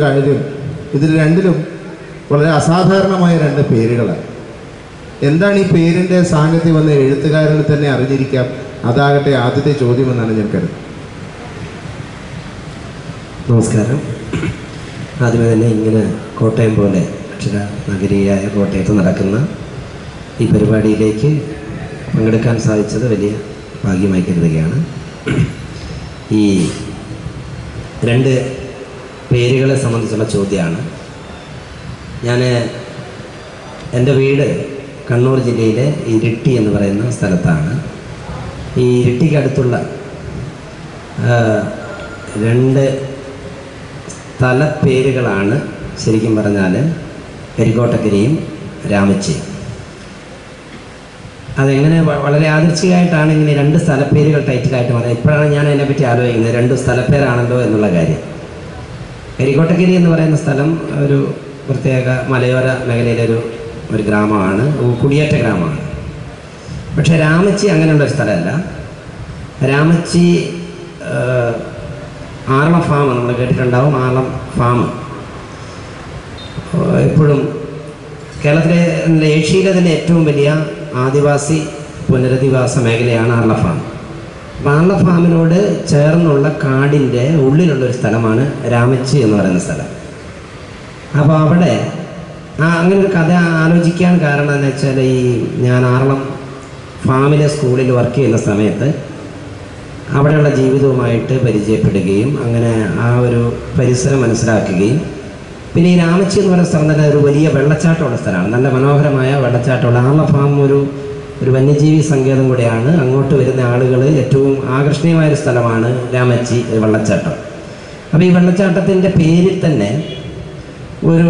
കാര്യം ഇതിൽ രണ്ടിലും വളരെ അസാധാരണമായ രണ്ട് പേരുകളാണ് എന്താണ് ഈ പേരിൻ്റെ സാങ്കത്യം എന്ന് എഴുത്തുകാരന് തന്നെ അറിഞ്ഞിരിക്കാം അതാകട്ടെ ആദ്യത്തെ ചോദ്യമെന്നാണ് ഞാൻ കരുതുന്നത് നമസ്കാരം ആദ്യമേ തന്നെ ഇങ്ങനെ കോട്ടയം പോലെ അക്ഷര നഗരിയായ കോട്ടയത്ത് നടക്കുന്ന ഈ പരിപാടിയിലേക്ക് പങ്കെടുക്കാൻ സാധിച്ചത് വലിയ ഭാഗ്യമായി കരുതുകയാണ് ഈ രണ്ട് പേരുകളെ സംബന്ധിച്ചുള്ള ചോദ്യമാണ് ഞാൻ എൻ്റെ വീട് കണ്ണൂർ ജില്ലയിലെ ഇരിട്ടി എന്ന് പറയുന്ന സ്ഥലത്താണ് ഈ ഇരിട്ടിക്ക് അടുത്തുള്ള ആ, രണ്ട് സ്ഥലപ്പേരുകളാണ് ശരിക്കും പറഞ്ഞാൽ കരിക്കോട്ടക്കരയും രാമച്ചിയും അതെങ്ങനെ വ- വളരെ യാദൃച്ഛികമായിട്ടാണ് ഇങ്ങനെ രണ്ട് സ്ഥലപ്പേരുകൾ ടൈറ്റിലായിട്ട് പറയുന്നത് ഇപ്പോഴാണ് ഞാൻ അതിനെപ്പറ്റി ആലോചിക്കുന്നത് രണ്ട് സ്ഥലപ്പേരാണല്ലോ എന്നുള്ള കാര്യം കരിക്കോട്ടക്കരി എന്ന് പറയുന്ന സ്ഥലം ഒരു പ്രത്യേക മലയോര മേഖലയിലെ ഒരു ഒരു ഗ്രാമമാണ് ഒരു കുടിയേറ്റ ഗ്രാമമാണ് പക്ഷേ രാമച്ചി അങ്ങനെയുള്ള ഒരു സ്ഥലമല്ല രാമച്ചി ആ, ആറളം ഫാം നമ്മൾ കേട്ടിട്ടുണ്ടാവും ആറളം ഫാം എപ്പോഴും കേരളത്തിലെ അല്ല, ഏഷ്യയിലെ തന്നെ ഏറ്റവും വലിയ ആദിവാസി പുനരധിവാസ മേഖലയാണ് ആർള ഫാം അപ്പം ആർള ഫാമിനോട് ചേർന്നുള്ള കാടിൻ്റെ ഉള്ളിലുള്ള ഒരു സ്ഥലമാണ് രാമച്ചി എന്ന് പറയുന്ന സ്ഥലം അപ്പോൾ അവിടെ ആ അങ്ങനെ ഒരു കഥ ആലോചിക്കാൻ കാരണം എന്ന് വെച്ചാൽ ഈ ഞാൻ ആറളം ഫാമിലെ സ്കൂളിൽ വർക്ക് ചെയ്യുന്ന സമയത്ത് അവിടെയുള്ള ജീവിതവുമായിട്ട് പരിചയപ്പെടുകയും അങ്ങനെ ആ ഒരു പരിസരം മനസ്സിലാക്കുകയും പിന്നെ ഈ രാമച്ചി എന്ന് പറയുന്ന സ്ഥലം തന്നെ ഒരു വലിയ വെള്ളച്ചാട്ടമുള്ള സ്ഥലമാണ് നല്ല മനോഹരമായ വെള്ളച്ചാട്ടമുള്ള ആർള ഫാം ഒരു ഒരു വന്യജീവി സങ്കേതം കൂടെയാണ് അങ്ങോട്ട് വരുന്ന ആളുകൾ ഏറ്റവും ആകർഷണീയമായ ഒരു സ്ഥലമാണ് രാമച്ചി വെള്ളച്ചാട്ടം അപ്പോൾ ഈ വെള്ളച്ചാട്ടത്തിൻ്റെ പേരിൽ തന്നെ ഒരു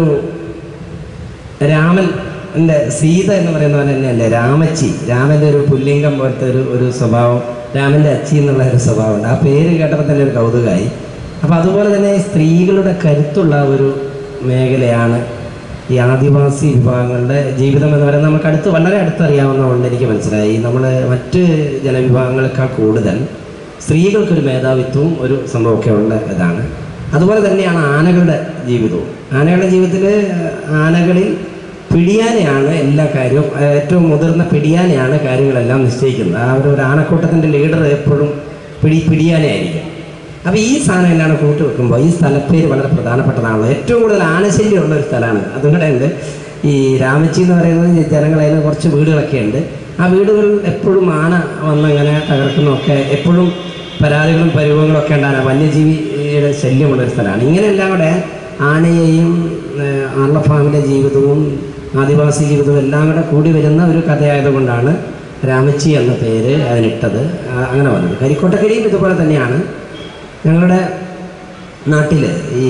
രാമൻ എൻ്റെ സീത എന്ന് പറയുന്ന പോലെ തന്നെയല്ലേ രാമച്ചി രാമൻ്റെ ഒരു പുല്ലിംഗം പോലത്തെ ഒരു ഒരു സ്വഭാവം രാമൻ്റെ അച്ചി എന്നുള്ള ഒരു സ്വഭാവമുണ്ട് ആ പേര് കേട്ടപ്പോൾ തന്നെ ഒരു കൗതുകമായി അപ്പോൾ അതുപോലെ തന്നെ സ്ത്രീകളുടെ കരുത്തുള്ള ഒരു മേഖലയാണ് ഈ ആദിവാസി വിഭാഗങ്ങളുടെ ജീവിതം എന്ന് പറയുന്നത് നമുക്ക് അടുത്ത് വളരെ അടുത്തറിയാവുന്നതുകൊണ്ട് എനിക്ക് മനസ്സിലായി നമ്മൾ മറ്റ് ജനവിഭാഗങ്ങളെക്കാൾ കൂടുതൽ സ്ത്രീകൾക്കൊരു മേധാവിത്വവും ഒരു സംഭവമൊക്കെ ഉള്ള ഇതാണ് അതുപോലെ തന്നെയാണ് ആനകളുടെ ജീവിതവും ആനകളുടെ ജീവിതത്തിൽ ആനകളിൽ പിടിയാനയാണ് എല്ലാ കാര്യവും ആ, ഏറ്റവും മുതിർന്ന പിടിയാനയാണ് കാര്യങ്ങളെല്ലാം നിശ്ചയിക്കുന്നത് ആ ഒരു ഒരു ആനക്കൂട്ടത്തിൻ്റെ ലീഡർ എപ്പോഴും പിടി പിടിയാനയായിരിക്കും അപ്പോൾ ഈ സാധനം എല്ലാം കൂട്ടി വെക്കുമ്പോൾ ഈ സ്ഥലപ്പേര് വളരെ പ്രധാനപ്പെട്ടതാണല്ലോ ഏറ്റവും കൂടുതൽ ആനശല്യമുള്ള ഒരു സ്ഥലമാണ് അതുകൂടെ ഉണ്ട് ഈ രാമച്ചി എന്ന് പറയുന്നത് ജനങ്ങളതിന് കുറച്ച് വീടുകളൊക്കെ ഉണ്ട് ആ വീടുകളിൽ എപ്പോഴും ആന വന്നങ്ങനെ തകർക്കുന്നതൊക്കെ എപ്പോഴും പരാതികളും പരിഭവങ്ങളും ഒക്കെ ഉണ്ടാകുന്ന വന്യജീവിയുടെ ശല്യമുള്ള ഒരു സ്ഥലമാണ് ഇങ്ങനെയെല്ലാം കൂടെ ആനയെയും ഏഹ്, ആർള ഫാമിലെ ജീവിതവും ആദിവാസി ജീവിതവും എല്ലാം കൂടെ കൂടി വരുന്ന ഒരു കഥയായതുകൊണ്ടാണ് രാമച്ചി എന്ന പേര് അതിനിട്ടത് ആ, അങ്ങനെ വന്നത് കരിക്കോട്ടക്കരിയും ഇതുപോലെ തന്നെയാണ് ഞങ്ങളുടെ നാട്ടിൽ ഈ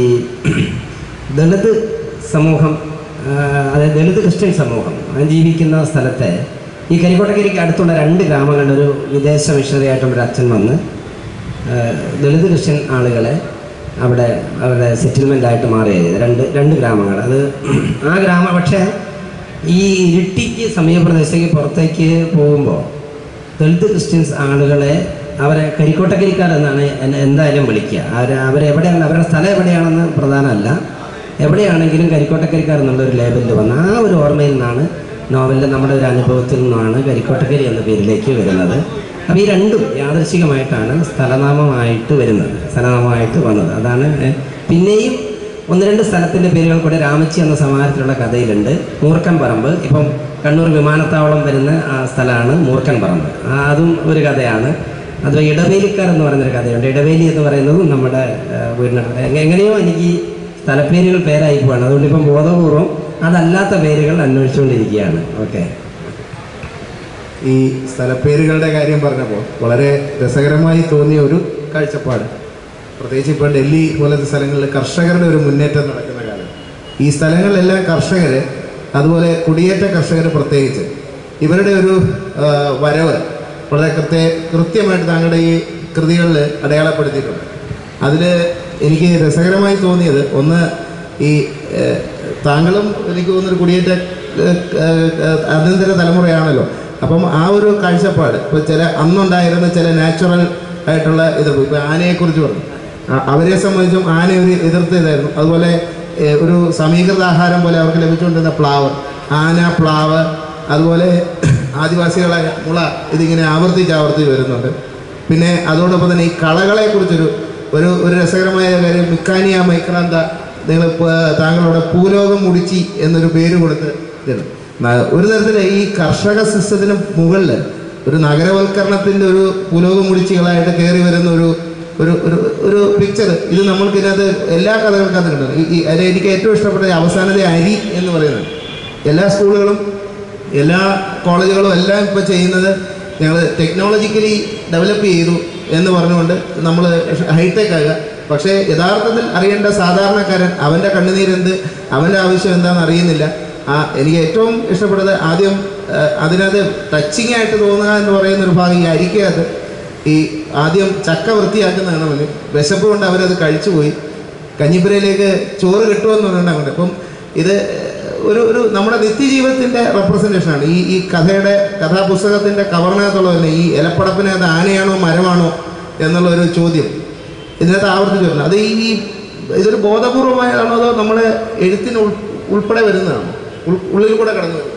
ദളിത് സമൂഹം ആ, അതായത് ദളിത് ക്രിസ്ത്യൻ സമൂഹം അത് ജീവിക്കുന്ന സ്ഥലത്തെ ഈ കരിക്കോട്ടക്കരിക്ക് അടുത്തുള്ള രണ്ട് ഗ്രാമങ്ങളുടെ ഒരു വിദേശ മിഷണറി ആയിട്ടുള്ളൊരു അച്ഛൻ വന്ന് ആ, ദളിത് ക്രിസ്ത്യൻ ആളുകളെ അവിടെ അവരുടെ സെറ്റിൽമെൻ്റ് ആയിട്ട് മാറിയത് രണ്ട് രണ്ട് ഗ്രാമങ്ങൾ അത് ആ ഗ്രാമം പക്ഷേ ഈ ഇരിട്ടിക്ക് സമീപപ്രദേശത്തേക്ക് പുറത്തേക്ക് പോകുമ്പോൾ ദളിത് ക്രിസ്ത്യൻസ് ആളുകളെ അവരെ കരിക്കോട്ടക്കരിക്കാർ എന്നാണ് എന്നെ എന്തായാലും വിളിക്കുക അവർ അവരെവിടെയാണ് അവരുടെ സ്ഥലം എവിടെയാണെന്ന് പ്രധാനമല്ല എവിടെയാണെങ്കിലും കരിക്കോട്ടക്കരിക്കാർ എന്നുള്ള ഒരു ലേബലിൽ വന്ന ആ ഒരു ഓർമ്മയിൽ നിന്നാണ് നോവലിൻ്റെ നമ്മുടെ ഒരു അനുഭവത്തിൽ നിന്നാണ് കരിക്കോട്ടക്കരി എന്ന പേരിലേക്ക് വരുന്നത് അപ്പോൾ ഈ രണ്ടും യാദൃശികമായിട്ടാണ് സ്ഥലനാമമായിട്ട് വരുന്നത് സ്ഥലനാമമായിട്ട് വന്നത് അതാണ് ഏഹ്, പിന്നെയും ഒന്ന് രണ്ട് സ്ഥലത്തിൻ്റെ പേരുകൾ കൂടെ രാമച്ചി എന്ന സമാഹാരത്തിലുള്ള കഥയിലുണ്ട് മൂർക്കൻ പറമ്പ് ഇപ്പം കണ്ണൂർ വിമാനത്താവളം വരുന്ന ആ സ്ഥലമാണ് മൂർക്കൻ പറമ്പ് ആ, അതും ഒരു കഥയാണ് അതുപോലെ ഇടവേലിക്കാർ എന്ന് പറയുന്നൊരു കഥയുണ്ട് ഇടവേലി എന്ന് പറയുന്നതും നമ്മുടെ ആ, വീടിനടുത്ത് എങ്ങ- എങ്ങനെയോ എനിക്ക് ഈ സ്ഥലപ്പേരുകൾ പേരായി പോവാണ് അതുകൊണ്ട് ഇപ്പം ബോധപൂർവം അതല്ലാത്ത പേരുകൾ അന്വേഷിച്ചുകൊണ്ടിരിക്കുകയാണ് ഓക്കെ ഈ സ്ഥലപ്പേരുകളുടെ കാര്യം പറഞ്ഞപ്പോൾ വളരെ രസകരമായി തോന്നിയ ഒരു കാഴ്ചപ്പാട് പ്രത്യേകിച്ച് ഇപ്പോൾ ഡൽഹി പോലത്തെ സ്ഥലങ്ങളിൽ കർഷകരുടെ ഒരു മുന്നേറ്റം നടക്കുന്ന കാലം ഈ സ്ഥലങ്ങളിലെല്ലാം കർഷകർ അതുപോലെ കുടിയേറ്റ കർഷകർ പ്രത്യേകിച്ച് ഇവരുടെ ഒരു ആ, വരവ് വളരെ കൃത്യ കൃത്യമായിട്ട് താങ്കളുടെ ഈ കൃതികളിൽ അടയാളപ്പെടുത്തിയിട്ടുണ്ട് അതിൽ എനിക്ക് രസകരമായി തോന്നിയത് ഒന്ന് ഈ ഏഹ്, താങ്കളും എനിക്ക് തോന്നുന്നൊരു കുടിയേറ്റ ഏഹ്, ഏഹ്, അനന്തര തലമുറയാണല്ലോ അപ്പം ആ ഒരു കാഴ്ചപ്പാട് ഇപ്പോൾ ചില അന്നുണ്ടായിരുന്ന ചില നാച്ചുറൽ ആയിട്ടുള്ള ഇത് ഇപ്പോൾ ആനയെക്കുറിച്ച് പറഞ്ഞു ആ- അവരെ സംബന്ധിച്ചും ആന ഒരു എതിർത്ത് ഇതായിരുന്നു അതുപോലെ ഏഹ്, ഒരു സമീകൃത ആഹാരം പോലെ അവർക്ക് ലഭിച്ചുകൊണ്ടിരുന്ന പ്ലാവ് ആന പ്ലാവ് അതുപോലെ ആദിവാസികളെ മുള ഇതിങ്ങനെ ആവർത്തിച്ച് ആവർത്തിച്ച് വരുന്നുണ്ട് പിന്നെ അതോടൊപ്പം തന്നെ ഈ കളകളെ കുറിച്ചൊരു ഒരു ഒരു രസകരമായ കാര്യം മിക്കാനിയ മൈക്രാന്ത നിങ്ങൾ താങ്കളുടെ പൂലോകം മുടിച്ചി എന്നൊരു പേര് കൊടുത്ത് ഇതാണ് ന- ഒരു തരത്തിൽ ഈ കർഷക സിസ്റ്റത്തിന് മുകളിൽ ഒരു നഗരവൽക്കരണത്തിൻ്റെ ഒരു പുലോകം മുടിച്ചികളായിട്ട് കയറി വരുന്ന ഒരു ഒരു ഒരു ഒരു പിക്ചർ ഇത് നമ്മൾക്ക് ഇതിനകത്ത് എല്ലാ കഥകൾക്കകത്ത് കിട്ടും ഈ- ഈ അതിൽ എനിക്ക് ഏറ്റവും ഇഷ്ടപ്പെട്ട ഈ അവസാനത്തെ അരി എന്ന് പറയുന്നത് എല്ലാ സ്കൂളുകളും എല്ലാ കോളേജുകളും എല്ലാം ഇപ്പോൾ ചെയ്യുന്നത് ഞങ്ങൾ ടെക്നോളജിക്കലി ഡെവലപ്പ് ചെയ്തു എന്ന് പറഞ്ഞുകൊണ്ട് നമ്മൾ ഹൈടെക് ആകുക പക്ഷേ യഥാർത്ഥത്തിൽ അറിയേണ്ട സാധാരണക്കാരൻ അവൻ്റെ കണ്ണുനീരെന്ത് അവൻ്റെ ആവശ്യം എന്താണെന്ന് അറിയുന്നില്ല ആ എനിക്ക് ഏറ്റവും ഇഷ്ടപ്പെട്ടത് ആദ്യം ആ, അതിനകത്ത് ടച്ചിങ് ആയിട്ട് തോന്നുക എന്ന് പറയുന്ന ഒരു ഭാഗം ഈ അരിക്കകത്ത് ഈ ആദ്യം ചക്ക വൃത്തിയാക്കുന്നതാണ് അവന് വിശപ്പ് കൊണ്ട് അവരത് കഴിച്ചുപോയി കഞ്ഞിപ്പുരയിലേക്ക് ചോറ് കിട്ടുമെന്ന് പറഞ്ഞിട്ട് അങ്ങോട്ട് അപ്പം ഇത് ഒരു ഒരു നമ്മുടെ നിത്യജീവിതത്തിൻ്റെ റെപ്രസെൻറ്റേഷനാണ് ഈ ഈ കഥയുടെ കഥാപുസ്തകത്തിൻ്റെ കവറിനകത്തുള്ള തന്നെ ഈ ഇലപ്പടപ്പിനകത്ത് ആനയാണോ മരമാണോ എന്നുള്ള ഒരു ചോദ്യം ഇതിനകത്ത് ആവർത്തിച്ച് വരുന്നത് അത് ഈ ഇതൊരു ബോധപൂർവമായതാണോ അതോ നമ്മുടെ എഴുത്തിന് ഉൾ ഉൾപ്പെടെ വരുന്നതാണോ ഉൾ- ഉള്ളിൽ കൂടെ കടന്നു വരുന്നത്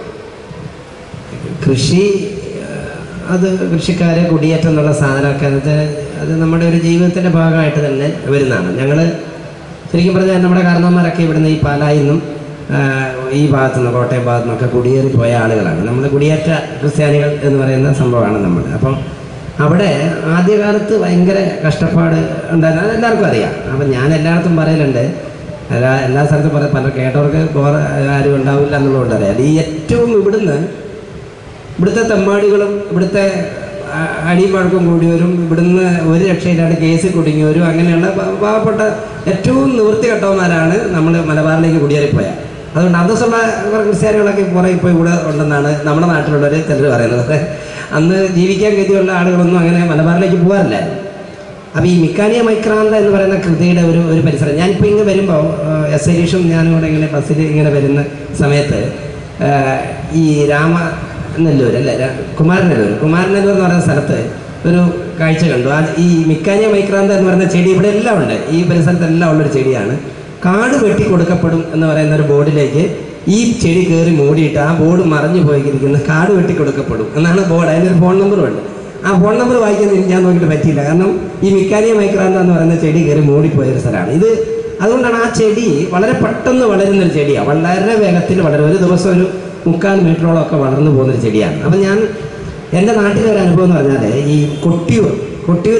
കൃഷി ഏഹ്, അത് കൃഷിക്കാരെ കുടിയേറ്റം എന്നുള്ള സാധനമൊക്കെ അത് അത് നമ്മുടെ ഒരു ജീവിതത്തിൻ്റെ ഭാഗമായിട്ട് തന്നെ വരുന്നതാണ് ഞങ്ങൾ ശരിക്കും പറഞ്ഞാൽ നമ്മുടെ കാരണവന്മാരൊക്കെ ഇവിടുന്ന് ഈ പാലായിൽ നിന്നും ആഹ്, ഈ ഭാഗത്തു നിന്ന് കോട്ടയം ഭാഗത്തു നിന്നൊക്കെ കുടിയേറി പോയ ആളുകളാണ് നമ്മൾ കുടിയേറ്റ ക്രിസ്ത്യാനികൾ എന്ന് പറയുന്ന സംഭവമാണ് നമ്മൾ അപ്പം അവിടെ ആദ്യകാലത്ത് ഭയങ്കര കഷ്ടപ്പാട് ഉണ്ടായിരുന്നു അത് എല്ലാവർക്കും അറിയാം അപ്പം ഞാൻ എല്ലായിടത്തും പറയലുണ്ട് എല്ലാ എല്ലാ സ്ഥലത്തും പറയാം പല കേട്ടവർക്ക് ബോർ ആരും ഉണ്ടാവില്ല എന്നുള്ളതുകൊണ്ട് അറിയാം ഈ ഏറ്റവും ഇവിടുന്ന് ഇവിടുത്തെ തെമ്മാടികളും ഇവിടുത്തെ അ- അടിയും വഴക്കും കൂടിയവരും ഇവിടുന്ന് ഒരു രക്ഷയില്ലാണ്ട് കേസിൽ കുടുങ്ങിയവരും അങ്ങനെയുള്ള പ- പാവപ്പെട്ട ഏറ്റവും നിവൃത്തി കെട്ടവന്മാരാണ് നമ്മൾ മലബാറിലേക്ക് കുടിയേറിപ്പോയ അതുകൊണ്ട് അന്തസ്സുള്ള കുറെ ക്രിസ്ത്യാനികളൊക്കെ കുറേ ഇപ്പോൾ ഇവിടെ ഉണ്ടെന്നാണ് നമ്മുടെ നാട്ടിലുള്ളവർ ചിലർ പറയുന്നത് അന്ന് ജീവിക്കാൻ ഗതിയുള്ള ആളുകളൊന്നും അങ്ങനെ മലബാറിലേക്ക് പോകാറില്ലായിരുന്നു അപ്പോൾ ഈ മിക്കാനിയ മൈക്രാന്ത എന്ന് പറയുന്ന കൃതിയുടെ ഒരു ഒരു പരിസരം ഞാനിപ്പോൾ ഇങ്ങനെ വരുമ്പോൾ എസ് ഐരീഷും ഞാനും കൂടെ ഇങ്ങനെ ബസ്സിൽ ഇങ്ങനെ വരുന്ന സമയത്ത് ആ, ഈ രാമ നെല്ലൂർ അല്ലേ രാ- കുമാരനെല്ലൂർ കുമാരനെല്ലൂർ എന്ന് പറയുന്ന സ്ഥലത്ത് ഒരു കാഴ്ച കണ്ടു ആ ഈ മിക്കാനിയ മൈക്രാന്ത എന്ന് പറയുന്ന ചെടി ഇവിടെ എല്ലാം ഉണ്ട് ഈ പരിസരത്തെല്ലാം ഉള്ളൊരു ചെടിയാണ് കാട് വെട്ടി കൊടുക്കപ്പെടും എന്ന് പറയുന്ന ഒരു ബോർഡിലേക്ക് ഈ ചെടി കയറി മൂടിയിട്ട് ആ ബോർഡ് മറഞ്ഞു പോയിരിക്കുന്നത് കാട് വെട്ടി കൊടുക്കപ്പെടും എന്നാണ് ബോർഡ് അതിനൊരു ഫോൺ നമ്പറും ഉണ്ട് ആ ഫോൺ നമ്പർ വായിക്കാൻ എനിക്ക് ഞാൻ നോക്കിയിട്ട് പറ്റിയില്ല കാരണം ഈ മിക്കാനിയ മൈക്രാന്ത എന്ന് പറയുന്ന ചെടി കയറി മൂടിപ്പോയൊരു സ്ഥലമാണ് ഇത് അതുകൊണ്ടാണ് ആ ചെടി വളരെ പെട്ടെന്ന് വളരുന്നൊരു ചെടിയാണ് വളരെ വേഗത്തിൽ വളരും ഒരു ദിവസം ഒരു മുക്കാൽ മീറ്ററോളം ഒക്കെ വളർന്നു പോകുന്നൊരു ചെടിയാണ് അപ്പം ഞാൻ എൻ്റെ നാട്ടിലെ ഒരു അനുഭവം എന്ന് പറഞ്ഞാൽ ഈ കൊട്ടിയൂർ കൊട്ടിയൂർ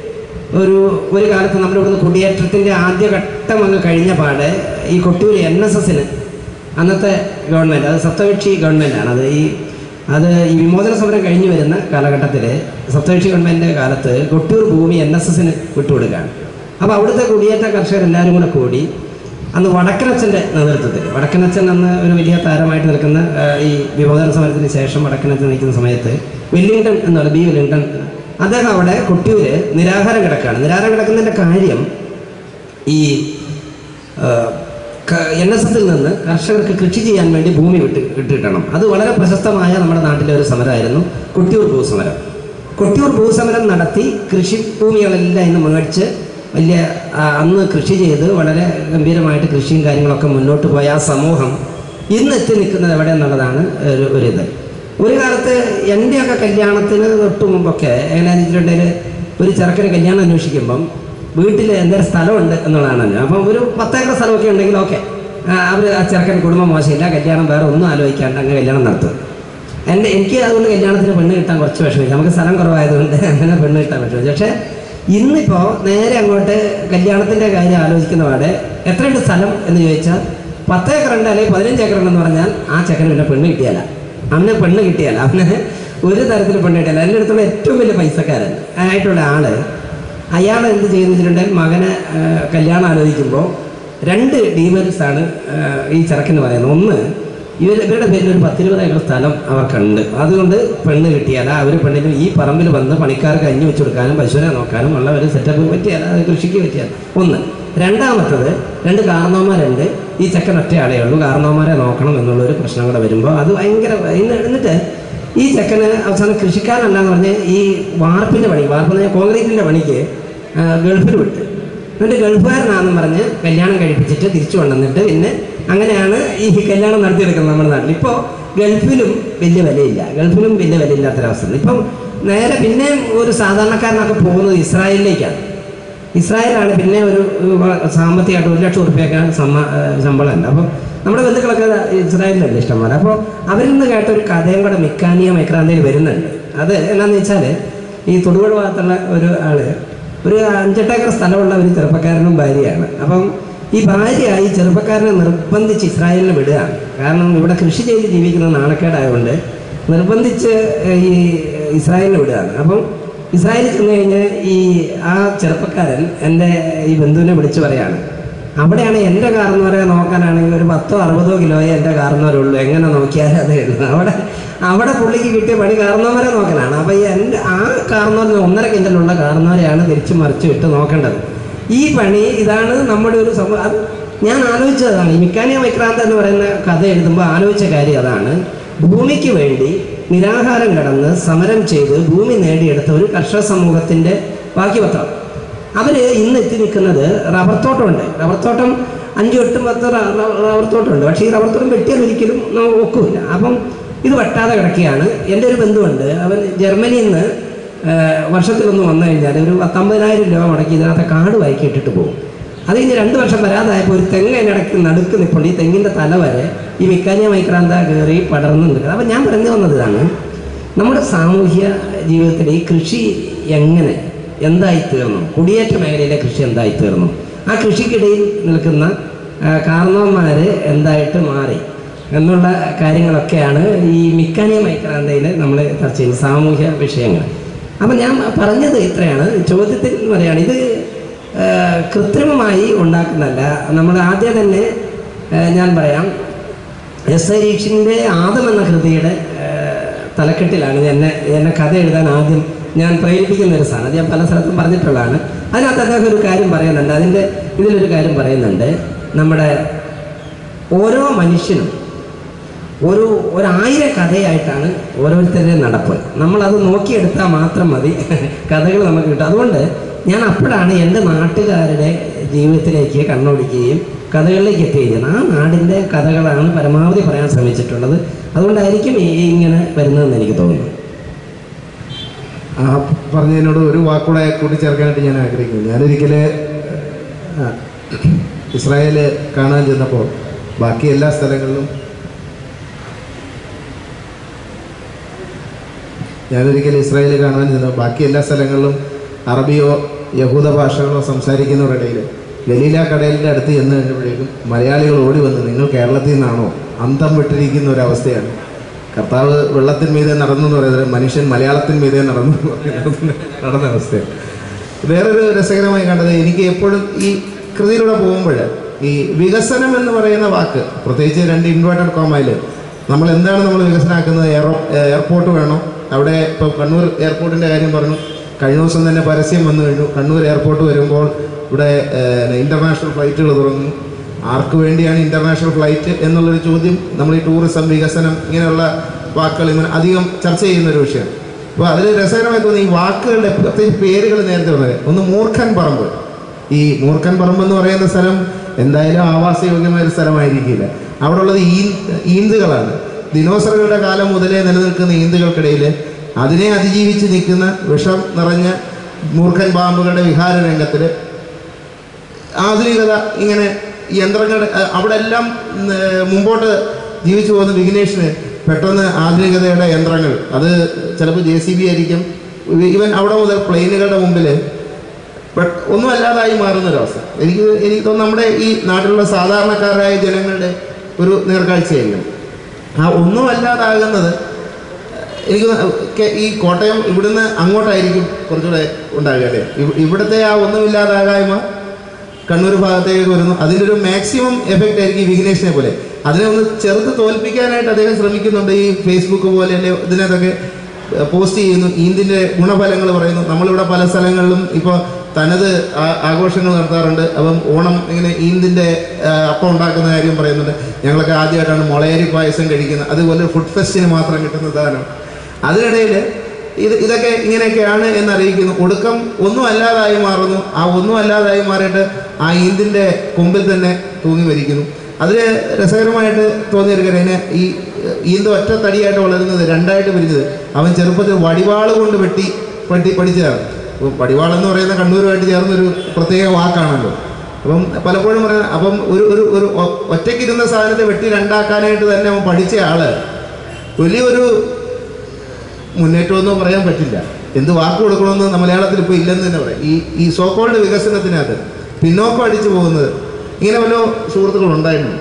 ഒരു ഒരു കാലത്ത് നമ്മുടെ ഇവിടുന്ന് കുടിയേറ്റത്തിൻ്റെ ആദ്യ ഘട്ടം അങ്ങ് കഴിഞ്ഞ പാടെ ഈ കൊട്ടിയൂർ എൻ എസ് എസിന് അന്നത്തെ ഗവൺമെൻറ് അത് സപ്തകക്ഷി ഗവൺമെൻറ്റാണ് അത് ഈ അത് ഈ വിമോചന സമരം കഴിഞ്ഞു വരുന്ന കാലഘട്ടത്തിൽ സപ്തകക്ഷി ഗവൺമെൻറ്റിൻ്റെ കാലത്ത് കൊട്ടിയൂർ ഭൂമി എൻ എസ് എസിന് വിട്ടുകൊടുക്കുകയാണ് അപ്പോൾ അവിടുത്തെ കുടിയേറ്റ കർഷകരെല്ലാവരും കൂടെ കൂടി അന്ന് വടക്കനച്ഛൻ്റെ നേതൃത്വത്തിൽ വടക്കനച്ഛൻ അന്ന് ഒരു വലിയ താരമായിട്ട് നിൽക്കുന്ന ആ, ഈ വിമോചന സമരത്തിന് ശേഷം വടക്കനച്ഛൻ നിൽക്കുന്ന സമയത്ത് വെല്ലിംഗ്ടൺ എന്ന് പറയുന്നത് ബി വെല്ലിംഗ്ടൺ അദ്ദേഹം അവിടെ കൊട്ടിയൂര് നിരാഹാരം കിടക്കുകയാണ് നിരാഹാരം കിടക്കുന്നതിൻ്റെ കാര്യം ഈ എൻ എസ് എസിൽ നിന്ന് കർഷകർക്ക് കൃഷി ചെയ്യാൻ വേണ്ടി ഭൂമി വിട്ട് വിട്ടിട്ടണം അത് വളരെ പ്രശസ്തമായ നമ്മുടെ നാട്ടിലെ ഒരു സമരമായിരുന്നു കൊട്ടിയൂർ ഭൂസമരം കൊട്ടിയൂർ ഭൂസമരം നടത്തി കൃഷി ഭൂമികളെല്ലാം ഇന്ന് മേടിച്ച് വലിയ ആ, അന്ന് കൃഷി ചെയ്ത് വളരെ ഗംഭീരമായിട്ട് കൃഷിയും കാര്യങ്ങളൊക്കെ മുന്നോട്ട് പോയ ആ സമൂഹം ഇന്ന് എത്തി നിൽക്കുന്നത് എവിടെ എന്നുള്ളതാണ് ഒരു ഒരു ഇത് ഒരു കാലത്ത് എൻ്റെയൊക്കെ കല്യാണത്തിന് തൊട്ട് മുമ്പൊക്കെ എങ്ങനെയാണെന്ന് വെച്ചിട്ടുണ്ടെങ്കിൽ ഒരു ചെറുക്കന് കല്യാണം അന്വേഷിക്കുമ്പം വീട്ടിൽ എന്തെങ്കിലും സ്ഥലമുണ്ട് എന്നുള്ളതാണ് അപ്പം ഒരു പത്തേക്കർ സ്ഥലമൊക്കെ ഉണ്ടെങ്കിൽ ഓക്കെ അവർ ആ ചെറുക്കൻ കുടുംബം മോശമില്ല കല്യാണം വേറെ ഒന്നും ആലോചിക്കാണ്ട് അങ്ങ് കല്യാണം നടത്തും എൻ്റെ എനിക്ക് അതുകൊണ്ട് കല്യാണത്തിന് പെണ്ണ് കിട്ടാൻ കുറച്ച് വിഷമില്ല നമുക്ക് സ്ഥലം കുറവായതുകൊണ്ട് അങ്ങനെ പെണ്ണ് കിട്ടാൻ പറ്റും പക്ഷേ ഇന്നിപ്പോൾ നേരെ അങ്ങോട്ട് കല്യാണത്തിൻ്റെ കാര്യം ആലോചിക്കുന്ന പാടെ എത്രയുണ്ട് സ്ഥലം എന്ന് ചോദിച്ചാൽ പത്ത് ഏക്കർ ഉണ്ട് അല്ലെങ്കിൽ പതിനഞ്ച് ഏക്കർ ഉണ്ടെന്ന് പറഞ്ഞാൽ ആ ചെക്കന് പിന്നെ പെണ്ണ് കിട്ടിയല്ല അവന് പെണ്ണ് കിട്ടിയല്ല അവന് ഒരു തരത്തിൽ പെണ്ണ് കിട്ടിയല്ല എൻ്റെ അടുത്തുള്ള ഏറ്റവും വലിയ പൈസക്കാരൻ ആയിട്ടുള്ള ആള് അയാൾ എന്ത് ചെയ്യുന്നു വെച്ചിട്ടുണ്ടെങ്കിൽ മകനെ ആ, കല്യാണം ആലോചിക്കുമ്പോൾ രണ്ട് ഡീമെറിറ്റ്സ് ആണ് ആ, ഈ ചെറുക്കെന്ന് പറയുന്നത് ഒന്ന് ഇവർ ഇവരുടെ പേരിൽ ഒരു പത്തിരുപത് ഏക്കർ സ്ഥലം അവർക്കുണ്ട് അതുകൊണ്ട് പെണ്ണ് കിട്ടിയാൽ അവർ പെണ്ണിന് ഈ പറമ്പിൽ വന്ന് പണിക്കാർക്ക് കഞ്ഞി വെച്ച് കൊടുക്കാനും പശുവിനെ നോക്കാനും ഉള്ള ഒരു സെറ്റപ്പ് പറ്റിയാൽ അത് കൃഷിക്ക് പറ്റിയാൽ ഒന്ന് രണ്ടാമത്തത് രണ്ട് കാരണവന്മാരുണ്ട് ഈ ചെക്കൻ ഒറ്റയാളേ ഉള്ളൂ കാരണവന്മാരെ നോക്കണം എന്നുള്ളൊരു പ്രശ്നം കൂടെ വരുമ്പോൾ അത് ഭയങ്കര ഇന്ന് എന്നിട്ട് ഈ ചെക്കന് അവസാനം കൃഷിക്കാരനല്ലാന്ന് പറഞ്ഞ് ഈ വാർപ്പിൻ്റെ പണി വാർപ്പ് എന്ന് പറഞ്ഞാൽ കോൺക്രീറ്റിൻ്റെ പണിക്ക് ആ, ഗൾഫിൽ വിട്ട് എന്നിട്ട് ഗൾഫുകാരനാണെന്ന് പറഞ്ഞ് കല്യാണം കഴിപ്പിച്ചിട്ട് തിരിച്ചു കൊണ്ടുവന്നിട്ട് പിന്നെ അങ്ങനെയാണ് ഈ കല്യാണം നടത്തിയെടുക്കുന്നത് നമ്മുടെ നാട്ടിൽ ഇപ്പോൾ ഗൾഫിലും വലിയ വിലയില്ല ഗൾഫിലും വലിയ വിലയില്ലാത്തൊരവസ്ഥ ഇപ്പം നേരെ പിന്നെ ഒരു സാധാരണക്കാരനൊക്കെ പോകുന്നത് ഇസ്രായേലിലേക്കാണ് ഇസ്രായേലാണ് പിന്നെ ഒരു ഒരു സാമ്പത്തികമായിട്ട് ഒരു ലക്ഷം ഉറുപ്പ്യൊക്കെ സമ്മ ഏഹ് ശമ്പളമുണ്ട് അപ്പം നമ്മുടെ ബന്ധുക്കളൊക്കെ ഇസ്രായേലിലല്ലേ ഇഷ്ടംപോലെ അപ്പോൾ അവരിൽ നിന്ന് കേട്ട ഒരു കഥയും കൂടെ മിക്കാനിയ മൈക്രാന്തയിൽ വരുന്നുണ്ട് അത് എന്നാന്ന് വെച്ചാൽ ഈ തൊടുപുഴ ഭാഗത്തുള്ള ഒരു ആള് ഒരു അഞ്ചെട്ടേക്കർ സ്ഥലമുള്ള ഒരു ചെറുപ്പക്കാരനും ഭാര്യയാണ് അപ്പം ഈ ഭാര്യ ഈ ചെറുപ്പക്കാരനെ നിർബന്ധിച്ച് ഇസ്രായേലിന് വിടുകയാണ് കാരണം ഇവിടെ കൃഷി ചെയ്ത് ജീവിക്കുന്ന നാണക്കേടായതുകൊണ്ട് നിർബന്ധിച്ച് ഈ ഇസ്രായേലിന് വിടുകയാണ് അപ്പം ഇസ്രായേലിൽ ചെന്ന് കഴിഞ്ഞ് ഈ ആ ചെറുപ്പക്കാരൻ എൻ്റെ ഈ ബന്ധുവിനെ വിളിച്ചു പറയാണ് അവിടെയാണ് എൻ്റെ കാർന്നവരെ നോക്കാനാണെങ്കിൽ ഒരു പത്തോ അറുപതോ കിലോയെ എൻ്റെ കാർന്നവരുള്ളൂ എങ്ങനെ നോക്കിയാലും അതേ ഉള്ളൂ അവിടെ അവിടെ പുള്ളിക്ക് കിട്ടിയ പണി കാർന്നവരെ നോക്കലാണ് അപ്പോൾ ഈ എൻ്റെ ആ കാർന്നവർ ഒന്നര കിൻഡലുള്ള കാർന്നവരെയാണ് തിരിച്ചു മറിച്ച് വിട്ട് നോക്കേണ്ടത് ഈ പണി ഇതാണ് നമ്മുടെ ഒരു സംഭവം അത് ഞാൻ ആലോചിച്ചതാണ് ഈ മിക്കാനിയ വിക്രാന്ത് എന്ന് പറയുന്ന കഥ എഴുതുമ്പോൾ ആലോചിച്ച കാര്യം അതാണ് ഭൂമിക്ക് വേണ്ടി നിരാഹാരം കടന്ന് സമരം ചെയ്ത് ഭൂമി നേടിയെടുത്ത ഒരു കർഷക സമൂഹത്തിൻ്റെ ബാക്കി പത്രം അവർ ഇന്ന് എത്തി നിൽക്കുന്നത് റബ്ബർ തോട്ടമുണ്ട് റബ്ബർ തോട്ടം അഞ്ചും എട്ടും പത്ത് റ- റ- റബ്ബർ തോട്ടമുണ്ട് പക്ഷേ ഈ റബ്ബർ തോട്ടം വെട്ടിയാൽ ഒരിക്കലും നമുക്ക് ഒക്കില്ല അപ്പം ഇത് വെട്ടാതെ കിടക്കുകയാണ് എൻ്റെ ഒരു ബന്ധുവുണ്ട് അവൻ ജർമ്മനിയിൽ നിന്ന് ഏഹ്, വർഷത്തിലൊന്ന് വന്നു കഴിഞ്ഞാൽ ഒരു പത്തമ്പതിനായിരം രൂപ മുടക്കി ഇതിനകത്ത് കാട് വായിക്കി ഇട്ടിട്ട് പോകും അത് കഴിഞ്ഞ് രണ്ട് വർഷം വരാതായപ്പോൾ ഒരു തെങ്ങ് അതിനിടയ്ക്ക് നടുക്ക് നിൽപ്പുണ്ട് ഈ തെങ്ങിൻ്റെ തല വരെ ഈ മിക്കാനിയ മൈക്രാന്ത കയറി പടർന്ന് നിൽക്കുന്നത് അപ്പം ഞാൻ പറഞ്ഞു വന്നത് ഇതാണ് നമ്മുടെ സാമൂഹ്യ ജീവിതത്തിൽ ഈ കൃഷി എങ്ങനെ എന്തായി തീർന്നു കുടിയേറ്റ മേഖലയിലെ കൃഷി എന്തായി തീർന്നു ആ കൃഷിക്കിടയിൽ നിൽക്കുന്ന കാരണവന്മാർ എന്തായിട്ട് മാറി എന്നുള്ള കാര്യങ്ങളൊക്കെയാണ് ഈ മിക്കാനിയ മൈക്രാന്തയിൽ നമ്മൾ ചർച്ച ചെയ്യുന്ന സാമൂഹ്യ വിഷയങ്ങൾ അപ്പം ഞാൻ പറഞ്ഞത് ഇത്രയാണ് ചോദ്യത്തിൽ പറയാണ് ഇത് ആ, കൃത്രിമമായി ഉണ്ടാക്കുന്നതല്ല നമ്മൾ ആദ്യം തന്നെ ആ, ഞാൻ പറയാം എസ് ഐ രീക്ഷിൻ്റെ ആദം എന്ന കൃതിയുടെ ആ, തലക്കെട്ടിലാണ് എന്നെ എന്നെ കഥ എഴുതാൻ ആദ്യം ഞാൻ പ്രേരിപ്പിക്കുന്ന ഒരു സാധനം അത് ഞാൻ പല സ്ഥലത്തും പറഞ്ഞിട്ടുള്ളതാണ് അതിനകത്ത് അദ്ദേഹം ഒരു കാര്യം പറയുന്നുണ്ട് അതിൻ്റെ ഇതിലൊരു കാര്യം പറയുന്നുണ്ട് നമ്മുടെ ഓരോ മനുഷ്യനും ഒരു ഒരായിരം കഥയായിട്ടാണ് ഓരോരുത്തരുടെയും നടപ്പ് നമ്മളത് നോക്കിയെടുത്താൽ മാത്രം മതി കഥകൾ നമുക്ക് കിട്ടും അതുകൊണ്ട് ഞാൻ അപ്പോഴാണ് എൻ്റെ നാട്ടുകാരുടെ ജീവിതത്തിലേക്ക് കണ്ണോടിക്കുകയും കഥകളിലേക്ക് എത്തുകയും ചെയ്യുന്നത് ആ നാടിൻ്റെ കഥകളാണ് പരമാവധി പറയാൻ ശ്രമിച്ചിട്ടുള്ളത് അതുകൊണ്ടായിരിക്കും ഈ ഇങ്ങനെ വരുന്നതെന്ന് എനിക്ക് തോന്നുന്നു ആ പറഞ്ഞതിനോട് ഒരു വാക്കൂടെ കൂട്ടിച്ചേർക്കാനായിട്ട് ഞാൻ ആഗ്രഹിക്കുന്നു ഞാനൊരിക്കൽ ഇസ്രായേൽ കാണാൻ ചെന്നപ്പോൾ ബാക്കി എല്ലാ സ്ഥലങ്ങളിലും ഞാനൊരിക്കൽ ഇസ്രായേൽ കാണാൻ ചെന്നു ബാക്കി എല്ലാ സ്ഥലങ്ങളിലും അറബിയോ യഹൂദ ഭാഷകളോ സംസാരിക്കുന്നവരിടയിൽ ഗലീല കടലിൻ്റെ അടുത്ത് ചെന്ന് കഴിഞ്ഞപ്പോഴേക്കും മലയാളികൾ ഓടി വന്ന് നിങ്ങൾ കേരളത്തിൽ നിന്നാണോ അന്തം വിട്ടിരിക്കുന്ന ഒരവസ്ഥയാണ് കർത്താവ് വെള്ളത്തിന്മീതെ നടന്നു എന്ന് പറയുന്നത് മനുഷ്യൻ മലയാളത്തിന്മീതെ നടന്നു എന്ന് പറയുന്നത് നടന്ന അവസ്ഥയാണ് വേറൊരു രസകരമായി കണ്ടത് എനിക്ക് എപ്പോഴും ഈ കൃതിയിലൂടെ പോകുമ്പോൾ ഈ വികസനം എന്ന് പറയുന്ന വാക്ക് പ്രത്യേകിച്ച് രണ്ട് ഇൻവേർട്ടഡ് കോമയിൽ നമ്മൾ എന്താണ് നമ്മൾ വികസനമാക്കുന്നത് എയറോ എയർപോർട്ട് വേണോ അവിടെ ഇപ്പോൾ കണ്ണൂർ എയർപോർട്ടിൻ്റെ കാര്യം പറഞ്ഞു കഴിഞ്ഞ ദിവസം തന്നെ പരസ്യം വന്നു കഴിഞ്ഞു കണ്ണൂർ എയർപോർട്ട് വരുമ്പോൾ ഇവിടെ ഇൻ്റർനാഷണൽ ഫ്ലൈറ്റുകൾ തുടങ്ങും ആർക്ക് വേണ്ടിയാണ് ഇൻ്റർനാഷണൽ ഫ്ലൈറ്റ് എന്നുള്ളൊരു ചോദ്യം നമ്മൾ ഈ ടൂറിസം വികസനം ഇങ്ങനെയുള്ള വാക്കുകൾ ഇങ്ങനെ അധികം ചർച്ച ചെയ്യുന്ന ഒരു വിഷയം അപ്പോൾ അതിൽ രസകരമായി തോന്നി ഈ വാക്കുകളുടെ പ്രത്യേകിച്ച് പേരുകൾ നേരത്തെ പറഞ്ഞത് ഒന്ന് മൂർഖൻ പറമ്പ് ഈ മൂർഖൻ പറമ്പ് എന്ന് പറയുന്ന സ്ഥലം എന്തായാലും ആവാസയോഗ്യമായ ഒരു സ്ഥലമായിരിക്കില്ല അവിടെ ഉള്ളത് ഈ ഈന്തുകളാണ് ദിനോസറുകളുടെ കാലം മുതലേ നിലനിൽക്കുന്ന ഈന്തുകൾക്കിടയിൽ അതിനെ അതിജീവിച്ച് നിൽക്കുന്ന വിഷം നിറഞ്ഞ മൂർഖൻ പാമ്പുകളുടെ വിഹാര രംഗത്തിൽ ആധുനികത ഇങ്ങനെ യന്ത്രങ്ങളുടെ അഹ് അവിടെ എല്ലാം ഉം, ഏർ, മുമ്പോട്ട് ജീവിച്ചു പോകുന്ന വിഘ്നേഷിന് പെട്ടെന്ന് ആധുനികതയുടെ യന്ത്രങ്ങൾ അത് ചിലപ്പോൾ ജെ സി ബി ആയിരിക്കും ഈവൻ അവിടെ മുതൽ പ്ലെയിനുകളുടെ മുമ്പിൽ ബട്ട് ഒന്നും അല്ലാതായി മാറുന്ന ഒരവസ്ഥ എനിക്ക് എനിക്ക് തോന്നുന്നു നമ്മുടെ ഈ നാട്ടിലുള്ള സാധാരണക്കാരായ ജനങ്ങളുടെ ഒരു നേർക്കാഴ്ചയായിരിക്കും ആ ഒന്നും അല്ലാതാകുന്നത് എനിക്ക് തോന്നുന്നു കെ- ഈ കോട്ടയം ഇവിടുന്ന് അങ്ങോട്ടായിരിക്കും കുറച്ചുകൂടെ ഉണ്ടാകുക അല്ലേ ഇവ- ഇവിടുത്തെ ആ ഒന്നുമില്ലാതാകായ്മ കണ്ണൂർ ഭാഗത്തേക്ക് വരുന്നു അതിൻ്റെ ഒരു മാക്സിമം എഫക്റ്റ് ആയിരിക്കും ഈ വിഘ്നേഷിനെ പോലെ അതിനെ ഒന്ന് ചെറുത്ത് തോൽപ്പിക്കാനായിട്ട് അദ്ദേഹം ശ്രമിക്കുന്നുണ്ട് ഈ ഫേസ്ബുക്ക് പോലെ അല്ലെ ഇതിനകത്തൊക്കെ പോസ്റ്റ് ചെയ്യുന്നു ഈന്തിൻ്റെ ഗുണഫലങ്ങൾ പറയുന്നു നമ്മളിവിടെ പല സ്ഥലങ്ങളിലും ഇപ്പോൾ തനത് ആ- ആഘോഷങ്ങൾ നടത്താറുണ്ട് അപ്പം ഓണം ഇങ്ങനെ ഈന്തിൻ്റെ ആ, അപ്പം ഉണ്ടാക്കുന്ന കാര്യം പറയുന്നുണ്ട് ഞങ്ങളൊക്കെ ആദ്യമായിട്ടാണ് മുളയരി പായസം കഴിക്കുന്നത് അതുപോലെ ഫുഡ് ഫെസ്റ്റിന് മാത്രം കിട്ടുന്ന സാധനം അതിനിടയിൽ ഇത് ഇതൊക്കെ ഇങ്ങനെയൊക്കെയാണ് എന്നറിയിക്കുന്നു ഒടുക്കം ഒന്നും അല്ലാതായി മാറുന്നു ആ ഒന്നും അല്ലാതായി മാറിയിട്ട് ആ ഈന്തിൻ്റെ കൊമ്പിൽ തന്നെ തൂങ്ങി മരിക്കുന്നു അതിൽ രസകരമായിട്ട് തോന്നിയൊരു കാര്യം അതിനെ ഈ ഈന്ത് ഒറ്റ തടിയായിട്ട് വളരുന്നത് രണ്ടായിട്ട് പിരിഞ്ഞത് അവൻ ചെറുപ്പത്തിൽ വടിവാള് കൊണ്ട് വെട്ടി പഠി പഠിച്ചതാണ് അപ്പോൾ വടിവാളെന്ന് പറയുന്ന കണ്ണൂരുമായിട്ട് ചേർന്നൊരു പ്രത്യേക വാക്കാണല്ലോ അപ്പം പലപ്പോഴും പറയാം അപ്പം ഒരു ഒരു ഒരു ഒ- ഒറ്റയ്ക്കിരുന്ന സാധനത്തെ വെട്ടി രണ്ടാക്കാനായിട്ട് തന്നെ അവൻ പഠിച്ച ആള് വലിയൊരു മുന്നേറ്റമൊന്നും പറയാൻ പറ്റില്ല എന്ത് വാക്ക് കൊടുക്കണമെന്ന് മലയാളത്തിൽ ഇപ്പോൾ ഇല്ലെന്ന് തന്നെ പറയാം ഈ ഈ സോക്കോൾഡ് വികസനത്തിനകത്ത് പിന്നോക്കം അടിച്ചു പോകുന്നത് ഇങ്ങനെ വല്ല സുഹൃത്തുക്കൾ ഉണ്ടായിരുന്നു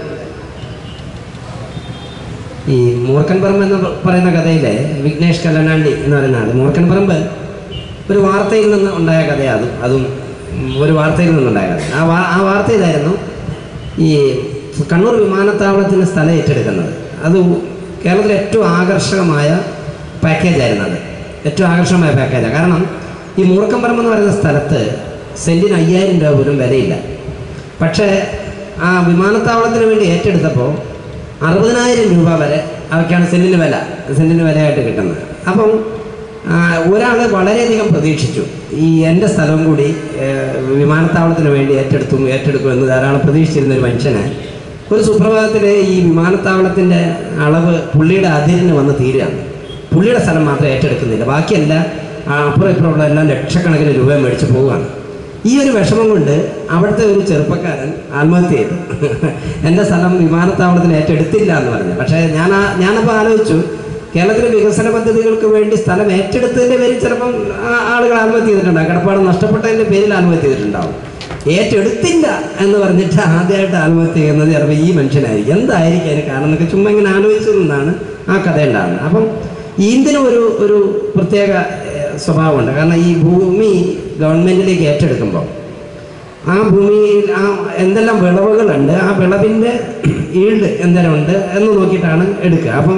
ഈ മൂർക്കൻ പറമ്പ് എന്ന് പറയുന്ന കഥയിലെ വിഘ്നേഷ് കല്ലനാണ്ടി എന്ന് പറയുന്ന ആൾ മൂർക്കൻ പറമ്പ് ഒരു വാർത്തയിൽ നിന്ന് ഉണ്ടായ കഥയാണ് അതും അതും ഉം, ഒരു വാർത്തയിൽ നിന്നുണ്ടായ കഥ ആ വാ ആ വാർത്തയിലായിരുന്നു ഈ കണ്ണൂർ വിമാനത്താവളത്തിന് സ്ഥലം ഏറ്റെടുക്കുന്നത് അത് കേരളത്തിലെ ഏറ്റവും ആകർഷകമായ പാക്കേജായിരുന്നു അത് ഏറ്റവും ആകർഷകമായ പാക്കേജാണ് കാരണം ഈ മൂർക്കൻ പറമ്പ് എന്ന് പറയുന്ന സ്ഥലത്ത് സെൻറ്റിന് അയ്യായിരം രൂപ പോലും വിലയില്ല പക്ഷേ ആ വിമാനത്താവളത്തിന് വേണ്ടി ഏറ്റെടുത്തപ്പോൾ അറുപതിനായിരം രൂപ വരെ അതൊക്കെയാണ് സെൻറ്റിന് വില സെൻറ്റിന് വിലയായിട്ട് കിട്ടുന്നത് അപ്പം ഒരാൾ വളരെയധികം പ്രതീക്ഷിച്ചു ഈ എൻ്റെ സ്ഥലവും കൂടി ഏഹ്, വിമാനത്താവളത്തിന് വേണ്ടി ഏറ്റെടുത്തു ഏറ്റെടുക്കുമെന്ന് ധാരാളം പ്രതീക്ഷിച്ചിരുന്ന ഒരു മനുഷ്യന് ഒരു സുപ്രഭാതത്തിൽ ഈ വിമാനത്താവളത്തിൻ്റെ അളവ് പുള്ളിയുടെ അതിരിന് വന്ന് തീരുകയാണ് പുള്ളിയുടെ സ്ഥലം മാത്രം ഏറ്റെടുക്കുന്നില്ല ബാക്കിയെല്ലാം ആ, അപ്പുറം ഇപ്പുറമുള്ള എല്ലാം ലക്ഷക്കണക്കിന് രൂപ മേടിച്ച് പോവുകയാണ് ഈ ഒരു വിഷമം കൊണ്ട് അവിടുത്തെ ഒരു ചെറുപ്പക്കാരൻ ആത്മഹത്യ ചെയ്തു എൻ്റെ സ്ഥലം വിമാനത്താവളത്തിന് ഏറ്റെടുത്തില്ല എന്ന് പറഞ്ഞു പക്ഷേ ഞാൻ ആ ഞാനപ്പോൾ ആലോചിച്ചു കേരളത്തിലെ വികസന പദ്ധതികൾക്ക് വേണ്ടി സ്ഥലം ഏറ്റെടുത്തതിൻ്റെ പേരിൽ ചിലപ്പം ആ- ആളുകൾ ആത്മഹത്യ ചെയ്തിട്ടുണ്ടാകും കിടപ്പാട് നഷ്ടപ്പെട്ടതിൻ്റെ പേരിൽ ആത്മഹത്യ ചെയ്തിട്ടുണ്ടാവും ഏറ്റെടുത്തില്ല എന്ന് പറഞ്ഞിട്ട് ആദ്യമായിട്ട് ആത്മഹത്യ ചെയ്യുന്നത് ചിലപ്പോൾ ഈ മനുഷ്യനായിരിക്കും എന്തായിരിക്കും അതിന് കാരണം എന്നൊക്കെ ചുമ്മാ ഇങ്ങനെ ആലോചിച്ചു നിന്നാണ് ആ കഥ ഉണ്ടാകുന്നത് അപ്പം ഈന്തിനും ഒരു ഒരു പ്രത്യേക ഏഹ്, സ്വഭാവമുണ്ട് കാരണം ഈ ഭൂമി ഗവൺമെൻറ്റിലേക്ക് ഏറ്റെടുക്കുമ്പോൾ ആ ഭൂമിയിൽ ആ എന്തെല്ലാം വിളവുകളുണ്ട് ആ വിളവിൻ്റെ ഈൽഡ് എന്തെല്ലാം ഉണ്ട് എന്ന് നോക്കിയിട്ടാണ് എടുക്കുക അപ്പം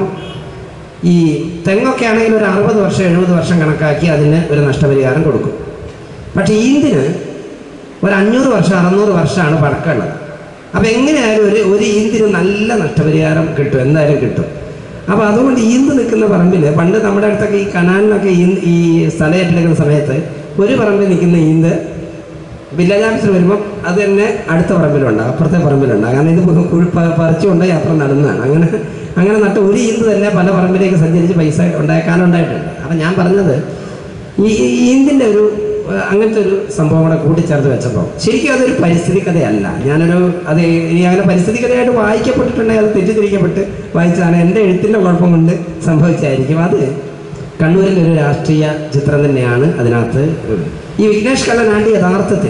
ഈ തെങ്ങൊക്കെ ആണെങ്കിൽ ഒരു അറുപത് വർഷം എഴുപത് വർഷം കണക്കാക്കി അതിന് ഒരു നഷ്ടപരിഹാരം കൊടുക്കും പക്ഷേ ഈന്തിന് ഒരു അഞ്ഞൂറ് വർഷം അറുന്നൂറ് വർഷമാണ് പഴക്കമുള്ളത് അപ്പോൾ എങ്ങനെയായാലും ഒരു ഒരു ഈന്തിന് നല്ല നഷ്ടപരിഹാരം കിട്ടും എന്തായാലും കിട്ടും അപ്പോൾ അതുകൊണ്ട് ഈന്ത് നിൽക്കുന്ന പറമ്പിൽ പണ്ട് നമ്മുടെ അടുത്തൊക്കെ ഈ കനാലിനൊക്കെ ഈ ഈ സ്ഥലം ഏറ്റെടുക്കുന്ന സമയത്ത് ഒരു പറമ്പിൽ നിൽക്കുന്ന ഈന്ത് വില്ലേജ് ഓഫീസർ വരുമ്പോൾ അത് തന്നെ അടുത്ത പറമ്പിലുണ്ട് അപ്പുറത്തെ പറമ്പിലുണ്ട് കാരണം ഇത് കുഴി പ- പറിച്ചുകൊണ്ട് അപ്പുറം നടുന്നതാണ് അങ്ങനെ അങ്ങനെ നട്ട് ഒരു ഈന്ത് തന്നെ പല പറമ്പിലേക്ക് സഞ്ചരിച്ച് പൈസ ഉണ്ടായ കാലം ഉണ്ടായിട്ടുണ്ട് അപ്പം ഞാൻ പറഞ്ഞത് ഈ ഈ ഈന്തിൻ്റെ ഒരു ഏഹ്, അങ്ങനത്തെ ഒരു സംഭവം കൂടെ കൂട്ടിച്ചേർത്ത് വെച്ചപ്പോൾ ശരിക്കും അതൊരു പരിസ്ഥിതി കഥയല്ല ഞാനൊരു അത് ഇനി അങ്ങനെ പരിസ്ഥിതി കഥയായിട്ട് വായിക്കപ്പെട്ടിട്ടുണ്ടെങ്കിൽ അത് തെറ്റിദ്ധരിക്കപ്പെട്ട് വായിച്ചതാണ് എൻ്റെ എഴുത്തിൻ്റെ കുഴപ്പം കൊണ്ട് സംഭവിച്ചായിരിക്കും അത് കണ്ണൂരിൽ ഒരു രാഷ്ട്രീയ ചിത്രം തന്നെയാണ് അതിനകത്ത് ഉള്ളത്. ഈ വിഘ്നേഷ് കള്ളനാണ്ടി യഥാർത്ഥത്തിൽ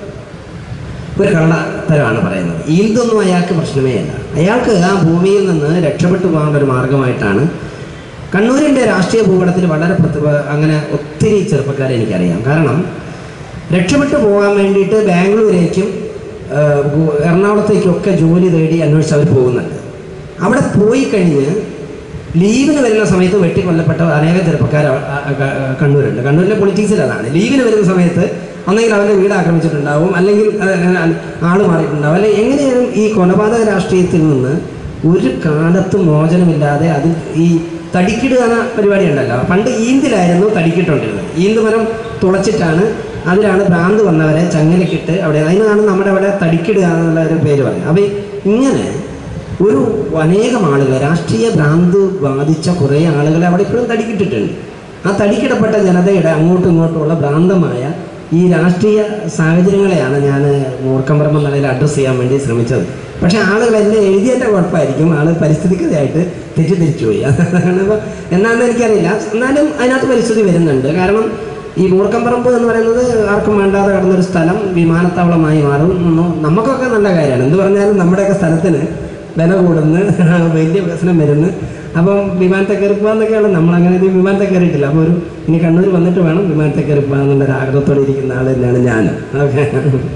ഒരു കള്ളത്തരമാണ് പറയുന്നത് ഇതൊന്നും അയാൾക്ക് പ്രശ്നമേ അല്ല അയാൾക്ക് ആ ഭൂമിയിൽ നിന്ന് രക്ഷപ്പെട്ടു പോകാനുള്ള ഒരു മാർഗമായിട്ടാണ് കണ്ണൂരിൻ്റെ രാഷ്ട്രീയ ഭൂപടത്തിൽ വളരെ പ്രത്യേക അങ്ങനെ ഒത്തിരി ചെറുപ്പക്കാരെ എനിക്കറിയാം കാരണം രക്ഷപ്പെട്ടു പോകാൻ വേണ്ടിയിട്ട് ബാംഗ്ലൂരേക്കും ആ, ഗു- എറണാകുളത്തേക്കൊക്കെ ജോലി തേടി അന്വേഷിച്ച് അവർ പോകുന്നുണ്ട് അവിടെ പോയി കഴിഞ്ഞ് ലീവിന് വരുന്ന സമയത്ത് വെട്ടിക്കൊല്ലപ്പെട്ട അനേകം ചെറുപ്പക്കാർ അ- അ- ക- കണ്ണൂരുണ്ട് കണ്ണൂരിലെ പൊളിറ്റിക്സിൽ അതാണ് ലീവിന് വരുന്ന സമയത്ത് ഒന്നെങ്കിൽ അവൻ്റെ വീട് ആക്രമിച്ചിട്ടുണ്ടാവും അല്ലെങ്കിൽ അഹ് അഹ് ആള് മാറിയിട്ടുണ്ടാവും അല്ലെങ്കിൽ എങ്ങനെയാലും ഈ കൊലപാതക രാഷ്ട്രീയത്തിൽ നിന്ന് ഒരു കാലത്തും മോചനമില്ലാതെ അത് ഈ തടിക്കിടുക എന്ന പരിപാടി ഉണ്ടല്ലോ പണ്ട് ഈന്തിലായിരുന്നു തടിക്കിട്ടുണ്ടിരുന്നത് ഈന്ത് മരം തുളച്ചിട്ടാണ് അതിലാണ് ഭ്രാന്ത് വന്നവരെ ചങ്ങലക്കിട്ട് അവിടെ അതിനാണ് നമ്മുടെ അവിടെ തടിക്കിടുക എന്നുള്ള ഒരു പേര് പറയുന്നത് അപ്പം ഇങ്ങനെ ഒരു അനേകം ആളുകൾ രാഷ്ട്രീയ ഭ്രാന്ത് ബാധിച്ച കുറേ ആളുകളെ അവിടെ ഇപ്പോഴും തടിക്കിട്ടിട്ടുണ്ട് ആ തടിക്കിടപ്പെട്ട ജനതയുടെ അങ്ങോട്ടും ഇങ്ങോട്ടുമുള്ള ഭ്രാന്തമായ ഈ രാഷ്ട്രീയ സാഹചര്യങ്ങളെയാണ് ഞാൻ മൂർക്കമ്പറമ്പ് നിലയിൽ അഡ്രസ്സ് ചെയ്യാൻ വേണ്ടി ശ്രമിച്ചത് പക്ഷേ ആളുകൾ എന്നെ എഴുതിയതിൻ്റെ കുഴപ്പമായിരിക്കും ആൾ പരിസ്ഥിതിക്കതയായിട്ട് തെറ്റിദ്ധരിച്ചു പോയി അതാണ് ഇപ്പോൾ എന്നാണെന്ന് എനിക്കറിയില്ല എന്നാലും അതിനകത്ത് പരിസ്ഥിതി വരുന്നുണ്ട് കാരണം ഈ മൂർക്കമ്പറമ്പ് എന്ന് പറയുന്നത് ആർക്കും വേണ്ടാതെ കിടന്നൊരു സ്ഥലം വിമാനത്താവളമായി മാറും ഒന്നും നമുക്കൊക്കെ നല്ല കാര്യമാണ് എന്ത് പറഞ്ഞാലും നമ്മുടെയൊക്കെ സ്ഥലത്തിന് വില കൂടുന്നു വലിയ വികസനം വരുന്നു അപ്പം വിമാനത്തെ കയറി പോകാന്നൊക്കെയാണ് നമ്മളങ്ങനെ ഇത് വിമാനത്തെ കയറിയിട്ടില്ല അപ്പോൾ ഒരു ഇനി കണ്ണൂർ വന്നിട്ട് വേണം വിമാനത്തെ കയറി പോകാന്നുള്ള ഒരു ആഗ്രഹത്തോടെ ഇരിക്കുന്ന ആൾ തന്നെയാണ് ഞാൻ ഓക്കെ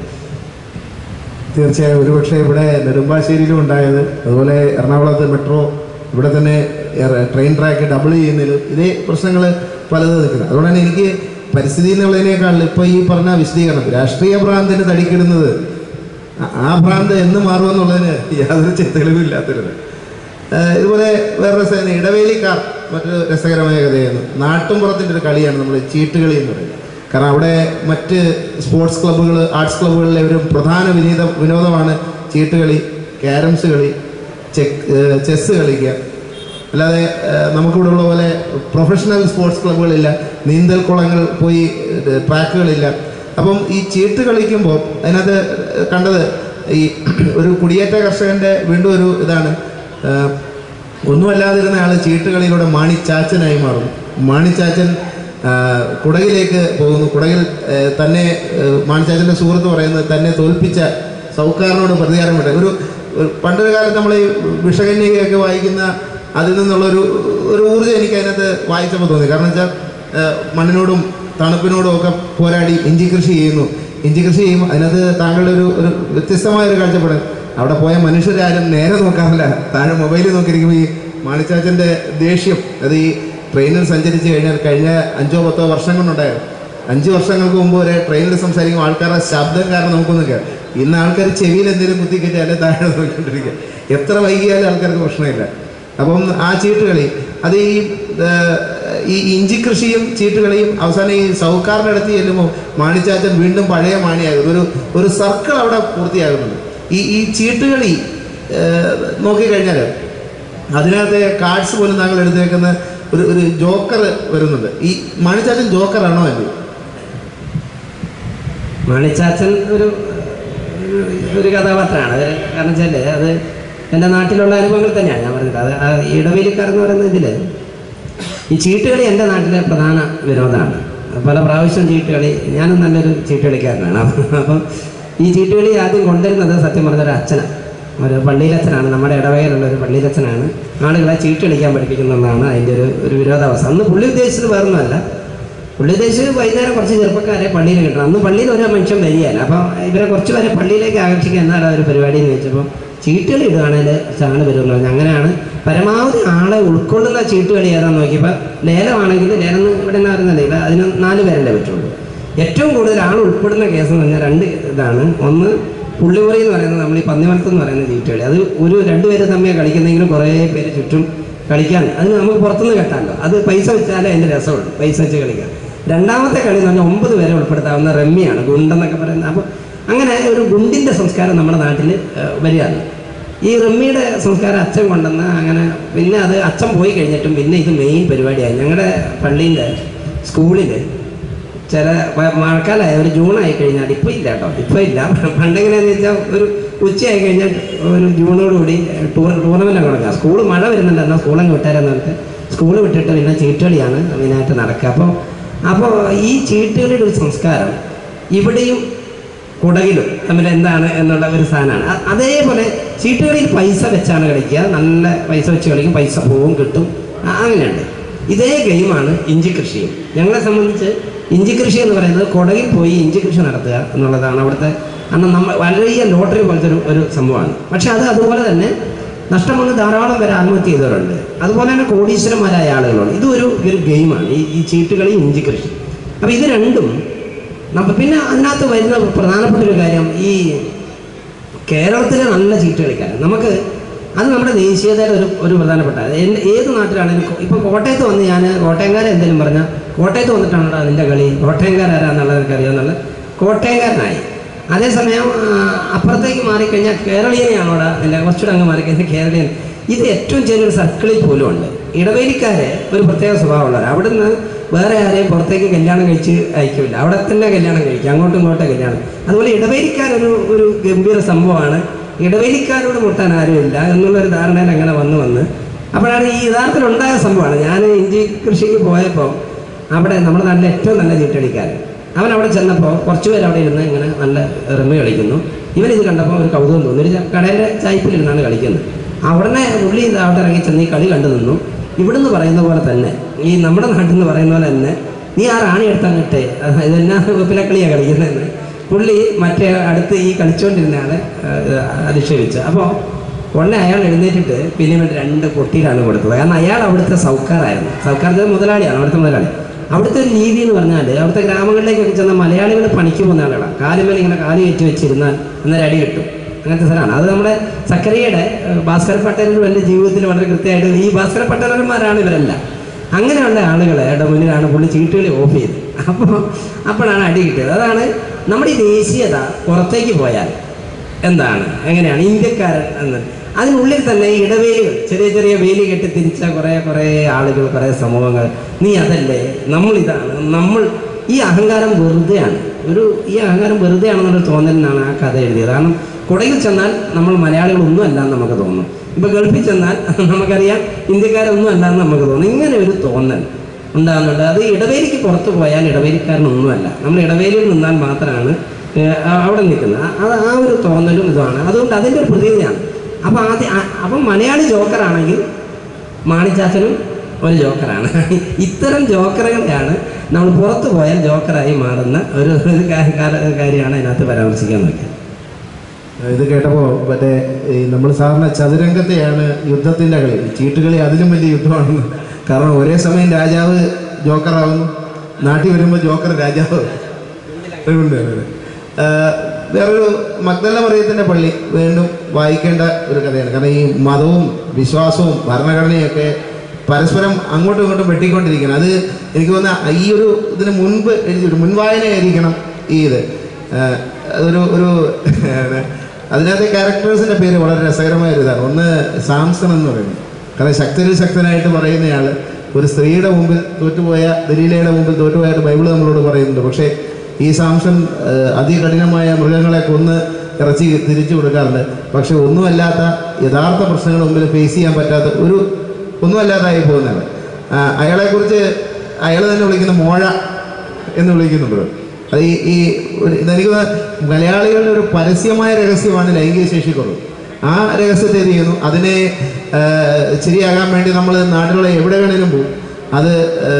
തീർച്ചയായും ഒരുപക്ഷെ ഇവിടെ നെടുമ്പാശ്ശേരിയിലും ഉണ്ടായത് അതുപോലെ എറണാകുളത്ത് മെട്രോ ഇവിടെ തന്നെ എറ- ട്രെയിൻ ട്രാക്ക് ഡബിൾ ചെയ്യുന്നതിലും ഇതേ പ്രശ്നങ്ങൾ പലത് നിൽക്കുന്നത് അതുകൊണ്ട് തന്നെ എനിക്ക് പരിസ്ഥിതി എന്നുള്ളതിനേക്കാൾ ഇപ്പോൾ ഈ പറഞ്ഞ വിശദീകരണം രാഷ്ട്രീയ ഭ്രാന്തിന് തടിക്കിടുന്നത് ആ- ആ ഭ്രാന്ത് എന്ന് മാറുമെന്നുള്ളതിന് യാതൊരു ചെ- തെളിവില്ലാത്തത് ഏഹ് ഇതുപോലെ വേറൊരു സേന ഇടവേലിക്കാർ മറ്റൊരു രസകരമായ കഥയായിരുന്നു നാട്ടുംപുറത്തിൻ്റെ ഒരു കളിയാണ് നമ്മൾ ചീട്ടുകളി എന്ന് പറയുന്നത് കാരണം അവിടെ മറ്റ് സ്പോർട്സ് ക്ലബ്ബുകൾ ആർട്സ് ക്ലബ്ബുകളിലെ ഒരു പ്രധാന വിനീത വിനോദമാണ് ചീട്ടുകളി ക്യാരംസ് കളി ചെക്ക് ചെസ്സ് കളിക്കുക അല്ലാതെ ഏഹ്, നമുക്കിവിടെ ഉള്ള പോലെ പ്രൊഫഷണൽ സ്പോർട്സ് ക്ലബ്ബുകളില്ല നീന്തൽ കുളങ്ങൾ പോയി ഏഹ്, ട്രാക്കുകളില്ല അപ്പം ഈ ചീട്ട് കളിക്കുമ്പോൾ അതിനകത്ത് കണ്ടത് ഈ ഒരു കുടിയേറ്റ കർഷകൻ്റെ വീണ്ടും ഒരു ഇതാണ് ഏഹ്, ഒന്നുമല്ലാതിരുന്ന ആൾ ചീട്ടുകളിലൂടെ മാണിച്ചാച്ചനായി മാറും മാണിച്ചാച്ചൻ ആ, കുടകിലേക്ക് പോകുന്നു കുടകിൽ ഏ, തന്നെ ഏ, മാണിച്ചാച്ചൻ്റെ സുഹൃത്ത് പറയുന്നത് തന്നെ തോൽപ്പിച്ച സൗക്കാറിനോട് പ്രതികാരം വിട്ട ഒരു ഒരു പണ്ടൊരു കാലത്ത് നമ്മൾ ഈ വിഷകന്യകയൊക്കെ വായിക്കുന്ന അതിൽ നിന്നുള്ളൊരു ഒരു ഊർജ്ജം എനിക്ക് അതിനകത്ത് വായിച്ചപ്പോൾ തോന്നി കാരണം വെച്ചാൽ ഏ, മണ്ണിനോടും തണുപ്പിനോടും ഒക്കെ പോരാടി ഇഞ്ചി കൃഷി ചെയ്യുന്നു ഇഞ്ചി കൃഷി ചെയ്യുമ്പോൾ അതിനകത്ത് താങ്കളുടെ ഒരു ഒരു വ്യത്യസ്തമായ ഒരു കാഴ്ചപ്പാട് അവിടെ പോയ മനുഷ്യരാരും നേരെ നോക്കാറില്ല താഴെ മൊബൈലിൽ നോക്കിയിരിക്കുമ്പോൾ ഈ മാണിച്ചാച്ചൻ്റെ ദേഷ്യം അത് ഈ ട്രെയിനിൽ സഞ്ചരിച്ച് കഴിഞ്ഞാൽ കഴിഞ്ഞ അഞ്ചോ പത്തോ വർഷം കൊണ്ടുണ്ടായിരുന്നു അഞ്ച് വർഷങ്ങൾക്ക് മുമ്പ് വരെ ട്രെയിനിൽ സംസാരിക്കുമ്പോൾ ആൾക്കാരുടെ ശബ്ദം കാരണം നമുക്കൊന്നും കേൾക്കാം ഇന്ന് ആൾക്കാർ ചെവിയിൽ എന്തെങ്കിലും കുത്തിക്കറ്റി അല്ലെ താഴെ നോക്കിക്കൊണ്ടിരിക്കുക എത്ര വൈകിയാലും ആൾക്കാർക്ക് പ്രശ്നമില്ല അപ്പം ആ ചീട്ടുകളി അത് ഈ ഏർ, ഈ ഇഞ്ചി കൃഷിയും ചീട്ടുകളിയും അവസാനം ഈ സൗക്കാറിൻ്റെ അടുത്ത് ചെല്ലുമ്പോൾ മാണിച്ചാച്ചൻ വീണ്ടും പഴയ മാണിയാകും ഒരു ഒരു സർക്കിൾ അവിടെ പൂർത്തിയാകുന്നുണ്ട് ഈ ഈ ചീട്ടുകളി ഏർ, നോക്കിക്കഴിഞ്ഞാൽ അതിനകത്തെ കാർഡ്സ് പോലും താങ്കൾ എടുത്തു വെക്കുന്ന ഒരു ഒരു ജോക്കർ വരുന്നുണ്ട് ഈ മാണിച്ചാച്ചൻ ജോക്കറാണോ അല്ലേ മാണിച്ചാച്ചൻ ഒരു ഒരു- ഒരു കഥാപാത്രമാണ് അത് കാരണം വെച്ചാൽ അത് എൻ്റെ നാട്ടിലുള്ള അനുഭവങ്ങൾ തന്നെയാണ് ഞാൻ പറഞ്ഞത് അത് ആ ഇടവേലിക്കാർ എന്ന് പറയുന്ന ഇതിൽ ഈ ചീട്ടുകളി എൻ്റെ നാട്ടിലെ പ്രധാന വിനോദമാണ് പല പ്രാവശ്യം ചീട്ടുകളി ഞാനും നല്ലൊരു ചീട്ടുകളിക്കാരനാണ് അപ്പം ഈ ചീട്ടുകളി ആദ്യം കൊണ്ടുവരുന്നത് സത്യം പറഞ്ഞ ഒരു അച്ഛനാണ് ഒരു പള്ളിയിലച്ഛനാണ് നമ്മുടെ ഇടവകയിലുള്ള ഒരു പള്ളിയിലച്ഛനാണ് ആളുകളെ ചീട്ട് കളിക്കാൻ പഠിപ്പിക്കുന്നതാണ് അതിൻ്റെ ഒരു ഒരു വിരോധാവസ്ഥ അന്ന് പുള്ളി ഉദ്ദേശിച്ചത് വേറൊന്നുമല്ല പുള്ളി ഉദ്ദേശിച്ചത് വൈകുന്നേരം കുറച്ച് ചെറുപ്പക്കാരെ പള്ളിയിൽ കിട്ടണം അന്ന് പള്ളിയിൽ ഒരു മനുഷ്യൻ വരികയല്ല അപ്പം ഇവരെ കുറച്ച് പേരെ പള്ളിയിലേക്ക് ആകർഷിക്കുക എന്നാണ് ഒരു പരിപാടി എന്ന് വെച്ചപ്പോൾ ചീട്ടുകളി ഇടുകയാണെങ്കിൽ ചാണ് വരുമെന്ന് പറഞ്ഞു അങ്ങനെയാണ് പരമാവധി ആളെ ഉൾക്കൊള്ളുന്ന ചീട്ടുകളി ഏതാന്ന് നോക്കിയപ്പോൾ ലേലമാണെങ്കിൽ ലേലം എന്ന് ഇവിടെ നിന്ന് അറിയുന്നില്ല അതിന് നാല് പേരല്ലേ പറ്റുള്ളൂ ഏറ്റവും കൂടുതൽ ആൾ ഉൾപ്പെടുന്ന കേസ് എന്ന് പറഞ്ഞാൽ രണ്ട് ഇതാണ് ഒന്ന് പുള്ളിമുറി എന്ന് പറയുന്നത് നമ്മൾ ഈ പന്നിമലത്ത് എന്ന് പറയുന്ന ചീട്ടുകളി അത് ഒരു രണ്ടുപേര് തമ്മിൽ കളിക്കുന്നെങ്കിലും കുറേ പേര് ചുറ്റും കളിക്കാൻ അതിന് നമുക്ക് പുറത്തുനിന്ന് കെട്ടാമല്ലോ അത് പൈസ വെച്ചാലേ അതിൻ്റെ രസമുള്ളൂ പൈസ വെച്ച് കളിക്കാൻ രണ്ടാമത്തെ കളി എന്ന് പറഞ്ഞാൽ ഒമ്പത് പേരെ ഉൾപ്പെടുത്താവുന്ന റമ്മിയാണ് ഗുണ്ടെന്നൊക്കെ പറയുന്നത് അപ്പോൾ അങ്ങനെ ഒരു ഗുണ്ടിൻ്റെ സംസ്കാരം നമ്മുടെ നാട്ടിൽ വരികയാണ് ഈ റമ്മിയുടെ സംസ്കാരം അച്ഛൻ കൊണ്ടുവന്ന് അങ്ങനെ പിന്നെ അത് അച്ഛൻ പോയി കഴിഞ്ഞിട്ടും പിന്നെ ഇത് മെയിൻ പരിപാടിയായി ഞങ്ങളുടെ പള്ളീൻ്റെ സ്കൂളിൽ ചില മ- മഴക്കാലമായ ഒരു ജൂണായി കഴിഞ്ഞാൽ ഇപ്പോൾ ഇല്ല കേട്ടോ ഇപ്പോൾ ഇല്ല പണ്ടെങ്ങനെയാണെന്ന് വെച്ചാൽ ഒരു ഉച്ചയായി കഴിഞ്ഞാൽ ഒരു ജൂണോടുകൂടി ടൂർ ടൂർണമെൻ്റ് തുടങ്ങുക സ്കൂൾ മഴ വരുന്നുണ്ട് എന്നാൽ സ്കൂളങ്ങ് വിട്ടാരെന്ന് പറഞ്ഞിട്ട് സ്കൂൾ വിട്ടിട്ട് പിന്നെ ചീട്ടുകളിയാണ് മെയിനായിട്ട് നടക്കുക അപ്പോൾ അപ്പോൾ ഈ ചീട്ടുകളിയുടെ ഒരു സംസ്കാരം ഇവിടെയും കുടകിലും തമ്മിൽ എന്താണ് എന്നുള്ള ഒരു സാധനമാണ് അ- അതേപോലെ ചീട്ടുകളിൽ പൈസ വെച്ചാണ് കളിക്കുക നല്ല പൈസ വെച്ച് കളിക്കും പൈസ പോവും കിട്ടും ആ, അങ്ങനെയുണ്ട് ഇതേ ഗെയിമാണ് ഇഞ്ചി കൃഷിയും ഞങ്ങളെ സംബന്ധിച്ച് ഇഞ്ചി കൃഷി എന്ന് പറയുന്നത് കുടകിൽ പോയി ഇഞ്ചി കൃഷി നടത്തുക എന്നുള്ളതാണ് അവിടുത്തെ അന്ന് നമ്മൾ വലിയ ലോട്ടറി പോലത്തെ ഒരു ഒരു സംഭവമാണ് പക്ഷെ അത് അതുപോലെ തന്നെ നഷ്ടം വന്ന് ധാരാളം പേര് ആത്മഹത്യ ചെയ്തവരുണ്ട് അതുപോലെ തന്നെ കോടീശ്വരന്മാരായ ആളുകളുണ്ട് ഇതും ഒരു ഒരു ഗെയിമാണ് ഈ ഈ ചീട്ടുകളി ഇഞ്ചി കൃഷി അപ്പോൾ ഇത് രണ്ടും നമ്മ പിന്നെ അതിനകത്ത് വരുന്ന പ്രധാനപ്പെട്ട ഒരു കാര്യം ഈ കേരളത്തിലെ നല്ല ചീട്ട് കളിക്കാരൻ നമുക്ക് അത് നമ്മുടെ ദേശീയതയുടെ ഒരു ഒരു പ്രധാനപ്പെട്ട എൻ്റെ ഏത് നാട്ടിലാണെങ്കിലും ഇപ്പം കോട്ടയത്ത് വന്ന് ഞാൻ കോട്ടയംകാരെ എന്തെങ്കിലും പറഞ്ഞാൽ കോട്ടയത്ത് വന്നിട്ടാണോ നിൻ്റെ കളി കോട്ടയംകാരാരാന്നുള്ളത് എനിക്ക് അറിയാമെന്നുള്ള കോട്ടയംകാരനായി അതേസമയം ആ, അപ്പുറത്തേക്ക് മാറിക്കഴിഞ്ഞാൽ കേരളീയനെയാണോടാ നിൻ്റെ കുറച്ചുകൂടെ അങ്ങ് മാറിക്കഴിഞ്ഞാൽ കേരളീയൻ ഇത് ഏറ്റവും ചെറിയൊരു സർക്കിളിൽ പോലും ഉണ്ട് ഇടവേലിക്കാരെ ഒരു പ്രത്യേക സ്വഭാവമുള്ളവർ അവിടുന്ന് വേറെ ആരെയും പുറത്തേക്ക് കല്യാണം കഴിച്ച് അയക്കില്ല അവിടെ തന്നെ കല്യാണം കഴിക്കും അങ്ങോട്ടും ഇങ്ങോട്ടും കല്യാണം അതുപോലെ ഇടവേലിക്കാരൊരു ഒരു ഗംഭീര സംഭവമാണ് ഇടവേലിക്കാരോട് മുട്ടാൻ ആരുമില്ല എന്നുള്ളൊരു ധാരണയിൽ അങ്ങനെ വന്ന് വന്ന് അപ്പോഴാണ് ഈ യഥാർത്ഥത്തിലുണ്ടായ സംഭവമാണ് ഞാൻ ഇഞ്ചി കൃഷിക്ക് പോയപ്പോൾ അവിടെ നമ്മുടെ നാട്ടിലെ ഏറ്റവും നല്ല ചീട്ടടിക്കാരൻ അവൻ അവിടെ ചെന്നപ്പോൾ കുറച്ച് പേര് അവിടെ ഇരുന്ന് ഇങ്ങനെ നല്ല റിമി കളിക്കുന്നു ഇവൻ ഇത് കണ്ടപ്പോൾ ഒരു കൗതുകം തോന്നി ഒരു ച- കടയുടെ ചായ്പിലിരുന്നാണ് കളിക്കുന്നത് അവിടനെ പുള്ളി ഇത് അവിടെ ഇറങ്ങി ചെന്ന് ഈ കളി കണ്ടു നിന്നു ഇവിടുന്ന് പറയുന്ന പോലെ തന്നെ ഈ നമ്മുടെ നാട്ടിൽ നിന്ന് പറയുന്ന പോലെ തന്നെ നീ ആ റാണി എടുത്തങ്ങിട്ടെ ഇതെന്നാ വെപ്പിലക്കളിയാണ് കളിക്കുന്നതെന്ന് പുള്ളി മറ്റേ അടുത്ത് ഈ കളിച്ചുകൊണ്ടിരുന്ന ആളെ ആ, അധിക്ഷേപിച്ചു അപ്പോൾ ഉടനെ അയാൾ എഴുന്നേറ്റിട്ട് പിന്നെ ഇവൻ രണ്ട് പൊട്ടിയിലാണ് കൊടുത്തത് കാരണം അയാൾ അവിടുത്തെ സൗക്കാറായിരുന്നു സൗക്കാരത്തെ മുതലാളിയാണ് അവിടുത്തെ മുതലാളി അവിടുത്തെ ഒരു രീതി എന്ന് പറഞ്ഞാൽ അവിടുത്തെ ഗ്രാമങ്ങളിലേക്കൊക്കെ ചെന്ന മലയാളികൾ പണിക്ക് പോകുന്ന ആളുകളാണ് കാലുമേൽ ഇങ്ങനെ കാല് കയറ്റി വെച്ചിരുന്നാൽ അന്നേരം അടി കിട്ടും അങ്ങനത്തെ സ്ഥലമാണ് അത് നമ്മുടെ സക്കറിയുടെ ഏഹ്, ഭാസ്കര പട്ടേലിനും എൻ്റെ ജീവിതത്തിൽ വളരെ കൃത്യമായിട്ട് ഈ ഭാസ്കര പട്ടേലന്മാരാണ് ഇവരെല്ലാം അങ്ങനെയുള്ള ആളുകളുടെ മുന്നിലാണ് പുള്ളി ചീട്ടുകളി ഓഫ് ചെയ്തത് അപ്പോൾ അപ്പോഴാണ് അടി കിട്ടിയത് അതാണ് നമ്മുടെ ഈ ദേശീയത പുറത്തേക്ക് പോയാൽ എന്താണ് എങ്ങനെയാണ് ഇന്ത്യക്കാരൻ എന്ന് അതിനുള്ളിൽ തന്നെ ഈ ഇടവേലികൾ ചെറിയ ചെറിയ വേലി കെട്ടി തിരിച്ച കുറേ കുറേ ആളുകൾ കുറേ സമൂഹങ്ങൾ നീ അതല്ലേ നമ്മളിതാണ് നമ്മൾ ഈ അഹങ്കാരം വെറുതെയാണ് ഒരു ഈ അഹങ്കാരം വെറുതെയാണെന്നൊരു തോന്നലിനാണ് ആ കഥ എഴുതിയത് കാരണം കുടയിൽ ചെന്നാൽ നമ്മൾ മലയാളികളൊന്നും അല്ല എന്ന് നമുക്ക് തോന്നും ഇപ്പൊ ഗൾഫിൽ ചെന്നാൽ നമുക്കറിയാം ഇന്ത്യക്കാരൊന്നും അല്ല എന്ന് നമുക്ക് തോന്നും ഇങ്ങനെ ഒരു തോന്നൽ ഉണ്ടാകുന്നുണ്ട് അത് ഇടവേലിക്ക് പുറത്തു പോയാൽ ഇടവേലിക്കാരനൊന്നുമല്ല നമ്മൾ ഇടവേലിയിൽ നിന്നാൽ മാത്രമാണ് ഏഹ്, ആ- അവിടെ നിൽക്കുന്നത് ആ- അത് ആ ഒരു തോന്നലും ഇതുമാണ് അതുകൊണ്ട് അതിൻ്റെ ഒരു പ്രതിനിധിയാണ് അപ്പം ആദ്യം ആ- അപ്പം മലയാളി ജോക്കറാണെങ്കിൽ മാണിച്ചാച്ചനും ഒരു ജോക്കറാണ് ഇത്തരം ജോക്കറുകളെയാണ് നമ്മൾ പുറത്തു പോയാൽ ജോക്കറായി മാറുന്ന ഒരു ഒരു കാ- കാ- കാര്യമാണ് അതിനകത്ത് പരാമർശിക്കാൻ നോക്കിയത് ഇത് കേട്ടപ്പോൾ മറ്റേ ഈ നമ്മൾ സാധാരണ ചതുരംഗത്തെയാണ് യുദ്ധത്തിൻ്റെ കളി ചീട്ടുകളി അതിലും വലിയ യുദ്ധമാണെന്ന് കാരണം ഒരേ സമയം രാജാവ് ജോക്കറാവുന്നു നാട്ടിൽ വരുമ്പോൾ ജോക്കർ രാജാവ് ഉണ്ട്, അതെ, അതെ. ആ, വേറൊരു മഗ്ദല മറിയത്തിൻ്റെ പള്ളി വീണ്ടും വായിക്കേണ്ട ഒരു കഥയാണ് കാരണം ഈ മതവും വിശ്വാസവും ഭരണഘടനയൊക്കെ പരസ്പരം അങ്ങോട്ടും ഇങ്ങോട്ടും വെട്ടിക്കൊണ്ടിരിക്കണം അത് എനിക്ക് തോന്നുന്ന ഈ ഒരു ഇതിന് മുൻപ് എഴുതിയിട്ട് മുൻവായനയായിരിക്കണം ഈ ഇത് ആ, അതൊരു ഒരു അതിനകത്തെ ക്യാരക്ടേഴ്സിൻ്റെ പേര് വളരെ രസകരമായ ഒരു ഇതാണ് ഒന്ന് സാംസൺ എന്ന് പറയുന്നത് കാരണം ശക്തരിൽ ശക്തനായിട്ട് പറയുന്നയാൾ ഒരു സ്ത്രീയുടെ മുമ്പിൽ തോറ്റുപോയ ദലീലയുടെ മുമ്പിൽ തോറ്റുപോയായിട്ട് ബൈബിൾ നമ്മളോട് പറയുന്നുണ്ട് പക്ഷേ ഈ സാംസൺ ആ, അതികഠിനമായ മൃഗങ്ങളെ കൊന്ന് ഇറച്ചി തിരിച്ചു കൊടുക്കാറുണ്ട് പക്ഷെ ഒന്നുമല്ലാത്ത യഥാർത്ഥ പ്രശ്നങ്ങൾ മുമ്പിൽ ഫേസ് ചെയ്യാൻ പറ്റാത്ത ഒരു ഒന്നുമല്ലാതായി പോകുന്നതാണ് ആ, അയാളെക്കുറിച്ച് അയാൾ തന്നെ വിളിക്കുന്ന മോഴ എന്ന് വിളിക്കുന്നുണ്ട് അത് ഈ ഈ ഒരു ഇതെനിക്ക് തോന്നുന്നു മലയാളികളുടെ ഒരു പരസ്യമായ രഹസ്യമാണ് ലൈംഗിക ശേഷിക്കുറവ് ആ രഹസ്യത്തെ എന്ത് ചെയ്യുന്നു അതിനെ ആ, ശരിയാകാൻ വേണ്ടി നമ്മൾ നാട്ടിലുള്ള എവിടെ വേണേലും പോകും അത്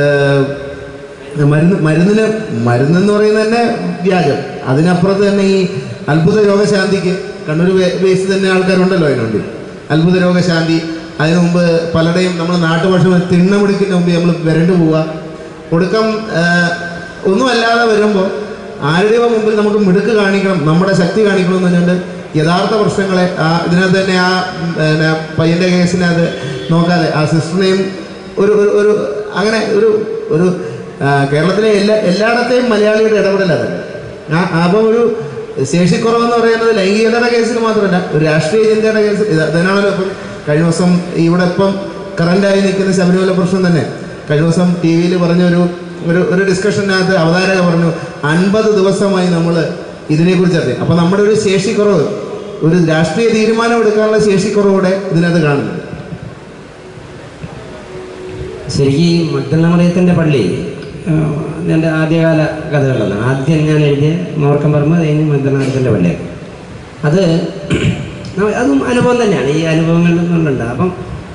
ആ, മരുന്ന് മരുന്നിന് മരുന്നെന്ന് പറയുന്നത് തന്നെ വ്യാജം അതിനപ്പുറത്ത് തന്നെ ഈ അത്ഭുത രോഗശാന്തിക്ക് കണ്ണൂർ ബേസ് തന്നെ ആൾക്കാരുണ്ടല്ലോ അതിനുണ്ട് അത്ഭുത രോഗശാന്തി അതിനു മുമ്പ് പലരുടെയും നമ്മൾ നാട്ടുഭാഷ തിണ്ണമെടുക്കിന് മുമ്പ് നമ്മൾ വരണ്ടു പോവുക ഒടുക്കം ആ, ഒന്നുമല്ലാതെ വരുമ്പോൾ ആരുടെയോ മുമ്പിൽ നമുക്ക് മിടുക്ക് കാണിക്കണം നമ്മുടെ ശക്തി കാണിക്കണം എന്ന് പറഞ്ഞുകൊണ്ട് യഥാർത്ഥ പ്രശ്നങ്ങളെ ആ ഇതിനകത്ത് തന്നെ ആ ഉം, പിന്നെ പയ്യൻ്റെ കേസിനകത്ത് നോക്കാതെ ആ സിസ്റ്ററിനെയും ഒരു ഒരു ഒരു അങ്ങനെ ഒരു ഒരു ആ, കേരളത്തിലെ എല്ലാ എല്ലായിടത്തെയും മലയാളിയുടെ ഇടപെടലാണ് ആ അപ്പം ഒരു ശേഷിക്കുറവെന്ന് പറയുന്നത് ലൈംഗികതയുടെ കേസിൽ മാത്രമല്ല ഒരു രാഷ്ട്രീയ ചിന്തയുടെ കേസിൽ ഇത് അതിനാണല്ലോ ഇപ്പം കഴിഞ്ഞ ദിവസം ഇവിടെ ഇപ്പം കറണ്ടായി നിൽക്കുന്ന ശബരിമല പ്രശ്നം തന്നെ കഴിഞ്ഞ ദിവസം ടി വിയിൽ പറഞ്ഞൊരു ഒരു ഒരു ഡിസ്കഷനകത്ത് അവതാരക പറഞ്ഞു അൻപത് ദിവസമായി നമ്മൾ ഇതിനെക്കുറിച്ച് ചർച്ച ചെയ്യും. അപ്പോൾ നമ്മുടെ ഒരു ശേഷിക്കുറവ് ഒരു രാഷ്ട്രീയ തീരുമാനം എടുക്കാനുള്ള ശേഷിക്കുറവോടെ ഇതിനകത്ത് കാണുന്നുണ്ട് ശരിക്കും ഈ മഗ്ദലമറിയത്തിൻ്റെ പള്ളി ആഹ്, എൻ്റെ ആദ്യകാല കഥകളാണ് ആദ്യം ഞാൻ എഴുതിയ മോർക്കം പറമ്പ് കഴിഞ്ഞ് മഗ്ദലമറിയത്തിൻ്റെ പള്ളിയാണ് അത് ന- അതും അനുഭവം തന്നെയാണ് ഈ അനുഭവങ്ങളിൽ നിന്നുണ്ട് അപ്പം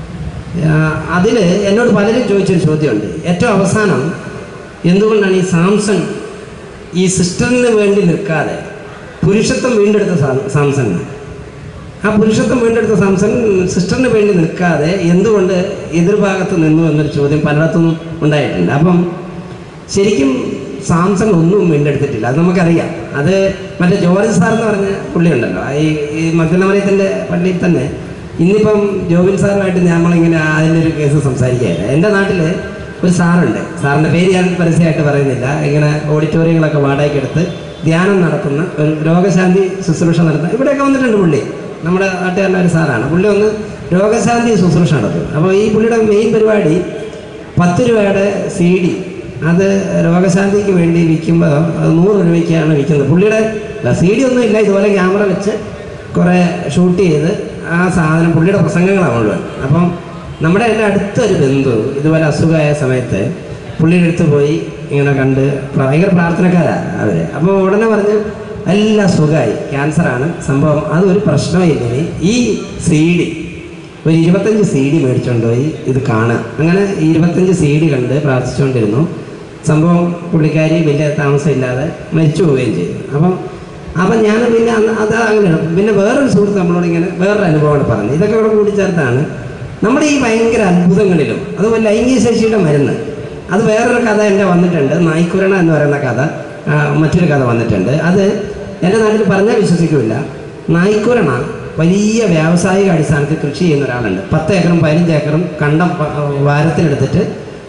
അതിൽ എന്നോട് പലരും ചോദിച്ചൊരു ചോദ്യമുണ്ട് ഏറ്റവും അവസാനം എന്തുകൊണ്ടാണ് ഈ സാംസൺ ഈ സിസ്റ്ററിന് വേണ്ടി നിൽക്കാതെ പുരുഷത്വം വീണ്ടെടുത്ത സാ- സാംസൺ ആ പുരുഷത്വം വീണ്ടെടുത്ത സാംസൺ സിസ്റ്ററിന് വേണ്ടി നിൽക്കാതെ എന്തുകൊണ്ട് എതിർഭാഗത്ത് നിന്നു എന്നൊരു ചോദ്യം പലയിടത്തും ഉണ്ടായിട്ടുണ്ട് അപ്പം ശരിക്കും സാംസൺ ഒന്നും വീണ്ടെടുത്തിട്ടില്ല അത് നമുക്കറിയാം അത് മറ്റേ ജോർജ് സാർ എന്ന് പറഞ്ഞ പുള്ളിയുണ്ടല്ലോ ആ ഈ ഈ മഗ്ദലമറിയത്തിൻ്റെ പള്ളിയിൽ തന്നെ ഇന്നിപ്പം ജോബിൻ സാറുമായിട്ട് നമ്മളിങ്ങനെ അതിൻ്റെ ഒരു കേസ് സംസാരിക്കുകയായിരുന്നു എൻ്റെ നാട്ടിൽ ഒരു സാറുണ്ട് സാറിൻ്റെ പേര് ഞാൻ പരസ്യമായിട്ട് പറയുന്നില്ല ഇങ്ങനെ ഓഡിറ്റോറിയങ്ങളൊക്കെ വാടകയ്ക്ക് എടുത്ത് ധ്യാനം നടത്തുന്ന ഒരു രോഗശാന്തി ശുശ്രൂഷ നടത്തുന്ന ഇവിടെയൊക്കെ വന്നിട്ടുണ്ട് പുള്ളി നമ്മുടെ നാട്ടുകാരൻ്റെ ഒരു സാറാണ് പുള്ളി ഒന്ന് രോഗശാന്തി ശുശ്രൂഷ നടത്തും അപ്പോൾ ഈ പുള്ളിയുടെ മെയിൻ പരിപാടി പത്ത് രൂപയുടെ സി ഡി അത് രോഗശാന്തിക്ക് വേണ്ടി വിൽക്കുമ്പോൾ അത് നൂറ് രൂപയ്ക്കാണ് വിൽക്കുന്നത് പുള്ളിയുടെ സി ഡി ഒന്നും ഇല്ല ഇതുപോലെ ക്യാമറ വെച്ച് കുറേ ഷൂട്ട് ചെയ്ത് ആ സാധനം പുള്ളിയുടെ പ്രസംഗങ്ങളാണ് മുഴുവൻ അപ്പം നമ്മുടെ എൻ്റെ അടുത്തൊരു ബന്ധു ഇതുപോലെ അസുഖമായ സമയത്ത് പുള്ളിയുടെ അടുത്ത് പോയി ഇങ്ങനെ കണ്ട് ഭയങ്കര പ്രാർത്ഥനക്കാരാണ് അവർ അപ്പോൾ ഉടനെ പറഞ്ഞു എല്ലാം സുഖമായി ക്യാൻസറാണ് സംഭവം അതൊരു പ്രശ്നമില്ല ഈ സി ഡി ഒരു ഇരുപത്തഞ്ച് സി ഡി മേടിച്ചുകൊണ്ട് പോയി ഇത് കാണുക അങ്ങനെ ഈ ഇരുപത്തഞ്ച് സി ഡി കണ്ട് പ്രാർത്ഥിച്ചുകൊണ്ടിരുന്നു സംഭവം പുള്ളിക്കാരി വലിയ താമസമില്ലാതെ മരിച്ചു പോവുകയും ചെയ്തു അപ്പം അപ്പം ഞാൻ പിന്നെ അന്ന് അത് അങ്ങനെയാണ് പിന്നെ വേറൊരു സുഹൃത്ത് നമ്മളോട് ഇങ്ങനെ വേറൊരു അനുഭവമാണ് പറഞ്ഞത് ഇതൊക്കെ ഇവിടെ കൂടിച്ചേർത്താണ് നമ്മുടെ ഈ ഭയങ്കര അത്ഭുതങ്ങളിലും അതുപോലെ ലൈംഗിക ശേഷിയുടെ മരുന്ന് അത് വേറൊരു കഥ എൻ്റെ വന്നിട്ടുണ്ട് നായ്ക്കുരണ എന്ന് പറയുന്ന കഥ ആ, മറ്റൊരു കഥ വന്നിട്ടുണ്ട് അത് എൻ്റെ നാട്ടിൽ പറഞ്ഞാൽ വിശ്വസിക്കില്ല നായ്ക്കുരണ വലിയ വ്യാവസായിക അടിസ്ഥാനത്തിൽ കൃഷി ചെയ്യുന്ന ഒരാളുണ്ട് പത്ത് ഏക്കറും പതിനഞ്ച് ഏക്കറും കണ്ടം പ- വാരത്തിലെടുത്തിട്ട്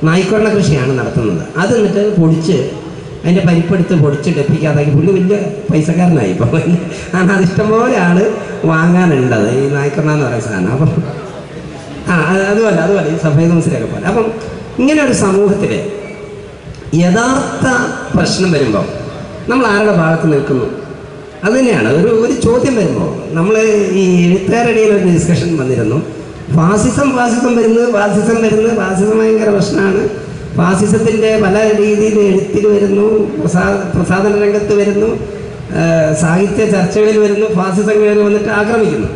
നായ്ക്കൊള്ള കൃഷിയാണ് നടത്തുന്നത് അത് എന്നിട്ട് പൊടിച്ച് അതിൻ്റെ പരിപ്പെടുത്ത് പൊടിച്ച് ഡെപ്പിക്കാതാക്കി പുള്ളി വലിയ പൈസക്കാരനായി ഇപ്പോൾ കാരണം അത് ഇഷ്ടംപോലെ ആൾ വാങ്ങാനുണ്ടത് ഈ നായ്ക്കൊള്ള എന്ന് പറയുന്ന സാധനം അപ്പം ആ അത് അതുപോലെ അതുപോലെ ഈ സഫേദ് മസിലൊക്കെ പോലെ അപ്പം ഇങ്ങനെ ഒരു സമൂഹത്തിൽ യഥാർത്ഥ പ്രശ്നം വരുമ്പോൾ നമ്മൾ ആരുടെ ഭാഗത്ത് നിൽക്കുന്നു അത് തന്നെയാണ് ഒരു ഒരു ചോദ്യം വരുമ്പോൾ നമ്മൾ ഈ എഴുത്തുകാരുടെ ഒരു ഡിസ്കഷൻ വന്നിരുന്നു ഫാസിസം ഫാസിസം വരുന്നത് ഫാസിസം വരുന്നത് ഫാസിസം ഭയങ്കര പ്രശ്നമാണ് ഫാസിസത്തിൻ്റെ പല രീതിയിൽ എഴുത്തിൽ വരുന്നു പ്രസാ പ്രസാദന രംഗത്ത് വരുന്നു ആ, സാഹിത്യ ചർച്ചകളിൽ വരുന്നു ഫാസിസം കയറി വന്നിട്ട് ആക്രമിക്കുന്നു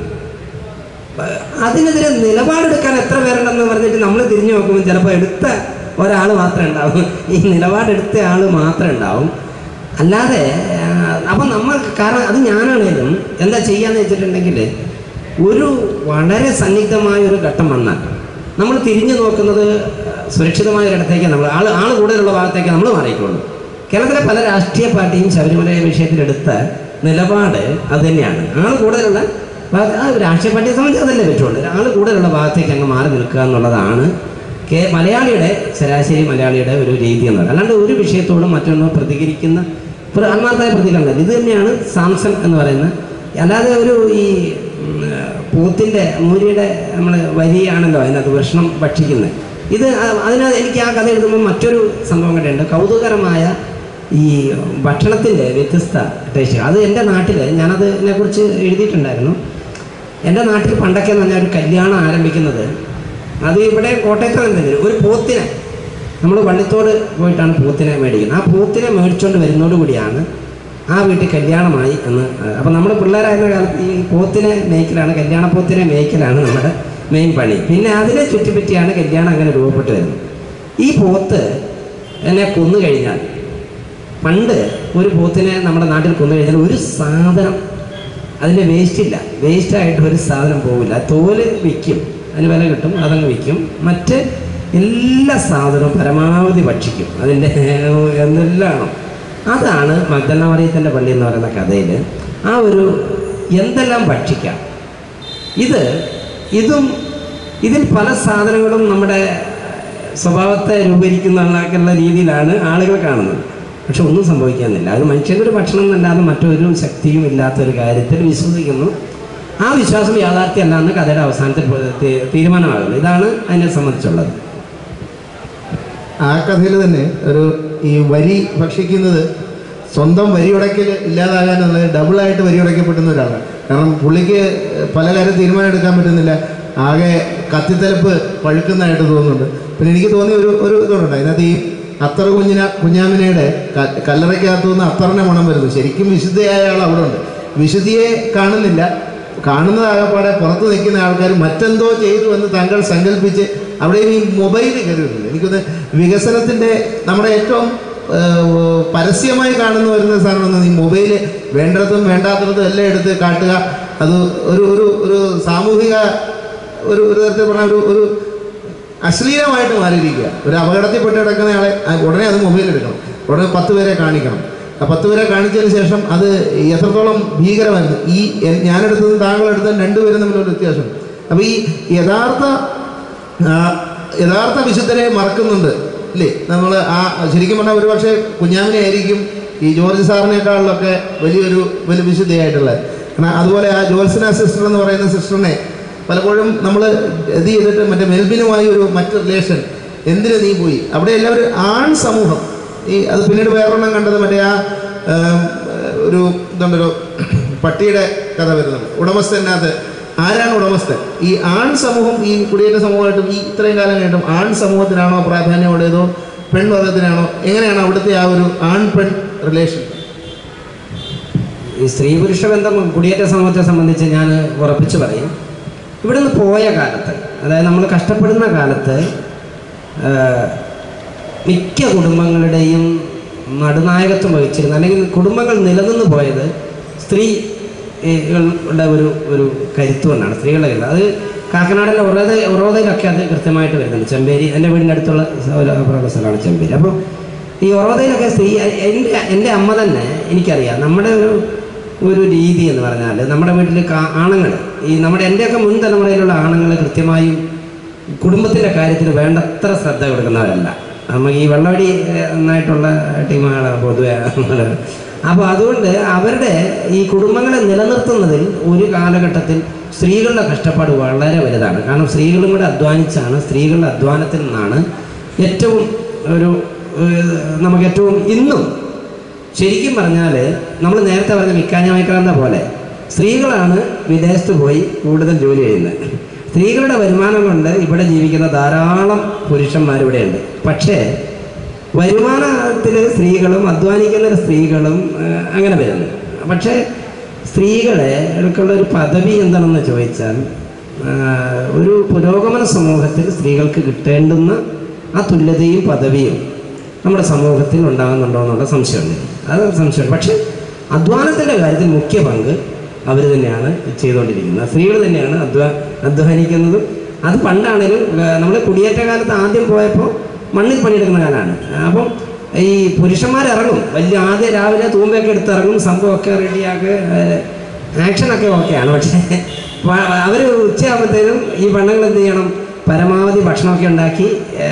അതിനെതിരെ നിലപാടെടുക്കാൻ എത്ര പേരുണ്ടെന്ന് പറഞ്ഞിട്ട് നമ്മൾ തിരിഞ്ഞു നോക്കുമ്പോൾ ചിലപ്പോൾ എടുത്ത ഒരാൾ മാത്രമേ ഉണ്ടാവും ഈ നിലപാടെടുത്ത ആൾ മാത്രമേ ഉണ്ടാവും അല്ലാതെ ആ, അപ്പം നമ്മൾ കാരണം അത് ഞാനാണേലും എന്താ ചെയ്യാന്ന് വെച്ചിട്ടുണ്ടെങ്കിൽ ഒരു വളരെ സന്നിഗ്ധമായ ഒരു ഘട്ടം വന്നാൽ നമ്മൾ തിരിഞ്ഞു നോക്കുന്നത് സുരക്ഷിതമായ ഒരിടത്തേക്ക് നമ്മൾ ആൾ ആൾ കൂടുതലുള്ള ഭാഗത്തേക്ക് നമ്മൾ മാറിയിട്ടുള്ളൂ കേരളത്തിലെ പല രാഷ്ട്രീയ പാർട്ടിയും ശബരിമല വിഷയത്തിലെടുത്ത നിലപാട് അത് തന്നെയാണ് ആൾ കൂടുതലുള്ള ഭാഗത്ത് ആ രാഷ്ട്രീയ പാർട്ടിയെ സംബന്ധിച്ച് അതല്ലേ പറ്റുള്ളൂ ആൾ കൂടുതലുള്ള ഭാഗത്തേക്ക് അങ്ങ് മാറി നിൽക്കുക എന്നുള്ളതാണ് കേ മലയാളിയുടെ ശരാശരി മലയാളിയുടെ ഒരു രീതി എന്നത് അല്ലാണ്ട് ഒരു വിഷയത്തോടും മറ്റൊന്നും പ്രതികരിക്കുന്ന ഒരു ആത്മാർത്ഥമായ പ്രതികരണം ഇത് തന്നെയാണ് സാംസൺ എന്ന് പറയുന്ന അല്ലാതെ ഒരു ഈ ഉം, പോത്തിൻ്റെ മൂരിയുടെ നമ്മൾ വരിയാണല്ലോ അതിനകത്ത് വൃഷ്ണം ഭക്ഷിക്കുന്നത് ഇത് അ- അതിനകത്ത് എനിക്ക് ആ കഥ എഴുതുമ്പോൾ മറ്റൊരു സംഭവം കൂടെയുണ്ട് കൗതുകരമായ ഈ ഭക്ഷണത്തിൻ്റെ വ്യത്യസ്ത ടേസ്റ്റ് അത് എൻ്റെ നാട്ടിൽ ഞാനത് ഇതിനെക്കുറിച്ച് എഴുതിയിട്ടുണ്ടായിരുന്നു എൻ്റെ നാട്ടിൽ പണ്ടൊക്കെ എന്ന് പറഞ്ഞാൽ ഒരു കല്യാണം ആരംഭിക്കുന്നത് അത് ഇവിടെ കോട്ടയത്ത് തന്നെ ഒരു പോത്തിനെ നമ്മൾ വള്ളിത്തോട് പോയിട്ടാണ് പോത്തിനെ മേടിക്കുന്നത് ആ പോത്തിനെ മേടിച്ചുകൊണ്ട് വരുന്നതോടുകൂടിയാണ് ആ വീട്ടിൽ കല്യാണമായി എന്ന് അപ്പം നമ്മൾ പിള്ളേരായിരുന്ന കാലത്ത് ഈ പോത്തിനെ മേയ്ക്കലാണ് കല്യാണ പോത്തിനെ മേയ്ക്കലാണ് നമ്മുടെ മെയിൻ പണി പിന്നെ അതിനെ ചുറ്റിപ്പറ്റിയാണ് കല്യാണം അങ്ങനെ രൂപപ്പെട്ട് വരുന്നത് ഈ പോത്ത് എന്നെ കൊന്നു കഴിഞ്ഞാൽ പണ്ട് ഒരു പോത്തിനെ നമ്മുടെ നാട്ടിൽ കൊന്നു കഴിഞ്ഞാൽ ഒരു സാധനം അതിൻ്റെ വേസ്റ്റ് ഇല്ല വേസ്റ്റായിട്ട് ഒരു സാധനം പോകില്ല തോല് വിൽക്കും അതിന് വില കിട്ടും അതങ്ങ് വിൽക്കും മറ്റ് എല്ലാ സാധനവും പരമാവധി ഭക്ഷിക്കും അതിൻ്റെ എന്തെല്ലാണോ അതാണ് മഗ്ദല മറിയത്തിൻ്റെ പള്ളി എന്ന് പറയുന്ന കഥയിൽ ആ ഒരു എന്തെല്ലാം ഭക്ഷിക്കാം ഇത് ഇതും ഇതിൽ പല സാധനങ്ങളും നമ്മുടെ സ്വഭാവത്തെ രൂപീകരിക്കുന്ന രീതിയിലാണ് ആളുകൾ കാണുന്നത് പക്ഷെ ഒന്നും സംഭവിക്കാനില്ല അത് മനുഷ്യൻ്റെ ഒരു ഭക്ഷണം എന്നല്ലാതെ മറ്റൊരു ശക്തിയും ഇല്ലാത്ത ഒരു കാര്യത്തിൽ വിശ്വസിക്കുന്നു ആ വിശ്വാസം യാഥാർത്ഥ്യമല്ല എന്ന് കഥയുടെ അവസാനത്തിൽ തീ- തീരുമാനമാകുന്നു ഇതാണ് അതിനെ സംബന്ധിച്ചുള്ളത് ആ കഥയിൽ തന്നെ ഒരു ഈ വരി ഭക്ഷിക്കുന്നത് സ്വന്തം വരി ഉടയ്ക്കൽ ഇല്ലാതാകാനുള്ളത് ഡബിളായിട്ട് വരി ഉടയ്ക്കപ്പെടുന്ന ഒരാളാണ് കാരണം പുള്ളിക്ക് പല കാര്യം തീരുമാനം എടുക്കാൻ പറ്റുന്നില്ല ആകെ കത്തിത്തലപ്പ് പഴുക്കുന്നതായിട്ട് തോന്നുന്നുണ്ട് പിന്നെ എനിക്ക് തോന്നിയ ഒരു ഒരു ഇതുണ്ട് അതിനകത്ത് ഈ അത്തർ കുഞ്ഞിന കുഞ്ഞാമിനയുടെ ക- കല്ലറയ്ക്കകത്തു നിന്ന് അത്തറിൻ്റെ മണം വരുന്നു ശരിക്കും വിശുദ്ധയായ ആൾ അവിടെ ഉണ്ട് വിശുദ്ധിയെ കാണുന്നില്ല കാണുന്നതാകപ്പാടെ പുറത്ത് നിൽക്കുന്ന ആൾക്കാർ മറ്റെന്തോ ചെയ്തു എന്ന് താങ്കൾ സങ്കല്പിച്ച് അവിടെ ഈ മൊബൈൽ കയറിയിട്ടുണ്ട് എനിക്കൊന്ന് വികസനത്തിൻ്റെ നമ്മുടെ ഏറ്റവും ആ, പരസ്യമായി കാണുന്ന വരുന്ന സാധനം ഈ മൊബൈൽ വേണ്ടിടത്തും വേണ്ടാത്തിടത്തും എല്ലാം എടുത്ത് കാട്ടുക അത് ഒരു ഒരു ഒരു സാമൂഹിക ഒരു ഒരു തരത്തിൽ പറഞ്ഞാൽ ഒരു ഒരു അശ്ലീലമായിട്ട് മാറിയിരിക്കുക ഒരു അപകടത്തിൽപ്പെട്ട് കിടക്കുന്ന ആളെ ആ, ഉടനെ അത് മൊബൈൽ എടുക്കണം ഉടനെ പത്ത് പേരെ കാണിക്കണം ആ പത്ത് പേരെ കാണിച്ചതിന് ശേഷം അത് എത്രത്തോളം ഭീകരമായിരുന്നു ഈ എൻ- ഞാനെടുത്തതും താങ്കളെടുത്തതും രണ്ടുപേരും തമ്മിലൊരു വ്യത്യാസം അപ്പോൾ ഈ യഥാർത്ഥ ആ, യഥാർത്ഥ വിശുദ്ധരെ മറക്കുന്നുണ്ട് ഇല്ലേ നമ്മൾ ആ ശരിക്കും പറഞ്ഞാൽ ഒരു പക്ഷേ കുഞ്ഞാമിനെ ആയിരിക്കും ഈ ജോർജ് സാറിനേക്കാളിലൊക്കെ വലിയൊരു വലിയ വിശുദ്ധയായിട്ടുള്ളത് കാരണം അതുപോലെ ആ ജോത്സന സിസ്റ്റർ എന്ന് പറയുന്ന സിസ്റ്ററിനെ പലപ്പോഴും നമ്മൾ ഇത് ചെയ്തിട്ട് മറ്റേ മെൽബിനുമായി ഒരു മറ്റ് റിലേഷൻ എന്തിനു നീ പോയി അവിടെ എല്ലാവരും ആൺ സമൂഹം ഈ അത് പിന്നീട് വേറൊരെണ്ണം കണ്ടത് മറ്റേ ആ ഏം, ഒരു ഇതുണ്ടല്ലോ പട്ടിയുടെ കഥ വരുന്നുണ്ട് ഉടമസ്ഥനകത്ത് ആരാണ് ഉടമസ്ഥൻ ഈ ആൺ സമൂഹം ഈ കുടിയേറ്റ സമൂഹമായിട്ടും ഈ ഇത്രയും കാലം കഴിഞ്ഞിട്ടും ആൺ സമൂഹത്തിനാണോ പ്രാധാന്യം ഉള്ളതോ പെൺവർഗത്തിനാണോ എങ്ങനെയാണ് അവിടുത്തെ ആ ഒരു ആൺ പെൺ റിലേഷൻ ഈ സ്ത്രീ പുരുഷ ബന്ധം കുടിയേറ്റ സമൂഹത്തെ സംബന്ധിച്ച് ഞാൻ ഉറപ്പിച്ച് പറയും ഇവിടുന്ന് പോയ കാലത്ത് അതായത് നമ്മൾ കഷ്ടപ്പെടുന്ന കാലത്ത് ആ, മിക്ക കുടുംബങ്ങളുടെയും നടുനായകത്വം വഹിച്ചിരുന്ന അല്ലെങ്കിൽ കുടുംബങ്ങൾ നിലനിന്ന് പോയത് സ്ത്രീ ഈ, കളുടെ ഒരു ഒരു കരുത്ത് കൊണ്ടാണ് സ്ത്രീകളുടെ കരുത്ത് അത് കാക്കനാടിലെ ഉറോദ ഉറോദയിലൊക്കെ അത് കൃത്യമായിട്ട് വരുന്നുണ്ട് ചെമ്പേരി എൻ്റെ വീടിൻ്റെ അടുത്തുള്ള സ്ഥലം- സ്ഥലമാണ് ചെമ്പേരി അപ്പോൾ ഈ ഉറവതയിലൊക്കെ സ്ത്രീ എൻ്റെ എൻ്റെ അമ്മ തന്നെ എനിക്കറിയാം നമ്മുടെ ഒരു ഒരു രീതി എന്ന് പറഞ്ഞാൽ നമ്മുടെ വീട്ടിൽ ആണുങ്ങൾ ഈ നമ്മുടെ എൻ്റെയൊക്കെ മുൻ തലമുറയിലുള്ള ആണുങ്ങൾ കൃത്യമായും കുടുംബത്തിൻ്റെ കാര്യത്തിൽ വേണ്ടത്ര ശ്രദ്ധ കൊടുക്കുന്നവരല്ല നമുക്ക് ഈ വെള്ളവടി ഏഹ്, നന്നായിട്ടുള്ള ടീമുകളാണ് പൊതുവെ അപ്പോൾ അതുകൊണ്ട് അവരുടെ ഈ കുടുംബങ്ങളെ നിലനിർത്തുന്നതിൽ ഒരു കാലഘട്ടത്തിൽ സ്ത്രീകളുടെ കഷ്ടപ്പാട് വളരെ വലുതാണ് കാരണം സ്ത്രീകളും കൂടെ അധ്വാനിച്ചാണ് സ്ത്രീകളുടെ അധ്വാനത്തിൽ നിന്നാണ് ഏറ്റവും ഒരു ഏഹ്, നമുക്ക് ഏറ്റവും ഇന്നും ശരിക്കും പറഞ്ഞാൽ നമ്മൾ നേരത്തെ പറഞ്ഞ മിക്കാഞ്ഞ പോലെ സ്ത്രീകളാണ് വിദേശത്ത് പോയി കൂടുതൽ ജോലി ചെയ്യുന്നത് സ്ത്രീകളുടെ വരുമാനം കൊണ്ട് ഇവിടെ ജീവിക്കുന്ന ധാരാളം പുരുഷന്മാർ ഇവിടെയുണ്ട് പക്ഷേ വരുമാനത്തിൽ സ്ത്രീകളും അധ്വാനിക്കുന്ന സ്ത്രീകളും ഏഹ്, അങ്ങനെ വരുന്നു പക്ഷേ സ്ത്രീകളെ ക്കുള്ള ഒരു പദവി എന്താണെന്ന് ചോദിച്ചാൽ ആഹ്, ഒരു പുരോഗമന സമൂഹത്തിൽ സ്ത്രീകൾക്ക് കിട്ടേണ്ടുന്ന ആ തുല്യതയും പദവിയും നമ്മുടെ സമൂഹത്തിൽ ഉണ്ടാകുന്നുണ്ടോ എന്നുള്ള സംശയമുണ്ട് അത് സംശയമുണ്ട് പക്ഷേ അധ്വാനത്തിൻ്റെ കാര്യത്തിൽ മുഖ്യ പങ്ക് അവർ തന്നെയാണ് ചെയ്തുകൊണ്ടിരിക്കുന്നത് സ്ത്രീകൾ തന്നെയാണ് അധ്വാ അധ്വാനിക്കുന്നതും അത് പണ്ടാണേലും നമ്മൾ കുടിയേറ്റ കാലത്ത് ആദ്യം പോയപ്പോൾ മണ്ണിൽ പണിയെടുക്കുന്ന കാലമാണ് അപ്പം ഈ പുരുഷന്മാരിറങ്ങും വലിയ ആദ്യം രാവിലെ തൂമ്പയൊക്കെ എടുത്തിറങ്ങും സംഭവമൊക്കെ റെഡിയാക്കി ആക്ഷനൊക്കെ ഓക്കെയാണ് പക്ഷേ അവർ ഉച്ചയാകുമ്പോഴത്തേനും ഈ പെണ്ണുങ്ങൾ എന്ത് ചെയ്യണം പരമാവധി ഭക്ഷണമൊക്കെ ഉണ്ടാക്കി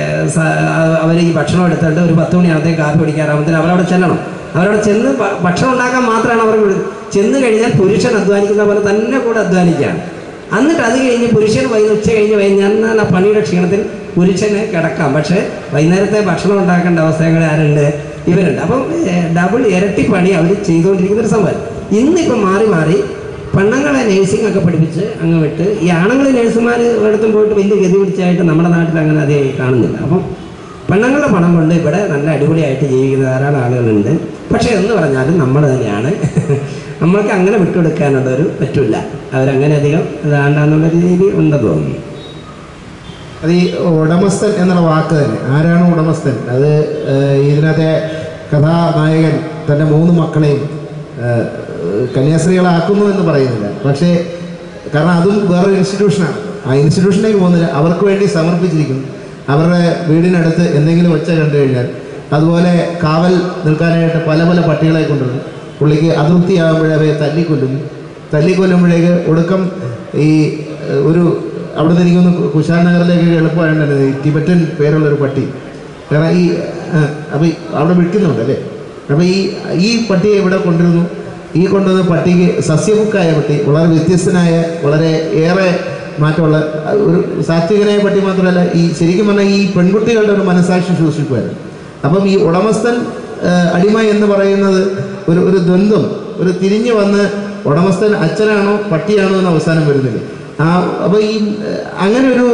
അവർ ഈ ഭക്ഷണം എടുത്തിട്ട് ഒരു പത്ത് മണിയാകുമ്പോഴത്തേക്ക് കാപ്പി പിടിക്കാറാകുമ്പോഴത്തേനും അവരവിടെ ചെല്ലണം അവരവിടെ ചെന്ന് ഭ- ഭക്ഷണം ഉണ്ടാക്കാൻ മാത്രമാണ് അവർ വിളി- ചെന്ന് കഴിഞ്ഞാൽ പുരുഷൻ അധ്വാനിക്കുന്ന പോലെ തന്നെ കൂടെ അധ്വാനിക്കുകയാണ് എന്നിട്ട് അത് കഴിഞ്ഞ് പുരുഷൻ വൈകുന്ന ഉച്ച കഴിഞ്ഞ് കഴിഞ്ഞാൽ ആ പണിയുടെ ക്ഷീണത്തിൽ പുരുഷന് കിടക്കാം പക്ഷേ വൈകുന്നേരത്തെ ഭക്ഷണം ഉണ്ടാക്കേണ്ട അവസ്ഥകൾ ആരുണ്ട് ഇവരുണ്ട് അപ്പം ഡബിൾ ഇരട്ടി പണി അവർ ചെയ്തുകൊണ്ടിരിക്കുന്ന ഒരു സംഭവം ഇന്നിപ്പം മാറി മാറി പെണ്ണുങ്ങളെ നേഴ്സിംഗ് ഒക്കെ പഠിപ്പിച്ച് അങ്ങ് വിട്ട് ഈ ആണുങ്ങൾ നേഴ്സുമാർ ഒരിടത്തും പോയിട്ട് വലിയ ഗതി പിടിച്ചായിട്ട് നമ്മുടെ നാട്ടിൽ അങ്ങനെ അധികം കാണുന്നില്ല അപ്പം പെണ്ണുങ്ങളുടെ പണം കൊണ്ട് ഇവിടെ നല്ല അടിപൊളിയായിട്ട് ജീവിക്കുന്ന ധാരാളം ആളുകളുണ്ട് പക്ഷേ എന്ന് പറഞ്ഞാലും നമ്മൾ തന്നെയാണ് നമ്മൾക്ക് അങ്ങനെ വിട്ടുകൊടുക്കാനുള്ള ഒരു പറ്റില്ല അവരങ്ങനെ അധികം ഇതാണ്ടെന്നുള്ള രീതി ഉണ്ടെന്ന് തോന്നുന്നു അത് ഈ ഉടമസ്ഥൻ എന്നുള്ള വാക്ക് തന്നെ ആരാണ് ഉടമസ്ഥൻ അത് ഏഹ്, ഇതിനകത്തെ കഥാനായകൻ തൻ്റെ മൂന്ന് മക്കളെയും ഏഹ്, കന്യാസ്ത്രീകളാക്കുന്നു എന്ന് പറയുന്നില്ല പക്ഷേ കാരണം അതും വേറൊരു ഇൻസ്റ്റിറ്റ്യൂഷനാണ് ആ ഇൻസ്റ്റിറ്റ്യൂഷനിലേക്ക് പോകുന്നില്ല അവർക്ക് വേണ്ടി സമർപ്പിച്ചിരിക്കുന്നു അവരുടെ വീടിനടുത്ത് എന്തെങ്കിലും ഒച്ച കണ്ടു കഴിഞ്ഞാൽ അതുപോലെ കാവൽ നിൽക്കാനായിട്ട് പല പല പട്ടികളെ കൊണ്ടുവരും പുള്ളിക്ക് അതൃപ്തിയാകുമ്പോഴേ അവയെ തല്ലിക്കൊല്ലുന്നു തല്ലിക്കൊല്ലുമ്പോഴേക്ക് ഒടുക്കം ഈ ഏഹ്, ഒരു അവിടുന്ന് എനിക്കൊന്ന് കുശാൽ നഗറിലേക്ക് എളുപ്പമായിട്ടുണ്ട് ഈ ടിബറ്റൻ പേരുള്ള ഒരു പട്ടി കാരണം ഈ അപ്പോൾ അവിടെ വിൽക്കുന്നുണ്ട് അല്ലേ അപ്പോൾ ഈ ഈ പട്ടിയെ ഇവിടെ കൊണ്ടുവരുന്നു ഈ കൊണ്ടുവന്ന പട്ടിക്ക് സസ്യബുക്കായ പട്ടി വളരെ വ്യത്യസ്തനായ വളരെ ഏറെ മാറ്റമുള്ള അഹ് ഒരു സാത്വികനായ പട്ടി മാത്രമല്ല ഈ ശരിക്കും പറഞ്ഞാൽ ഈ പെൺകുട്ടികളുടെ ഒരു മനസാക്ഷി സൂക്ഷിക്കുമായിരുന്നു അപ്പം ഈ ഉടമസ്ഥൻ ഏഹ്, അടിമ എന്ന് പറയുന്നത് ഒരു ഒരു ദ്വന്ദ്വം ഒരു തിരിഞ്ഞു വന്ന് ഉടമസ്ഥൻ അച്ഛനാണോ പട്ടിയാണോ എന്ന് അവസാനം വരുന്നില്ല ആ അപ്പോൾ ഈ ഏഹ്, അങ്ങനെ ഒരു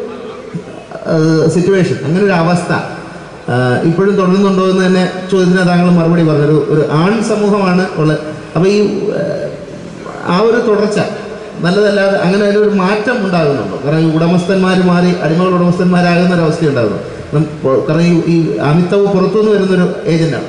സിറ്റുവേഷൻ അങ്ങനെ ഒരു അവസ്ഥ ആഹ് ഇപ്പോഴും തുടരുന്നുണ്ടോ എന്ന് തന്നെ ചോദ്യത്തിന് താങ്കൾ മറുപടി പറഞ്ഞു ഒരു ഒരു ആൺ സമൂഹമാണ് ഉള്ളത് അപ്പോൾ ഈ ആഹ് ആ ഒരു തുടർച്ച നല്ലതല്ലാതെ അങ്ങനെ അതിലൊരു മാറ്റം ഉണ്ടാകുന്നുണ്ടോ കാരണം ഈ ഉടമസ്ഥന്മാർ മാറി അടിമകൾ ഉടമസ്ഥന്മാരാകുന്ന ഒരു അവസ്ഥ ഉണ്ടാകുന്നു നം- പൊ- കാരണം ഈ ഈ അമിതവ് പുറത്തുനിന്ന് വരുന്നൊരു ഏജന്റാണ്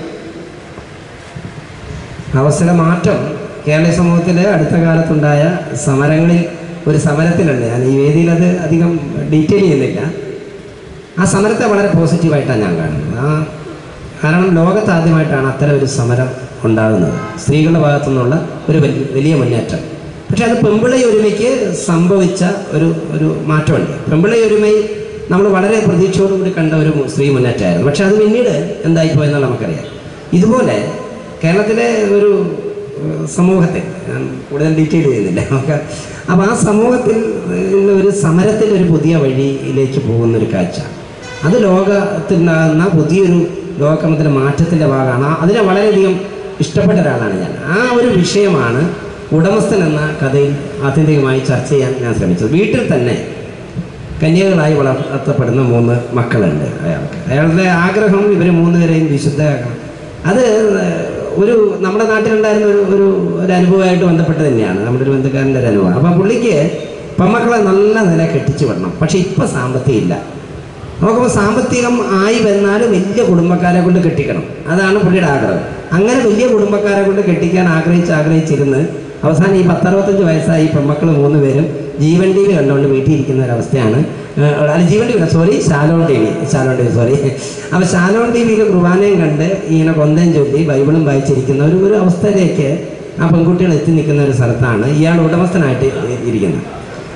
അവസര മാറ്റം കേരളീയ സമൂഹത്തിൽ അടുത്ത കാലത്തുണ്ടായ സമരങ്ങളിൽ ഒരു സമരത്തിലുണ്ട് ഞാൻ ഈ വേദിയിൽ അത് അധികം ഡീറ്റെയിൽ ചെയ്യുന്നില്ല ആ സമരത്തെ വളരെ പോസിറ്റീവായിട്ടാണ് ഞാൻ കാണുന്നത് ആ കാരണം ലോകത്ത് ആദ്യമായിട്ടാണ് അത്തരം ഒരു സമരം ഉണ്ടാകുന്നത് സ്ത്രീകളുടെ ഭാഗത്തു നിന്നുള്ള ഒരു വലിയ വലിയ മുന്നേറ്റം പക്ഷെ അത് പെമ്പിളை ഒരുമയ്ക്ക് സംഭവിച്ച ഒരു ഒരു മാറ്റമുണ്ട് പെമ്പിളை ഒരുമയിൽ നമ്മൾ വളരെ പ്രതീക്ഷയോടുകൂടി കണ്ട ഒരു സ്ത്രീ മുന്നേറ്റമായിരുന്നു പക്ഷെ അത് പിന്നീട് എന്തായിപ്പോയെന്നുള്ള നമുക്കറിയാം ഇതുപോലെ കേരളത്തിലെ ഒരു ഏഹ്, സമൂഹത്തിൽ ഞാൻ കൂടുതൽ ഡീറ്റെയിൽ ചെയ്യുന്നില്ല നമുക്ക് അപ്പോൾ ആ സമൂഹത്തിൽ ഏഹ്, ഒരു സമരത്തിൽ ഒരു പുതിയ വഴിയിലേക്ക് പോകുന്ന ഒരു കാഴ്ച അത് ലോകത്തിലുണ്ടാകുന്ന പുതിയൊരു ലോകക്രമത്തിൻ്റെ മാറ്റത്തിൻ്റെ ഭാഗമാണ് ആ- അതിനെ വളരെയധികം ഇഷ്ടപ്പെട്ട ഒരാളാണ് ഞാൻ ആ ഒരു വിഷയമാണ് ഉടമസ്ഥൻ എന്ന കഥയിൽ ആത്യന്തികമായി ചർച്ച ചെയ്യാൻ ഞാൻ ശ്രമിച്ചത് വീട്ടിൽ തന്നെ കന്യകളായി വളർത്തപ്പെടുന്ന മൂന്ന് മക്കളുണ്ട് അയാൾക്ക് അയാളുടെ ആഗ്രഹം ഇവർ മൂന്നുപേരെയും വിശുദ്ധയാക്കണം അത് ഒരു നമ്മുടെ നാട്ടിലുണ്ടായിരുന്ന ഒരു ഒരു ഒരു അനുഭവമായിട്ട് ബന്ധപ്പെട്ട് തന്നെയാണ് നമ്മുടെ ഒരു ബന്ധുക്കാരൻ്റെ ഒരു അനുഭവം അപ്പം പുള്ളിക്ക് പെമ്മക്കളെ നല്ല നില കെട്ടിച്ചു വിടണം പക്ഷെ ഇപ്പം സാമ്പത്തികം ഇല്ല നോക്കുമ്പോൾ സാമ്പത്തികം ആയി വന്നാലും വലിയ കുടുംബക്കാരെ കൊണ്ട് കെട്ടിക്കണം അതാണ് പുള്ളിയുടെ ആഗ്രഹം അങ്ങനെ വലിയ കുടുംബക്കാരെ കൊണ്ട് കെട്ടിക്കാൻ ആഗ്രഹിച്ച് ആഗ്രഹിച്ചിരുന്ന് അവസാനം ഈ പത്തറുപത്തഞ്ച് വയസ്സായി ഈ പെമ്മക്കൾ മൂന്ന് പേരും ജീവൻ ടി വി കണ്ടുകൊണ്ട് വീട്ടിൽ ഇരിക്കുന്ന ഒരവസ്ഥയാണ് ഏഹ് അല്ല Jeevan T V sorry Shalom T V Shalom T V sorry അപ്പോൾ ശാലോൺ ടി വിയിൽ കുർബാനയും കണ്ട് ഇങ്ങനെ കൊന്തയും ചൊല്ലി ബൈബിളും വായിച്ചിരിക്കുന്ന ഒരു ഒരു അവസ്ഥയിലേക്ക് ആ പെൺകുട്ടികൾ എത്തി നിൽക്കുന്ന ഒരു സ്ഥലത്താണ് ഇയാൾ ഉടമസ്ഥനായിട്ട് ഇരിക്കുന്നത്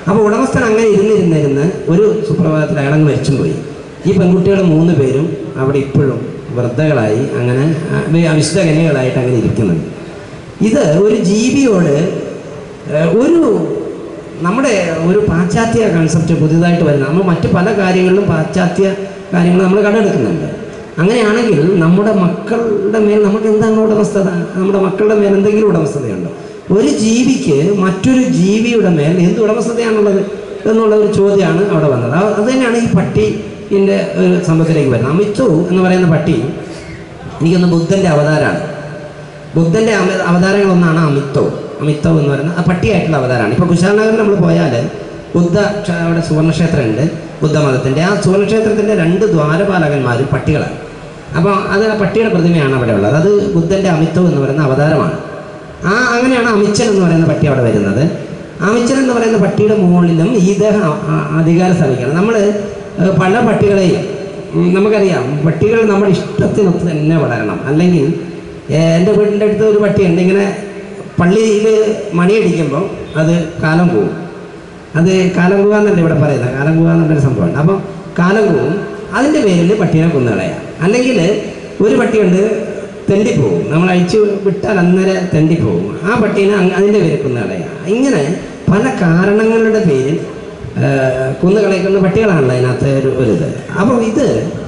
അപ്പോൾ ഉടമസ്ഥൻ അങ്ങനെ ഇരുന്നിരുന്നിരുന്ന് ഒരു സുപ്രഭാതത്തിൽ അയാളങ്ങ് മരിച്ചും പോയി ഈ പെൺകുട്ടികൾ മൂന്ന് പേരും അവിടെ ഇപ്പോഴും വൃദ്ധകളായി അങ്ങനെ ആ, വിശുദ്ധ കന്യകളായിട്ട് അങ്ങനെ ഇരിക്കുന്നുണ്ട് ഇത് ഒരു ജീവിയോട് ഏഹ്, ഒരു നമ്മുടെ ഒരു പാശ്ചാത്യ കൺസെപ്റ്റ് പുതിയതായിട്ട് വരുന്ന നമ്മൾ മറ്റു പല കാര്യങ്ങളിലും പാശ്ചാത്യ കാര്യങ്ങൾ നമ്മൾ കണ്ടെടുക്കുന്നുണ്ട് അങ്ങനെയാണെങ്കിൽ നമ്മുടെ മക്കളുടെ മേൽ നമുക്ക് എന്താണ് ഉടമസ്ഥത നമ്മുടെ മക്കളുടെ മേൽ എന്തെങ്കിലും ഉടമസ്ഥതയുണ്ടോ ഒരു ജീവിക്ക് മറ്റൊരു ജീവിയുടെ മേൽ എന്ത് ഉടമസ്ഥതയാണുള്ളത് എന്നുള്ള ഒരു ചോദ്യമാണ് അവിടെ വന്നത് അത് അത് തന്നെയാണ് ഈ പട്ടിൻ്റെ ഒരു സംഭവത്തിലേക്ക് വരുന്നത് അമിച്ചു എന്ന് പറയുന്ന പട്ടി എനിക്കൊന്ന് ബുദ്ധൻ്റെ അവതാരമാണ് ബുദ്ധൻ്റെ അവ- അവതാരങ്ങളൊന്നാണ് അമിത്തോ അമിത്തോ എന്ന് പറയുന്ന ആ പട്ടിയായിട്ടുള്ള അവതാരമാണ് ഇപ്പോൾ കുശാലനഗറിൽ നമ്മൾ പോയാൽ ബുദ്ധ ക്ഷ- അവിടെ സുവർണക്ഷേത്രമുണ്ട് ബുദ്ധമതത്തിൻ്റെ ആ സുവർണക്ഷേത്രത്തിൻ്റെ രണ്ട് ദ്വാരപാലകന്മാരും പട്ടികളാണ് അപ്പോൾ അത് ആ പട്ടിയുടെ പ്രതിമയാണ് അവിടെ ഉള്ളത് അത് ബുദ്ധൻ്റെ അമിത്തോ എന്ന് പറയുന്ന അവതാരമാണ് ആ അങ്ങനെയാണ് അമിച്ചൻ എന്ന് പറയുന്ന പട്ടി അവിടെ വരുന്നത് അമിച്ചൻ എന്ന് പറയുന്ന പട്ടിയുടെ മുകളിലും ഇദ്ദേഹം അ- അ- അധികാരം സ്ഥാപിക്കണം നമ്മൾ പല പട്ടികളെയും ഉം, നമുക്കറിയാം പട്ടികൾ നമ്മുടെ ഇഷ്ടത്തിനൊത്ത് തന്നെ വളരണം അല്ലെങ്കിൽ ഏഹ്, എൻ്റെ വീടിൻ്റെ അടുത്ത് ഒരു പട്ടിയുണ്ട് ഇങ്ങനെ പള്ളിയിൽ മണിയടിക്കുമ്പോൾ അത് കാലം പോവും അത് കാലം പോകാന്നല്ല ഇവിടെ പറയുന്നത് കാലം പോകാന്നുള്ളൊരു സംഭവമുണ്ട് അപ്പം കാലം പോവും അതിൻ്റെ പേരിൽ പട്ടീനെ കൊന്നുകളയാം അല്ലെങ്കിൽ ഒരു പട്ടിയുണ്ട് തെണ്ടിപ്പോവും നമ്മൾ അഴിച്ചു വിട്ടാൽ അന്നേരം തെണ്ടിപ്പോവും ആ പട്ടീനെ അങ് അതിൻ്റെ പേരിൽ കൊന്നുകളയാം ഇങ്ങനെ പല കാരണങ്ങളുടെ പേരിൽ കൊന്നുകളയിക്കുന്ന പട്ടികളാണല്ലോ അതിനകത്ത് ഒരു ഒരിത് അപ്പോൾ ഇത്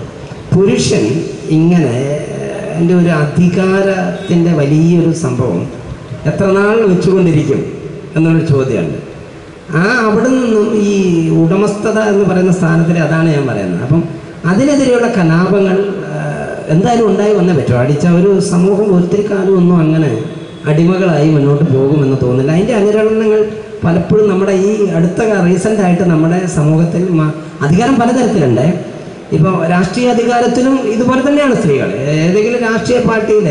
പുരുഷൻ ഇങ്ങനെ എൻ്റെ ഒരു അധികാരത്തിൻ്റെ വലിയൊരു സംഭവം എത്ര നാൾ വെച്ചുകൊണ്ടിരിക്കും എന്നുള്ളൊരു ചോദ്യമുണ്ട് ആ അവിടെ നിന്നും ഈ ഉടമസ്ഥത എന്ന് പറയുന്ന സ്ഥാനത്തിൽ അതാണ് ഞാൻ പറയുന്നത് അപ്പം അതിനെതിരെയുള്ള കലാപങ്ങൾ ആ, എന്തായാലും ഉണ്ടായി വന്നേ പറ്റും അടിച്ച ഒരു സമൂഹം ഒത്തിരി കാലം ഒന്നും അങ്ങനെ അടിമകളായി മുന്നോട്ട് പോകുമെന്ന് തോന്നുന്നില്ല അതിൻ്റെ അനുരണനങ്ങൾ പലപ്പോഴും നമ്മുടെ ഈ അടുത്ത റീസെൻ്റ് ആയിട്ട് നമ്മുടെ സമൂഹത്തിൽ മ- അധികാരം പലതരത്തിലുണ്ട് ഇപ്പോൾ രാഷ്ട്രീയ അധികാരത്തിലും ഇതുപോലെ തന്നെയാണ് സ്ത്രീകൾ ഏതെങ്കിലും രാഷ്ട്രീയ പാർട്ടിയിൽ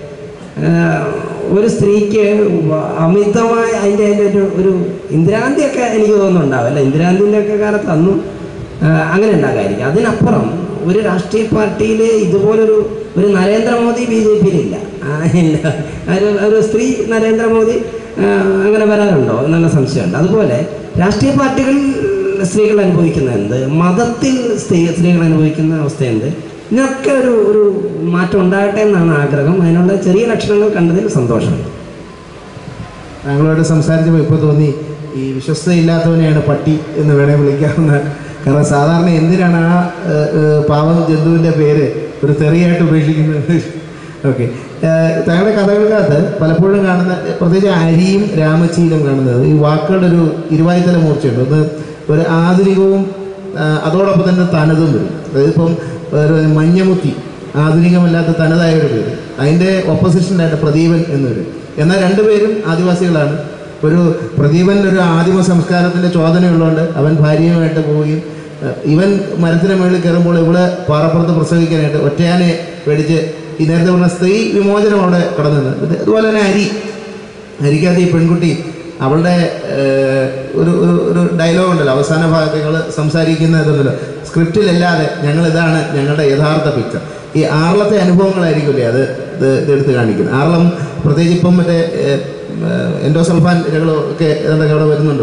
ഒരു സ്ത്രീക്ക് വ- അമിതമായ അതിൻ്റെ അതിൻ്റെ ഒരു ഒരു ഇന്ദിരാഗാന്ധിയൊക്കെ എനിക്ക് തോന്നുന്നുണ്ടാവും അല്ല ഇന്ദിരാഗാന്ധിൻ്റെ ഒക്കെ കാലത്ത് അന്നും ആ, അങ്ങനെ ഉണ്ടാകായിരിക്കും അതിനപ്പുറം ഒരു രാഷ്ട്രീയ പാർട്ടിയിൽ ഇതുപോലൊരു ഒരു നരേന്ദ്രമോദി ബി ജെ പിയിലില്ല ആ, ഇല്ല ഒരു ഒരു സ്ത്രീ നരേന്ദ്രമോദി ആ, അങ്ങനെ വരാറുണ്ടോ എന്നുള്ള സംശയമുണ്ട് അതുപോലെ രാഷ്ട്രീയ പാർട്ടികൾ സ്ത്രീകൾ അനുഭവിക്കുന്ന എന്ത് മതത്തിൽ സ്ത്രീ സ്ത്രീകൾ അനുഭവിക്കുന്ന അവസ്ഥ എന്ത് ഇതിനൊക്കെ ഒരു ഒരു മാറ്റം ഉണ്ടാകട്ടെ എന്നാണ് ആഗ്രഹം അതിനുള്ള ചെറിയ ലക്ഷണങ്ങൾ കണ്ടതിൽ സന്തോഷം താങ്കളോട് സംസാരിച്ചപ്പോൾ ഇപ്പോൾ തോന്നി ഈ വിശ്വസ്തയില്ലാത്തവനെയാണ് പട്ടി എന്ന് വേണേൽ വിളിക്കാവുന്ന കാരണം സാധാരണ എന്തിനാണ് ആ ഏഹ്, ഏഹ്, പാവം ജന്തുവിൻ്റെ പേര് ഒരു തെറിയായിട്ട് ഉപേക്ഷിക്കുന്നത് ഓക്കെ താങ്കളുടെ കഥകൾക്കകത്ത് പലപ്പോഴും കാണുന്ന പ്രത്യേകിച്ച് അരിയും രാമച്ചീലും കാണുന്നത് ഈ വാക്കുകളുടെ ഒരു ഇരുവായ്ത്തല മൂർച്ചയുണ്ട് ഒന്ന് ഒരു ആധുനികവും ആ, അതോടൊപ്പം തന്നെ തനതും വരും അതായത് ഇപ്പം ഒരു മഞ്ഞമുത്തി ആധുനികമല്ലാത്ത തനതായ ഒരു പേര് അതിൻ്റെ ഓപ്പോസിഷനായിട്ട് പ്രദീപൻ എന്ന് വരും എന്നാൽ രണ്ടുപേരും ആദിവാസികളാണ് ഒരു പ്രദീപൻ ഒരു ആദിമ സംസ്കാരത്തിൻ്റെ ചോദനയുള്ളതുകൊണ്ട് അവൻ ഭാര്യയുമായിട്ട് പോവുകയും ഏഹ്, ഇവൻ മരത്തിന് മുകളിൽ കയറുമ്പോൾ ഇവിടെ പാറപ്പുറത്ത് പ്രസവിക്കാനായിട്ട് ഒറ്റയാനെ പേടിച്ച് ഈ നേരത്തെ പറഞ്ഞ സ്ത്രീ വിമോചനം അവിടെ കടന്നു അതുപോലെ തന്നെ അരി അരിക്കകത്ത് ഈ പെൺകുട്ടി അവളുടെ ഏഹ്, ഒരു ഒരു ഒരു ഡയലോഗ് ഉണ്ടല്ലോ അവസാന ഭാഗത്ത് ഞങ്ങൾ സംസാരിക്കുന്ന ഇതുണ്ടല്ലോ സ്ക്രിപ്റ്റിലല്ലാതെ ഞങ്ങൾ ഇതാണ് ഞങ്ങളുടെ യഥാർത്ഥ പിക്ചർ ഈ ആറളത്തെ അനുഭവങ്ങളായിരിക്കില്ലേ അത് ഇത് ഇതെടുത്ത് കാണിക്കുന്നത് ആറളം പ്രത്യേകിച്ച് ഇപ്പം മറ്റേ ഏഹ്, ഏഹ്, എൻഡോസൾഫാൻ ഇരകളോ ഒക്കെ ഏതാണ്ടൊക്കെ അവിടെ വരുന്നുണ്ടോ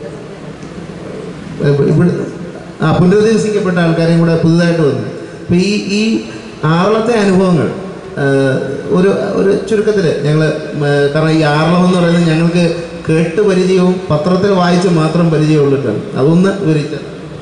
ഏഹ്, ഇവിടെ ആ പുനരധിവസിക്കപ്പെട്ട ആൾക്കാരെയും കൂടെ പുതുതായിട്ട് വന്നു അപ്പോൾ ഈ ഈ ആറളത്തെ അനുഭവങ്ങൾ ഏഹ്, ഒരു ഒരു ചുരുക്കത്തിൽ ഞങ്ങൾ കാരണം ഈ ആറളം എന്ന് പറയുന്നത് ഞങ്ങൾക്ക് കേട്ട് പരിചയവും പത്രത്തിൽ വായിച്ച് മാത്രം പരിചയമുള്ളിട്ടാണ് അതൊന്ന് വിവരിച്ച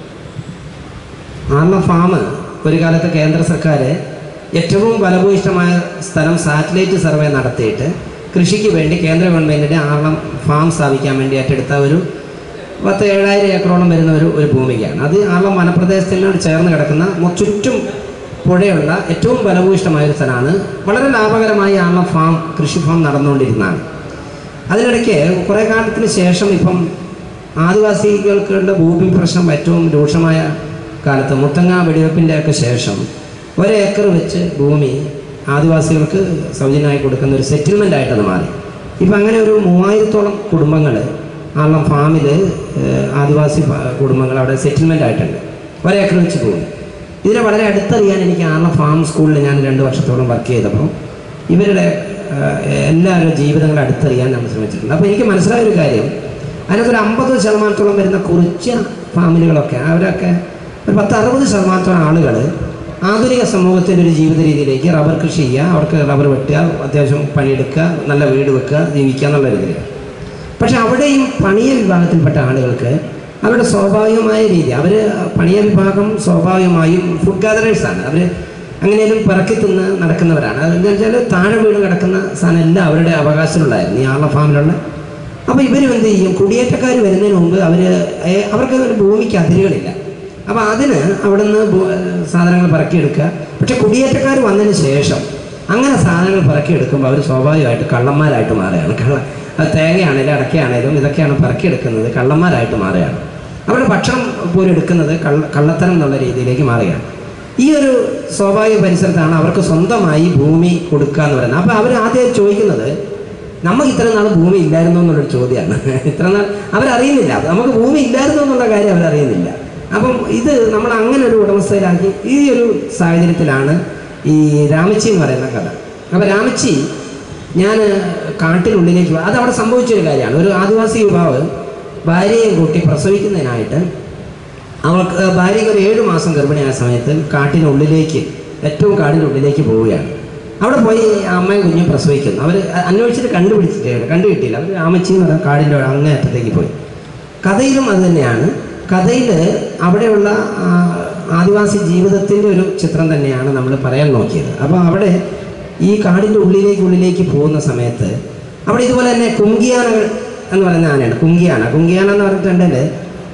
ആർണ ഫാം ഒരു കാലത്ത് കേന്ദ്ര സർക്കാർ ഏറ്റവും ഫലഭൂയിഷ്ടമായ സ്ഥലം സാറ്റലൈറ്റ് സർവേ നടത്തിയിട്ട് കൃഷിക്ക് വേണ്ടി കേന്ദ്ര ഗവൺമെൻറ്റിൻ്റെ ആർണം ഫാം സ്ഥാപിക്കാൻ വേണ്ടി ഏറ്റെടുത്ത ഒരു പത്ത് ഏഴായിരം ഏക്കറോളം വരുന്ന ഒരു ഒരു ഭൂമികയാണ് അത് ആർളം വനപ്രദേശത്തിനോട് ചേർന്ന് കിടക്കുന്ന മൊ- ചുറ്റും പുഴയുള്ള ഏറ്റവും ഫലഭൂയിഷ്ടമായ ഒരു സ്ഥലമാണ് വളരെ ലാഭകരമായി ആർളം ഫാം കൃഷി ഫാം നടന്നുകൊണ്ടിരുന്നതാണ് അതിനിടയ്ക്ക് കുറേ കാലത്തിന് ശേഷം ഇപ്പം ആദിവാസികൾക്കുള്ള ഭൂമി പ്രശ്നം ഏറ്റവും രൂക്ഷമായ കാലത്ത് മുത്തങ്ങ വെടിവെപ്പിൻ്റെ ഒക്കെ ശേഷം ഒരേക്കർ വെച്ച് ഭൂമി ആദിവാസികൾക്ക് സൗജന്യമായി കൊടുക്കുന്ന ഒരു സെറ്റിൽമെൻ്റ് ആയിട്ടത് മാറി ഇപ്പം അങ്ങനെ ഒരു മൂവായിരത്തോളം കുടുംബങ്ങൾ ആളം ഫാമിൽ ആദിവാസി ഫ- കുടുംബങ്ങൾ അവിടെ സെറ്റിൽമെൻ്റ് ആയിട്ടുണ്ട് ഒരേക്കർ വെച്ച് ഭൂമി ഇതിനെ വളരെ അടുത്തറിയാൻ എനിക്ക് ആളം ഫാം സ്കൂളിൽ ഞാൻ രണ്ട് വർഷത്തോളം വർക്ക് ചെയ്തപ്പോൾ ഇവരുടെ ഏഹ്, എല്ലാവരുടെ ജീവിതങ്ങൾ അടുത്തറിയാൻ നമ്മൾ ശ്രമിച്ചിട്ടുണ്ട് അപ്പോൾ എനിക്ക് മനസ്സിലായ ഒരു കാര്യം അതിനകത്തൊരു അമ്പത് ശതമാനത്തോളം വരുന്ന കുറിച്ച ഫാമിലികളൊക്കെ അവരൊക്കെ ഒരു പത്ത് അറുപത് ശതമാനത്തോളം ആളുകൾ ആധുനിക സമൂഹത്തിൻ്റെ ഒരു ജീവിത രീതിയിലേക്ക് റബ്ബർ കൃഷി ചെയ്യുക അവർക്ക് റബ്ബർ വെട്ടുക അത്യാവശ്യം പണിയെടുക്കുക നല്ല വീട് വെക്കുക ജീവിക്കുക എന്നുള്ള രീതിയിലാണ് പക്ഷെ അവിടെയും പണിയ വിഭാഗത്തിൽപ്പെട്ട ആളുകൾക്ക് അവരുടെ സ്വാഭാവികമായ രീതി അവർ പണിയ വിഭാഗം സ്വാഭാവികമായും ഫുഡ് ഗാദറേഴ്സാണ് അവർ അങ്ങനെയും പിറക്കി തിന്ന് നടക്കുന്നവരാണ് അതെന്ന് വെച്ചാൽ താഴെ വീട് കിടക്കുന്ന സാധനം എല്ലാം അവരുടെ അവകാശത്തിലുള്ളായിരുന്നു ഈ ആള ഫാമിലുള്ള അപ്പോൾ ഇവരും എന്ത് ചെയ്യും കുടിയേറ്റക്കാർ വരുന്നതിന് മുമ്പ് അവർ അവർക്ക് ഒരു ഭൂമിക്ക് അതിരുകളില്ല അപ്പോൾ അതിന് അവിടുന്ന് ഭൂ- സാധനങ്ങൾ പറക്കിയെടുക്കുക പക്ഷെ കുടിയേറ്റക്കാർ വന്നതിന് ശേഷം അങ്ങനെ സാധനങ്ങൾ പറക്കിയെടുക്കുമ്പോൾ അവർ സ്വാഭാവികമായിട്ട് കള്ളന്മാരായിട്ട് മാറുകയാണ് കള്ള അത് തേങ്ങയാണേലും അടക്കയാണേലും ഇതൊക്കെയാണ് പറക്കിയെടുക്കുന്നത് കള്ളന്മാരായിട്ട് മാറുകയാണ് അവരുടെ ഭക്ഷണം പോലും എടുക്കുന്നത് കള്ള കള്ളത്തരം എന്നുള്ള രീതിയിലേക്ക് മാറുകയാണ് ഈ ഒരു സ്വാഭാവിക പരിസരത്താണ് അവർക്ക് സ്വന്തമായി ഭൂമി കൊടുക്കുക എന്ന് പറയുന്നത് അപ്പോൾ അവർ ആദ്യം ചോദിക്കുന്നത് നമുക്ക് ഇത്ര നാൾ ഭൂമി ഇല്ലായിരുന്നു എന്നുള്ളൊരു ചോദ്യമാണ് ഇത്ര നാൾ അവരറിയുന്നില്ല നമുക്ക് ഭൂമി ഇല്ലായിരുന്നു എന്നുള്ള കാര്യം അവരറിയുന്നില്ല അപ്പം ഇത് നമ്മൾ അങ്ങനെ ഒരു ഉടമസ്ഥയിലാക്കി ഈ ഒരു സാഹചര്യത്തിലാണ് ഈ രാമച്ചി എന്ന് പറയുന്ന കഥ അപ്പോൾ രാമച്ചി ഞാൻ കാട്ടിനുള്ളിലേക്ക് അത് അവിടെ സംഭവിച്ചൊരു കാര്യമാണ് ഒരു ആദിവാസി യുവാവ് ഭാര്യയെ കൂട്ടി പ്രസവിക്കുന്നതിനായിട്ട് അവൾക്ക് ഭാര്യയ്ക്ക് ഒരു ഏഴ് മാസം ഗർഭിണിയായ സമയത്ത് കാട്ടിനുള്ളിലേക്ക് ഏറ്റവും കാടിനുള്ളിലേക്ക് പോവുകയാണ് അവിടെ പോയി അമ്മയും കുഞ്ഞും പ്രസവിക്കുന്നു അവർ അന്വേഷിച്ചിട്ട് കണ്ടുപിടിച്ചിട്ടേ കണ്ടു കിട്ടിയില്ല അവർ രാമച്ചി എന്ന് പറഞ്ഞ കാടിൻ്റെ അങ്ങേ അറ്റത്തേക്ക് പോയി കഥയിലും അത് തന്നെയാണ് കഥയിൽ അവിടെയുള്ള ആ, ആദിവാസി ജീവിതത്തിൻ്റെ ഒരു ചിത്രം തന്നെയാണ് നമ്മൾ പറയാൻ നോക്കിയത് അപ്പോൾ അവിടെ ഈ കാടിൻ്റെ ഉള്ളിലേക്ക് ഉള്ളിലേക്ക് പോകുന്ന സമയത്ത് അവിടെ ഇതുപോലെ തന്നെ കുങ്കിയാനകൾ എന്ന് പറയുന്ന ആനയാണ് കുങ്കിയാന കുങ്കിയാന എന്ന് പറഞ്ഞിട്ടുണ്ടെങ്കിൽ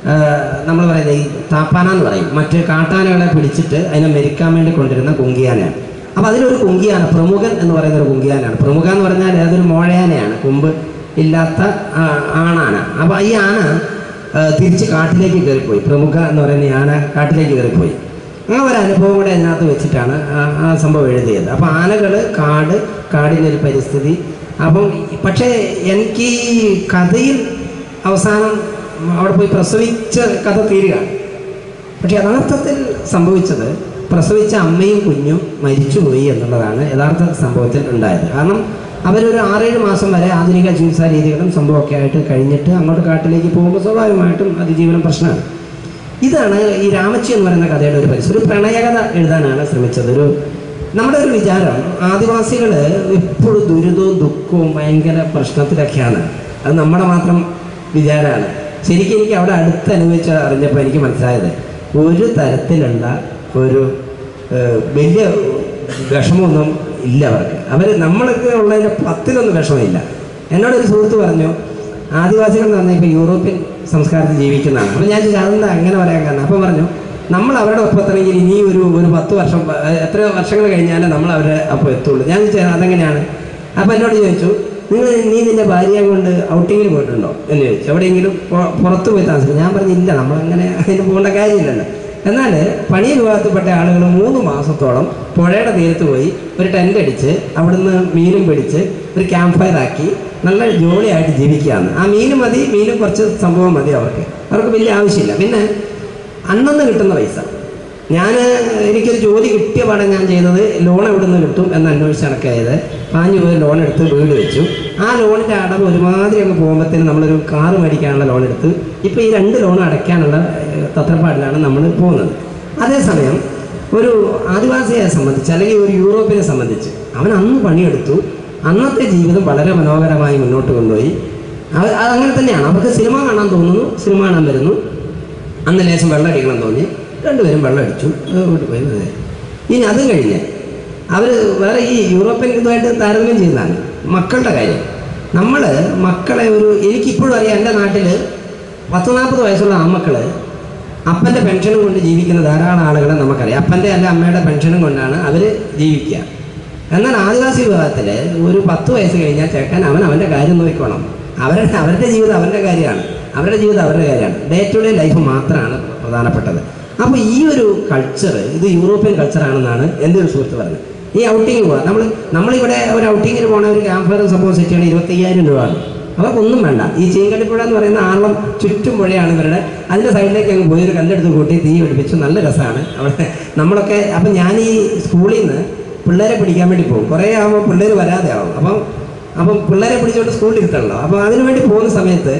നമ്മൾ പറയുന്നത് ഈ താപ്പാന എന്ന് പറയും മറ്റ് കാട്ടാനകളെ പിടിച്ചിട്ട് അതിനെ മെരിക്കാൻ വേണ്ടി കൊണ്ടിരുന്ന കുങ്കിയാനയാണ് അപ്പോൾ അതിലൊരു കുങ്കിയാന പ്രമുഖൻ എന്ന് പറയുന്ന ഒരു കുങ്കിയാനാണ് പ്രമുഖ എന്ന് പറഞ്ഞാൽ അതൊരു മോഴയാനയാണ് കൊമ്പ് ഇല്ലാത്ത ആ, ആണാന അപ്പോൾ ഈ ആന ആ, തിരിച്ച് കാട്ടിലേക്ക് കയറിപ്പോയി പ്രമുഖ എന്ന് പറയുന്ന ഈ ആന കാട്ടിലേക്ക് കയറിപ്പോയി ആ ഒരു അനുഭവം കൂടെ അതിനകത്ത് വെച്ചിട്ടാണ് ആ- ആ സംഭവം എഴുതിയത് അപ്പോൾ ആനകൾ കാട് കാടിൻ്റെ ഒരു പരിസ്ഥിതി അപ്പം ഈ- പക്ഷേ എനിക്ക് ഈ കഥയിൽ അവസാനം അവിടെ പോയി പ്രസവിച്ച കഥ തീരുകയാണ് പക്ഷേ യഥാർത്ഥത്തിൽ സംഭവിച്ചത് പ്രസവിച്ച അമ്മയും കുഞ്ഞും മരിച്ചുപോയി എന്നുള്ളതാണ് യഥാർത്ഥ സംഭവത്തിൽ ഉണ്ടായത് കാരണം അവരൊരു ആറേഴ് മാസം വരെ ആധുനിക ചികിത്സാ രീതികളും സംഭവമൊക്കെ ആയിട്ട് കഴിഞ്ഞിട്ട് അങ്ങോട്ട് കാട്ടിലേക്ക് പോകുമ്പോൾ സ്വാഭാവികമായിട്ടും അതിജീവനം പ്രശ്നമാണ് ഇതാണ് ഈ രാമച്ചി എന്ന് പറയുന്ന കഥയുടെ ഒരു പരിസരം ഒരു പ്രണയകഥ എഴുതാനാണ് ശ്രമിച്ചത് ഒരു നമ്മുടെ ഒരു വിചാരം ആദിവാസികൾ എപ്പോഴും ദുരിതവും ദുഃഖവും ഭയങ്കര പ്രശ്നത്തിലൊക്കെയാണ് അത് നമ്മുടെ മാത്രം വിചാരമാണ് ശരിക്കും എനിക്ക് അവിടെ അടുത്ത് അനുഭവിച്ച് അറിഞ്ഞപ്പോൾ എനിക്ക് മനസ്സിലായത് ഒരു തരത്തിലുള്ള ഒരു ഏഹ്, വലിയ വിഷമമൊന്നും ഇല്ല അവർക്ക് അവർ നമ്മളൊക്കെ ഉള്ളതിൻ്റെ പത്തിലൊന്നും വിഷമമില്ല എന്നോടൊരു സുഹൃത്ത് പറഞ്ഞു ആദിവാസികൾ എന്ന് പറഞ്ഞാൽ ഇപ്പോൾ യൂറോപ്യൻ സംസ്കാരത്തിൽ ജീവിക്കുന്നതാണ് അപ്പോൾ ഞാൻ ചോദിച്ചു അതെന്താ അങ്ങനെ പറയാൻ കാരണം അപ്പം പറഞ്ഞു നമ്മൾ അവരുടെ ഒപ്പത്തണമെങ്കിൽ ഇനി ഒരു ഒരു പത്ത് വർഷം പ- എത്ര വർഷങ്ങൾ കഴിഞ്ഞാലേ നമ്മൾ അവരെ അപ്പോൾ എത്തുള്ളൂ ഞാൻ ചോദിച്ചാൽ അതെങ്ങനെയാണ് അപ്പോൾ എന്നോട് ചോദിച്ചു നിങ്ങൾ നീ നിന്റെ ഭാര്യയെ കൊണ്ട് ഔട്ടിങ്ങിന് പോയിട്ടുണ്ടോ എന്ന് ചോദിച്ചു എവിടെയെങ്കിലും പൊ- പുറത്ത് പോയി താമസിക്കും ഞാൻ പറഞ്ഞില്ല നമ്മളങ്ങനെ അതിന് പോകേണ്ട കാര്യമില്ലല്ലോ എന്നാൽ പണി വിഭാഗത്തിൽപ്പെട്ട ആളുകൾ മൂന്ന് മാസത്തോളം പുഴയുടെ തീരത്ത് പോയി ഒരു ടെൻ്റ് അടിച്ച് അവിടുന്ന് മീനും പിടിച്ച് ഒരു ക്യാമ്പ് ഫയർ ആക്കി നല്ല ജോളിയായിട്ട് ജീവിക്കുകയാണ് ആ മീൻ മതി മീനും കുറച്ച് സംഭവം മതി അവർക്ക് അവർക്ക് വലിയ ആവശ്യമില്ല പിന്നെ അന്നന്ന് കിട്ടുന്ന പൈസ ഞാൻ എനിക്കൊരു ജോലി കിട്ടിയ പാടെ ഞാൻ ചെയ്തത് ലോൺ എവിടെ നിന്ന് കിട്ടും എന്ന് അന്വേഷിച്ച് നടക്കായത് പാഞ്ഞു പോയി ലോൺ എടുത്ത് വീട് വെച്ചു ആ ലോണിൻ്റെ അടവ് ഒരുമാതിരി അങ്ങ് പോകുമ്പോഴത്തേന് നമ്മളൊരു കാറ് മേടിക്കാനുള്ള ലോൺ എടുത്ത് ഇപ്പോൾ ഈ രണ്ട് ലോൺ അടയ്ക്കാനുള്ള ഏഹ്, തത്രപ്പാടിലാണ് നമ്മൾ പോകുന്നത് അതേസമയം ഒരു ആദിവാസിയെ സംബന്ധിച്ച് അല്ലെങ്കിൽ ഒരു യൂറോപ്പിനെ സംബന്ധിച്ച് അവൻ അന്ന് പണിയെടുത്തു അന്നത്തെ ജീവിതം വളരെ മനോഹരമായി മുന്നോട്ട് കൊണ്ടുപോയി അത് അത് അങ്ങനെ തന്നെയാണ് അവർക്ക് സിനിമ കാണാൻ തോന്നുന്നു സിനിമ കാണാൻ വരുന്നു അന്ന് ലേശം വെള്ളം അടിക്കണം തോന്നി രണ്ടുപേരും വെള്ളം അടിച്ചു അത് വീട്ടിൽ പോയി വെറുതെ ഇനി അതും കഴിഞ്ഞ് അവർ വേറെ ഈ യൂറോപ്യൻ ഇതുമായിട്ട് താരതമ്യം ചെയ്യുന്നതാണ് മക്കളുടെ കാര്യം നമ്മൾ മക്കളെ ഒരു എനിക്കിപ്പോഴും അറിയാം എൻ്റെ നാട്ടിൽ പത്ത് നാൽപ്പത് വയസ്സുള്ള ആമക്കൾ അപ്പൻ്റെ പെൻഷനും കൊണ്ട് ജീവിക്കുന്ന ധാരാളം ആളുകളെ നമുക്കറിയാം അപ്പൻ്റെ അല്ല അമ്മയുടെ പെൻഷനും കൊണ്ടാണ് അവർ ജീവിക്കുക എന്നാൽ ആദിവാസി വിഭാഗത്തിൽ ഒരു പത്ത് വയസ്സ് കഴിഞ്ഞാൽ ചേക്കൻ അവൻ അവൻ്റെ കാര്യം നോക്കിക്കോണം അവരുടെ അവരുടെ ജീവിതം അവരുടെ കാര്യമാണ് അവരുടെ ജീവിതം അവരുടെ കാര്യമാണ് ഡേ ടു ഡേ ലൈഫ് മാത്രമാണ് പ്രധാനപ്പെട്ടത് അപ്പോൾ ഈ ഒരു കൾച്ചർ ഇത് യൂറോപ്യൻ കൾച്ചറാണെന്നാണ് എൻ്റെ ഒരു സുഹൃത്ത് പറഞ്ഞത് ഈ ഔട്ടിങ് പോവാ നമ്മൾ നമ്മളിവിടെ ഒരു ഔട്ടിങ്ങിന് പോണ ഒരു ക്യാമ്പ് ഫയർ സംഭവം സെറ്റ് ചെയ്യണം ഇരുപത്തയ്യായിരം രൂപയാണ് അവർക്കൊന്നും വേണ്ട ഈ ചീങ്കടിപ്പുഴ എന്ന് പറയുന്ന ആളം ചുറ്റും പുഴയാണ് ഇവരുടെ അതിൻ്റെ സൈഡിലേക്ക് അങ്ങ് പോയി ഒരു കല്ലെടുത്ത് കൂട്ടി തീ പിടിപ്പിച്ചു നല്ല രസമാണ് അവിടെ നമ്മളൊക്കെ അപ്പം ഞാൻ ഈ സ്കൂളിൽ നിന്ന് പിള്ളേരെ പിടിക്കാൻ വേണ്ടി പോകും കുറേ ആകുമ്പോൾ പിള്ളേർ വരാതെ ആവും അപ്പം അപ്പം പിള്ളേരെ പിടിച്ചുകൊണ്ട് സ്കൂളിൽ ഇരുത്തണല്ലോ അപ്പോൾ അതിനു വേണ്ടി പോകുന്ന സമയത്ത്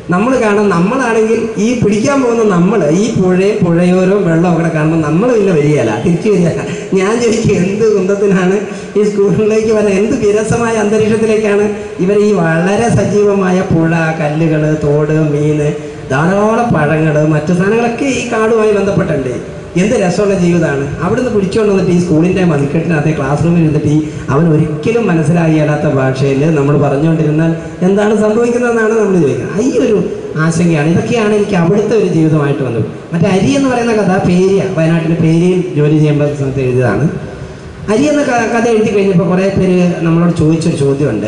നമ്മൾ കാണാൻ നമ്മളാണെങ്കിൽ ഈ പിടിക്കാൻ പോകുന്ന നമ്മൾ ഈ പുഴയും പുഴയോരവും വെള്ളവും ഒക്കെ കാണുമ്പോൾ നമ്മൾ പിന്നെ വരികയല്ല തിരിച്ചു വരികയല്ല ഞാൻ ചോദിക്കും എന്ത് കുന്തത്തിനാണ് ഈ സ്കൂളിലേക്ക് വരാൻ എന്ത് വിരസമായ അന്തരീക്ഷത്തിലേക്കാണ് ഇവർ ഈ വളരെ സജീവമായ പുഴ കല്ലുകൾ തോട് മീന് ധാരാളം പഴങ്ങൾ മറ്റു സാധനങ്ങളൊക്കെ ഈ കാടുമായി ബന്ധപ്പെട്ടുണ്ട് എന്ത് രസമുള്ള ജീവിതമാണ് അവിടുന്ന് പിടിച്ചുകൊണ്ട് വന്നിട്ട് ഈ സ്കൂളിൻ്റെ മതിക്കെട്ടിനകത്ത് ക്ലാസ് റൂമിൽ ഇരുന്നിട്ട് ഈ അവൻ ഒരിക്കലും മനസ്സിലാകിയാലാത്ത ഭാഷയിൽ നമ്മൾ പറഞ്ഞുകൊണ്ടിരുന്നാൽ എന്താണ് സംഭവിക്കുന്നതെന്നാണ് നമ്മൾ ചോദിക്കുന്നത് ഈ ഒരു ആശങ്കയാണ് ഇതൊക്കെയാണ് എനിക്ക് അവിടുത്തെ ഒരു ജീവിതമായിട്ട് വന്നത് മറ്റേ അരി എന്ന് പറയുന്ന കഥ പേരിയ വയനാട്ടിൽ പേരിയിൽ ജോലി ചെയ്യുമ്പോൾ സമയത്ത് എഴുതിയതാണ് അരി എന്ന ക- കഥ എഴുതി കഴിഞ്ഞപ്പോൾ കുറേ പേര് നമ്മളോട് ചോദിച്ചൊരു ചോദ്യമുണ്ട്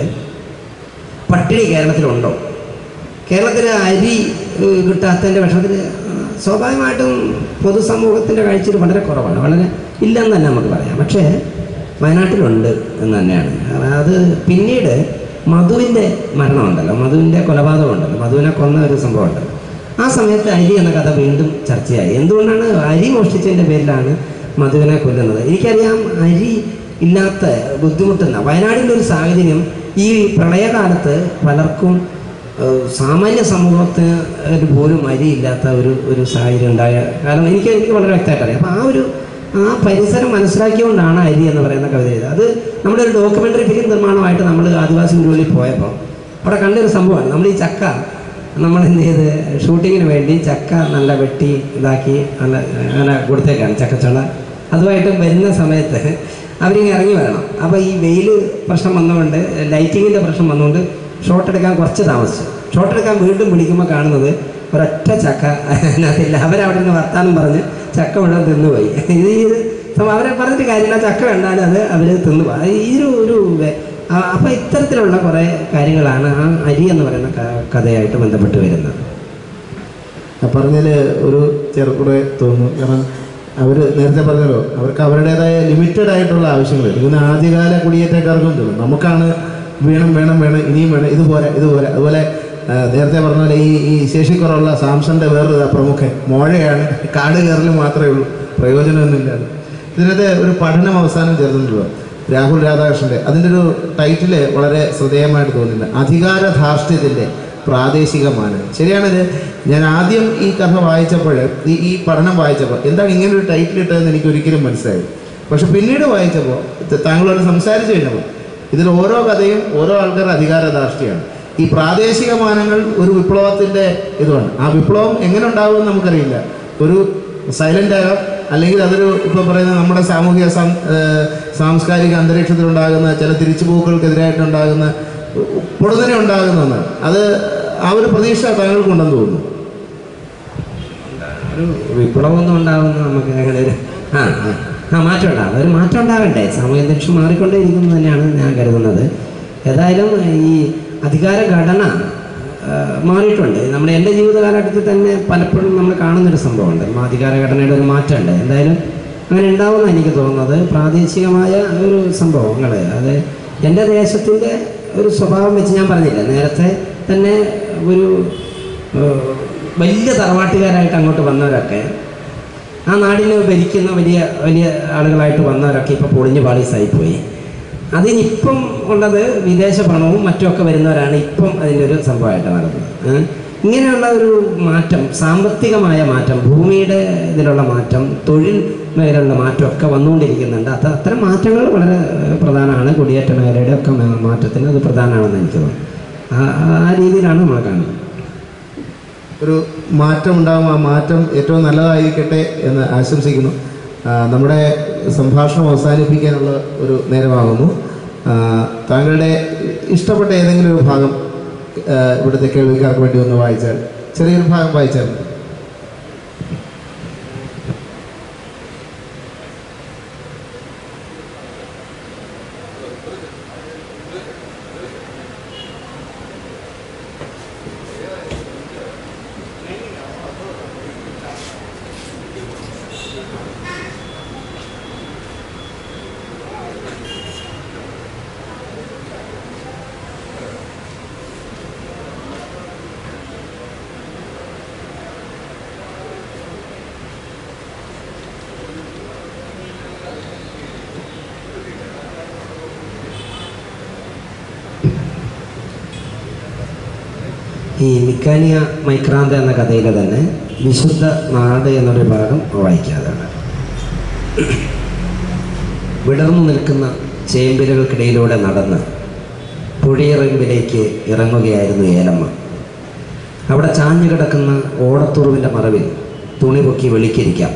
പട്ടിണി കേരളത്തിലുണ്ടോ കേരളത്തിൽ അരി ഏഹ്, കിട്ടാത്തതിൻ്റെ വിഷമത്തിൽ സ്വാഭാവികമായിട്ടും പൊതുസമൂഹത്തിൻ്റെ കാഴ്ചയിൽ വളരെ കുറവാണ് വളരെ ഇല്ലെന്ന് തന്നെ നമുക്ക് പറയാം പക്ഷേ വയനാട്ടിലുണ്ട് എന്ന് തന്നെയാണ് അത് പിന്നീട് മധുവിൻ്റെ മരണമുണ്ടല്ലോ മധുവിൻ്റെ കൊലപാതകമുണ്ടല്ലോ മധുവിനെ കൊന്ന ഒരു സംഭവമുണ്ടല്ലോ ആ സമയത്ത് അരി എന്ന കഥ വീണ്ടും ചർച്ചയായി എന്തുകൊണ്ടാണ് അരി മോഷ്ടിച്ചതിൻ്റെ പേരിലാണ് മധുവിനെ കൊല്ലുന്നത് എനിക്കറിയാം അരി ഇല്ലാത്ത ബുദ്ധിമുട്ടുന്ന വയനാടിൻ്റെ ഒരു സാഹചര്യം ഈ പ്രളയകാലത്ത് പലർക്കും ഏഹ്, സാമാന്യ സമൂഹത്തിന് പോലും അരിയില്ലാത്ത ഒരു ഒരു സാഹചര്യം ഉണ്ടായ കാരണം എനിക്ക് എനിക്ക് വളരെ വ്യക്തമായിട്ട് അറിയാം അപ്പോൾ ആ ഒരു ആ പരിസരം മനസ്സിലാക്കിയുകൊണ്ടാണ് അരി എന്ന് പറയുന്ന കവിത എഴുതുന്നത് അത് നമ്മുടെ ഒരു ഡോക്യുമെൻ്ററി ഫിലിം നിർമ്മാണമായിട്ട് നമ്മൾ ആദിവാസി ഉരുളിൽ പോയപ്പോൾ അവിടെ കണ്ടൊരു സംഭവമാണ് നമ്മൾ ഈ ചക്ക നമ്മൾ എന്ത് ചെയ്ത് ഷൂട്ടിങ്ങിന് വേണ്ടി ചക്ക നല്ല വെട്ടി ഇതാക്കി നല്ല അങ്ങനെ കൊടുത്തേക്കാണ് ചക്കച്ചുള അതുമായിട്ട് വരുന്ന സമയത്ത് അവരിങ്ങനെ ഇറങ്ങി വരണം അപ്പോൾ ഈ വെയിൽ പ്രശ്നം വന്നതുകൊണ്ട് ലൈറ്റിങ്ങിൻ്റെ പ്രശ്നം വന്നുകൊണ്ട് ഷോട്ട് എടുക്കാൻ കുറച്ച് താമസിച്ചു ഷോട്ട് എടുക്കാൻ വീണ്ടും വിളിക്കുമ്പോൾ കാണുന്നത് ഒരൊറ്റ ചക്ക അതിനകത്തില്ല അവരവിടെ നിന്ന് വർത്താനം പറഞ്ഞ് ചക്ക മുഴുവൻ തിന്നുപോയി ഇത് ഈ ഒരു സംഭവം അവരെ പറഞ്ഞിട്ട് കാര്യമില്ല ചക്ക കണ്ടാൽ അത് അവർ തിന്നുപോയി ഈ ഒരു ഒരു വെ- ആ- അപ്പോൾ ഇത്തരത്തിലുള്ള കുറേ കാര്യങ്ങളാണ് ആ അരി എന്ന് പറയുന്ന ക- കഥയായിട്ട് ബന്ധപ്പെട്ട് വരുന്നത് ആ പറഞ്ഞതിൽ ഒരു ചെറുകൂടെ തോന്നുന്നു കാരണം അവർ നേരത്തെ പറഞ്ഞല്ലോ അവർക്ക് അവരുടേതായ ലിമിറ്റഡ് ആയിട്ടുള്ള ആവശ്യങ്ങളുണ്ട് ഇന്ന് ആദ്യകാല കുടിയേറ്റക്കാർക്കും തോന്നും നമുക്കാണ് വേണം വേണം വേണം ഇനിയും വേണം ഇതുപോലെ ഇതുപോലെ അതുപോലെ ആ, നേരത്തെ പറഞ്ഞ പോലെ ഈ ഈ ശേഷിക്കുറവുള്ള സാംസന്റെ വേറൊരു പ്രമുഖൻ മോഴയാണ് കാട് കയറൽ മാത്രമേ ഉള്ളൂ പ്രയോജനമൊന്നുമില്ല ഇതിനകത്ത് ഒരു പഠനം അവസാനം ചേർന്നിട്ടുള്ളൂ രാഹുൽ രാധാകൃഷ്ണന്റെ അതിൻ്റെ ഒരു ടൈറ്റില് വളരെ ശ്രദ്ധേയമായിട്ട് തോന്നുന്നുണ്ട് അധികാര ധാർഷ്ട്യത്തിൻ്റെ പ്രാദേശിക മാനം ശരിയാണിത് ഞാൻ ആദ്യം ഈ കഥ വായിച്ചപ്പോൾ ഈ ഈ പഠനം വായിച്ചപ്പോൾ എന്താണ് ഇങ്ങനെ ഒരു ടൈറ്റിൽ ഇട്ടതെന്ന് എനിക്ക് ഒരിക്കലും മനസ്സിലായി പക്ഷെ പിന്നീട് വായിച്ചപ്പോൾ ഇത് താങ്കളോട് സംസാരിച്ചു കഴിഞ്ഞപ്പോൾ ഇതിൽ ഓരോ കഥയും ഓരോ ആൾക്കാരുടെ അധികാര ധാർഷ്ട്യമാണ് ഈ പ്രാദേശിക മാനങ്ങൾ ഒരു വിപ്ലവത്തിൻ്റെ ഇതുമാണ് ആ വിപ്ലവം എങ്ങനെ ഉണ്ടാകുമെന്ന് നമുക്കറിയില്ല ഒരു സൈലൻ്റ് ആകാം അല്ലെങ്കിൽ അതൊരു ഇപ്പോൾ പറയുന്ന നമ്മുടെ സാമൂഹിക സം ഏഹ് സാംസ്കാരിക അന്തരീക്ഷത്തിലുണ്ടാകുന്ന ചില തിരിച്ചുപോക്കുകൾക്കെതിരായിട്ടുണ്ടാകുന്ന പൊടുന്നനെ ഉണ്ടാകുന്ന ഒന്നാണ് അത് ആ ഒരു പ്രതീക്ഷ താങ്കൾക്കുണ്ടെന്ന് തോന്നുന്നു ഒരു വിപ്ലവമൊന്നും ഉണ്ടാകുന്ന നമുക്ക് അങ്ങനെ ഒരു ആ ആ, ആ മാറ്റം ഉണ്ടാകും ഒരു മാറ്റം ഉണ്ടാകണ്ടേ സാമൂഹ്യ അന്തരീക്ഷം മാറിക്കൊണ്ടേ ഇരിക്കുന്നു തന്നെയാണ് ഞാൻ കരുതുന്നത് ഏതായാലും ഈ അധികാര ഘടന ആ, മാറിയിട്ടുണ്ട് നമ്മുടെ എൻ്റെ ജീവിത കാലഘട്ടത്തിൽ തന്നെ പലപ്പോഴും നമ്മൾ കാണുന്നൊരു സംഭവമുണ്ട് ആ അധികാര ഘടനയുടെ ഒരു മാറ്റമുണ്ട് എന്തായാലും അങ്ങനെ ഉണ്ടാവുമെന്ന് എനിക്ക് തോന്നുന്നത് പ്രാദേശികമായ ഒരു സംഭവങ്ങൾ അത് എൻ്റെ ദേശത്തിൻ്റെ ഒരു സ്വഭാവം വെച്ച് ഞാൻ പറഞ്ഞില്ല നേരത്തെ തന്നെ ഒരു ഏഹ്, വലിയ തറവാട്ടുകാരായിട്ട് അങ്ങോട്ട് വന്നവരൊക്കെ ആ നാടിനെ ഭരിക്കുന്ന വലിയ വലിയ ആളുകളായിട്ട് വന്നവരൊക്കെ ഇപ്പോൾ പൊളിഞ്ഞ് പാളീസായി പോയി അതിനിപ്പം ഉള്ളത് വിദേശ പണവും മറ്റുമൊക്കെ വരുന്നവരാണ് ഇപ്പം അതിൻ്റെ ഒരു സംഭവമായിട്ട് നടക്കുന്നത് ഏഹ്. ഇങ്ങനെയുള്ള ഒരു മാറ്റം സാമ്പത്തികമായ മാറ്റം ഭൂമിയുടെ ഇതിലുള്ള മാറ്റം തൊഴിൽ മേഖലയിലുള്ള മാറ്റമൊക്കെ വന്നുകൊണ്ടിരിക്കുന്നുണ്ട് അത് അത്തരം മാറ്റങ്ങൾ വളരെ ഏഹ്, പ്രധാനമാണ് കുടിയേറ്റ മേഖലയുടെ ഒക്കെ മേ- മാറ്റത്തിന് അത് പ്രധാനമാണെന്ന് എനിക്ക് തോന്നുന്നു ആ- ആ രീതിയിലാണ് നമ്മൾ കാണുന്നത് ഒരു മാറ്റം ഉണ്ടാകും ആ മാറ്റം ഏറ്റവും നല്ലതായിരിക്കട്ടെ എന്ന് ആശംസിക്കുന്നു ആ, നമ്മുടെ സംഭാഷണം അവസാനിപ്പിക്കാനുള്ള ഒരു നേരമാകുന്നു ആ, താങ്കളുടെ ഇഷ്ടപ്പെട്ട ഏതെങ്കിലും ഒരു ഭാഗം ആ, ഇവിടുത്തെ കേൾവിക്കാർക്ക് വേണ്ടി ഒന്ന് വായിച്ചാൽ ചെറിയൊരു ഭാഗം വായിച്ചാൽ മതി. ഈ മിക്കാനിയ മൈക്രാന്ത എന്ന കഥയിലെ തന്നെ വിശുദ്ധ നാട് എന്നൊരു ഭാഗം വായിക്കാതാണ് വിടർന്നു നിൽക്കുന്ന ചേമ്പിലുകൾക്കിടയിലൂടെ നടന്ന് പുഴയിറമ്പിലേക്ക് ഇറങ്ങുകയായിരുന്നു ഏലമ്മ അവിടെ ചാഞ്ഞു കിടക്കുന്ന ഓടത്തുറുവിൻ്റെ മറവിൽ തുണി പൊക്കി വെളിക്കിരിക്കാം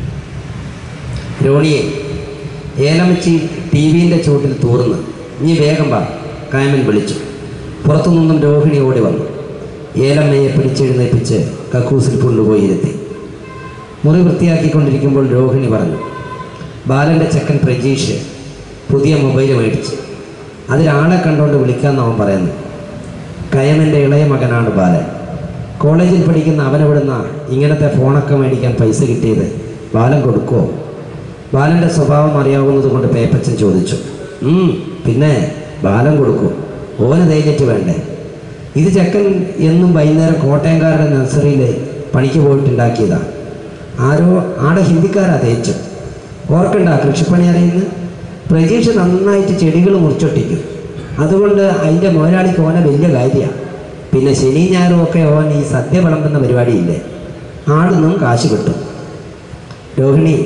രോണിയെ ഏലമച്ചി ടി വിൻ്റെ ചുവട്ടിൽ തൂർന്ന് ഇനി വേഗം വാ കായമൻ വിളിച്ചു പുറത്തുനിന്നും രോഹിണി ഓടി വന്നു ഏലമ്മയെ പിടിച്ചെഴുന്നേൽപ്പിച്ച് കക്കൂസിൽ കൊണ്ടുപോയി ഇരുത്തി മുറി വൃത്തിയാക്കിക്കൊണ്ടിരിക്കുമ്പോൾ രോഹിണി പറഞ്ഞു ബാലൻ്റെ ചെക്കൻ പ്രജീഷ് പുതിയ മൊബൈൽ മേടിച്ച് അതിലാളെ കണ്ടുകൊണ്ട് വിളിക്കാമെന്ന് അവൻ പറയുന്നു കയമൻ്റെ ഇളയ മകനാണ് ബാലൻ കോളേജിൽ പഠിക്കുന്ന അവനെവിടുന്ന ഇങ്ങനത്തെ ഫോണൊക്കെ മേടിക്കാൻ പൈസ കിട്ടിയത് ബാലൻ കൊടുക്കുമോ ബാലൻ്റെ സ്വഭാവം അറിയാവുന്നത് കൊണ്ട് പേപ്പച്ചൻ ചോദിച്ചു "ഉം, പിന്നെ ബാലൻ കൊടുക്കും ഓന് തേഞ്ഞിട്ട് വേണ്ടേ ഇത് ചെക്കൻ എന്നും വൈകുന്നേരം കോട്ടയംകാരുടെ നഴ്സറിയിൽ പണിക്ക് പോയിട്ടുണ്ടാക്കിയതാ ആരോ ആടെ ഹിന്ദിക്കാരാ തേച്ചു ഓർക്കണ്ട കൃഷിപ്പണി അറിയുന്ന പ്രജീഷ് നന്നായിട്ട് ചെടികൾ മുറിച്ചൊട്ടിക്കും അതുകൊണ്ട് അതിൻ്റെ മുതലാളിക്ക് ഓനെ വലിയ കാര്യമാണ് പിന്നെ ശനി ഞായറും ഒക്കെ ഓൻ ഈ സദ്യ വിളമ്പുന്ന പരിപാടിയില്ലേ ആടുന്നും കാശ് കിട്ടും രോഹിണി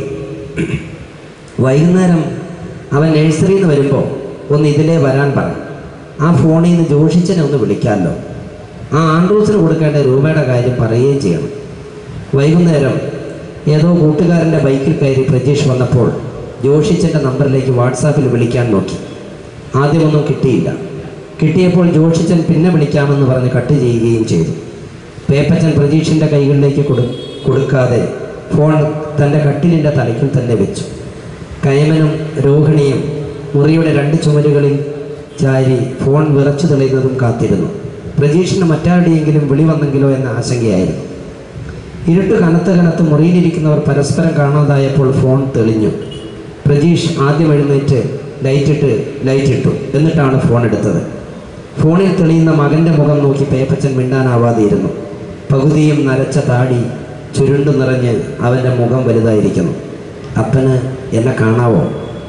വൈകുന്നേരം അവൻ നഴ്സറിയിൽ നിന്ന് വരുമ്പോൾ ഒന്ന് ഇതിലേ വരാൻ പറ ആ ഫോണിൽ നിന്ന് ജോഷിച്ചനെ ഒന്ന് വിളിക്കാമല്ലോ ആ ആൻഡ്രൂസിന് കൊടുക്കേണ്ട രൂപയുടെ കാര്യം പറയുകയും ചെയ്യണം വൈകുന്നേരം ഏതോ കൂട്ടുകാരൻ്റെ ബൈക്കിൽ കയറി പ്രജീഷ് വന്നപ്പോൾ ജോഷിച്ചൻ്റെ നമ്പറിലേക്ക് വാട്സാപ്പിൽ വിളിക്കാൻ നോക്കി ആദ്യമൊന്നും കിട്ടിയില്ല കിട്ടിയപ്പോൾ ജോഷിച്ചൻ പിന്നെ വിളിക്കാമെന്ന് പറഞ്ഞ് കട്ട് ചെയ്യുകയും ചെയ്തു പേപ്പച്ചൻ പ്രതീഷിൻ്റെ കൈകളിലേക്ക് കൊടു കൊടുക്കാതെ ഫോൺ തൻ്റെ കട്ടിലിൻ്റെ തലയ്ക്കിൽ തന്നെ വെച്ചു കയമനും രോഹിണിയും മുറിയുടെ രണ്ട് ചുമരുകളിൽ ചാരി ഫോൺ വിറച്ചു തെളിയുന്നതും കാത്തിരുന്നു പ്രതീഷിന് മറ്റാരുടെയെങ്കിലും വിളി വന്നെങ്കിലോ എന്ന ആശങ്കയായിരുന്നു ഇരുട്ട് കനത്ത് കനത്ത് മുറിയിലിരിക്കുന്നവർ പരസ്പരം കാണാതായപ്പോൾ ഫോൺ തെളിഞ്ഞു പ്രജീഷ് ആദ്യം എഴുന്നേറ്റ് ലൈറ്റിട്ട് ലൈറ്റിട്ടു എന്നിട്ടാണ് ഫോൺ എടുത്തത് ഫോണിൽ തെളിയുന്ന മകൻ്റെ മുഖം നോക്കി പേപ്പച്ചൻ മിണ്ടാനാവാതെയിരുന്നു പകുതിയും നരച്ച താടി ചുരുണ്ടു നിറഞ്ഞ് അവൻ്റെ മുഖം വലുതായിരിക്കുന്നു അപ്പന് എന്നെ കാണാവോ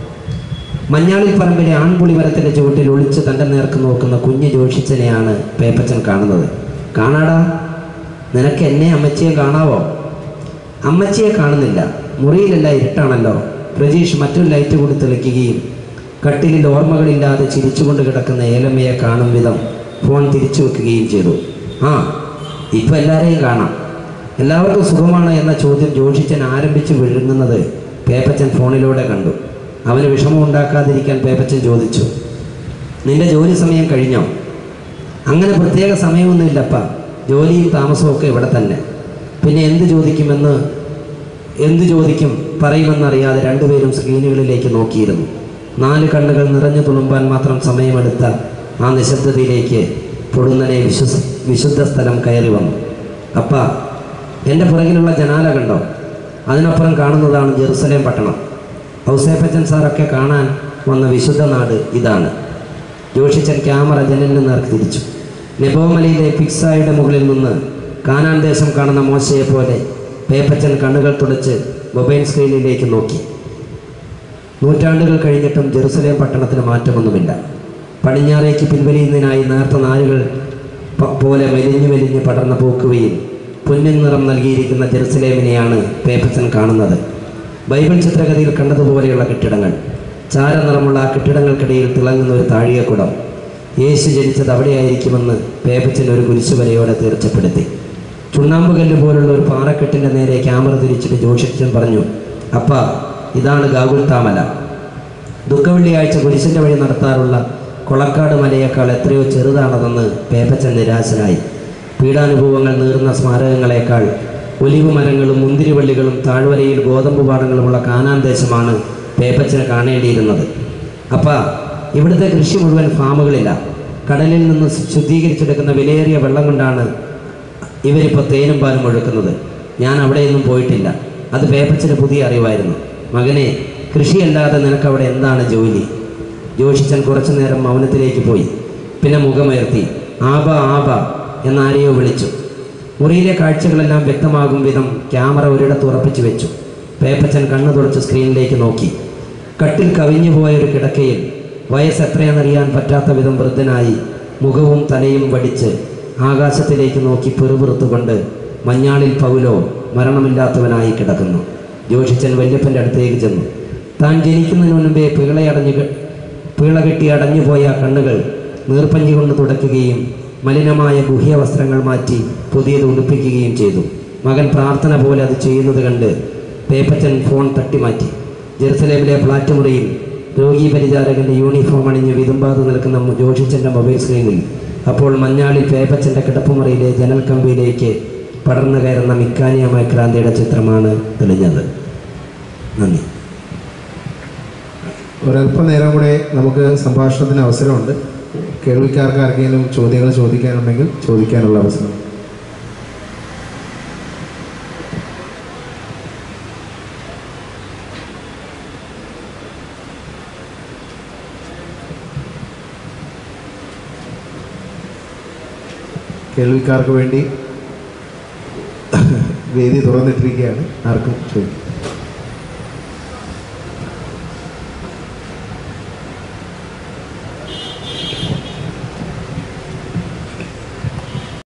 മഞ്ഞാളിൽ പറമ്പിലെ ആൺപുളി മരത്തിൻ്റെ ചുവട്ടിൽ ഒളിച്ച് തൻ്റെ നേർക്ക് നോക്കുന്ന കുഞ്ഞ് ജോഷിച്ചനെയാണ് പേപ്പച്ചൻ കാണുന്നത് കാണാടാ നിനക്ക് എന്നെ അമ്മച്ചിയെ കാണാവോ അമ്മച്ചിയെ കാണുന്നില്ല മുറിയിലല്ല ഇരുട്ടാണല്ലോ പ്രജീഷ് മറ്റൊരു ലൈറ്റ് കൂടി തെളിക്കുകയും കട്ടിലിൽ ഓർമ്മകളില്ലാതെ ചിരിച്ചുകൊണ്ട് കിടക്കുന്ന ഏലമ്മയെ കാണും വിധം ഫോൺ തിരിച്ചു വെക്കുകയും ചെയ്തു ആ ഇപ്പം എല്ലാവരെയും കാണാം എല്ലാവർക്കും സുഖമാണ് എന്ന ചോദ്യം ജോഷിച്ചൻ ആരംഭിച്ച് വിഴുങ്ങുന്നത് പേപ്പച്ചൻ ഫോണിലൂടെ കണ്ടു അവന് വിഷമം ഉണ്ടാക്കാതിരിക്കാൻ പേപ്പച്ചൻ ചോദിച്ചു നിന്റെ ജോലി സമയം കഴിഞ്ഞോ അങ്ങനെ പ്രത്യേക സമയമൊന്നുമില്ലപ്പ ജോലിയും താമസവും ഒക്കെ ഇവിടെ തന്നെ പിന്നെ എന്ത് ചോദിക്കുമെന്ന് എന്ത് ചോദിക്കും പറയുമെന്നറിയാതെ രണ്ടുപേരും സ്ക്രീനുകളിലേക്ക് നോക്കിയിരുന്നു നാല് കണ്ണുകൾ നിറഞ്ഞു തുളുമ്പാൻ മാത്രം സമയമെടുത്ത ആ നിശബ്ദതയിലേക്ക് പൊടുന്നനെ വിശ്വസ വിശുദ്ധ സ്ഥലം കയറി വന്നു അപ്പ എൻ്റെ പുറകിലുള്ള ജനാല കണ്ടോ അതിനപ്പുറം കാണുന്നതാണ് ജെറുസലേം പട്ടണം ഔസേപ്പച്ചൻ സാറൊക്കെ കാണാൻ വന്ന വിശുദ്ധ നാട് ഇതാണ് ജോഷിച്ചൻ ക്യാമറ ജനലിന് നേർക്ക് തിരിച്ചു നെബോമലയിലെ പിക്സായുടെ മുകളിൽ നിന്ന് കാനാൻ ദേശം കാണുന്ന മോശയെ പോലെ പേപ്പച്ചൻ കണ്ണുകൾ തുടച്ച് മൊബൈൽ സ്ക്രീനിലേക്ക് നോക്കി നൂറ്റാണ്ടുകൾ കഴിഞ്ഞിട്ടും ജെറുസലേം പട്ടണത്തിന് മാറ്റമൊന്നുമില്ല പടിഞ്ഞാറേക്ക് പിൻവലിയുന്നതിനായി നേർത്ത നാരുകൾ പ- പോലെ മെലിഞ്ഞു മെലിഞ്ഞ് പടർന്ന പൂക്കുവയിൽ പൊന്നിൻ നിറം നൽകിയിരിക്കുന്ന ജെറുസലേമിനെയാണ് പേപ്പച്ചൻ കാണുന്നത് ബൈബിൾ ചിത്രകഥയിൽ കണ്ടതുപോലെയുള്ള കെട്ടിടങ്ങൾ ചാരനിറമുള്ള ആ കെട്ടിടങ്ങൾക്കിടയിൽ തിളങ്ങുന്ന ഒരു താഴികക്കുടം യേശു ജനിച്ചത് അവിടെയായിരിക്കുമെന്ന് പേപ്പച്ചൻ ഒരു കുരിശുവരയോടെ തീർച്ചപ്പെടുത്തി ചുണ്ണാമ്പുകല്ല് പോലുള്ള ഒരു പാറക്കെട്ടിൻ്റെ നേരെ ക്യാമറ തിരിച്ചിട്ട് ജോഷിച്ചൻ പറഞ്ഞു അപ്പ ഇതാണ് ഗാഗുൽത്താമല ദുഃഖവെള്ളിയാഴ്ച കുരിശിൻ്റെ വഴി നടത്താറുള്ള കൊളക്കാട് മലയേക്കാൾ എത്രയോ ചെറുതാണതെന്ന് പേപ്പച്ചൻ നിരാശനായി പീഡാനുഭവങ്ങൾ നീറുന്ന സ്മാരകങ്ങളെക്കാൾ ഒലിവ് മരങ്ങളും മുന്തിരിവള്ളികളും താഴ്വരയിൽ ഗോതമ്പ് പാടങ്ങളുമുള്ള കാനാൻ ദേശമാണ് പേപ്പച്ചന് കാണേണ്ടിയിരുന്നത് അപ്പ ഇവിടുത്തെ കൃഷി മുഴുവൻ ഫാമുകളില്ല കടലിൽ നിന്ന് ശുദ്ധീകരിച്ചെടുക്കുന്ന വിലയേറിയ വെള്ളം കൊണ്ടാണ് ഇവരിപ്പോൾ തേനും പാലും ഒഴുക്കുന്നത് ഞാൻ അവിടെയൊന്നും പോയിട്ടില്ല അത് പേപ്പച്ചന് പുതിയ അറിവായിരുന്നു മകനെ കൃഷിയല്ലാതെ നിനക്ക് അവിടെ എന്താണ് ജോലി ജോഷിച്ചൻ കുറച്ചു നേരം മൗനത്തിലേക്ക് പോയി പിന്നെ മുഖമുയർത്തി ആബ ആബ എന്നാരെയോ വിളിച്ചു മുറിയിലെ കാഴ്ചകളെല്ലാം വ്യക്തമാകും വിധം ക്യാമറ ഒരിടത്ത് ഉറപ്പിച്ചു വെച്ചു പേപ്പച്ചൻ കണ്ണു തുടച്ച് സ്ക്രീനിലേക്ക് നോക്കി കട്ടിൽ കവിഞ്ഞു പോയ ഒരു കിടക്കയിൽ വയസ്സ് എത്രയെന്നറിയാൻ പറ്റാത്ത വിധം വൃദ്ധനായി മുഖവും തലയും വടിച്ച് ആകാശത്തിലേക്ക് നോക്കി പെറുപെറുത്തുകൊണ്ട് മഞ്ഞാളിൽ പൗലോ മരണമില്ലാത്തവനായി കിടക്കുന്നു ജോഷിച്ചൻ വല്യപ്പൻ്റെ അടുത്തേക്ക് ചെന്നു താൻ ജനിക്കുന്നതിന് മുൻപേ പികളയടഞ്ഞു പീള കെട്ടി അടഞ്ഞുപോയ ആ കണ്ണുകൾ നീർപ്പഞ്ചി കൊണ്ട് തുടയ്ക്കുകയും മലിനമായ ഗുഹ്യ വസ്ത്രങ്ങൾ മാറ്റി പുതിയത് ഉടുപ്പിക്കുകയും ചെയ്തു മകൻ പ്രാർത്ഥന പോലെ അത് ചെയ്യുന്നത് കണ്ട് പേപ്പച്ചൻ ഫോൺ തട്ടിമാറ്റി ജെറുസലേമിലെ ഫ്ലാറ്റ് മുറിയിൽ രോഗി പരിചാരകന്റെ യൂണിഫോം അണിഞ്ഞ് വിതുമ്പാതെ നിൽക്കുന്ന ജോഷിച്ചന്റെ മൊബൈൽ സ്ക്രീനിൽ അപ്പോൾ മഞ്ഞാളി പേപ്പച്ചന്റെ കിടപ്പുമുറിയിലെ ജനൽ കമ്പിയിലേക്ക് പടർന്നു കയറുന്ന മിക്കാനിയമായ ക്രാന്തിയുടെ ചിത്രമാണ് തെളിഞ്ഞത് നന്ദി ഒരല്പം നേരം കൂടെ നമുക്ക് സംഭാഷണത്തിന് അവസരമുണ്ട് കേൾവിക്കാർക്ക് ആർക്കെങ്കിലും ചോദ്യങ്ങൾ ചോദിക്കാനുണ്ടെങ്കിൽ ചോദിക്കാനുള്ള അവസരം കേൾവിക്കാർക്ക് വേണ്ടി വേദി തുറന്നിട്ടിരിക്കുകയാണ് ആർക്കും ചോദിക്കും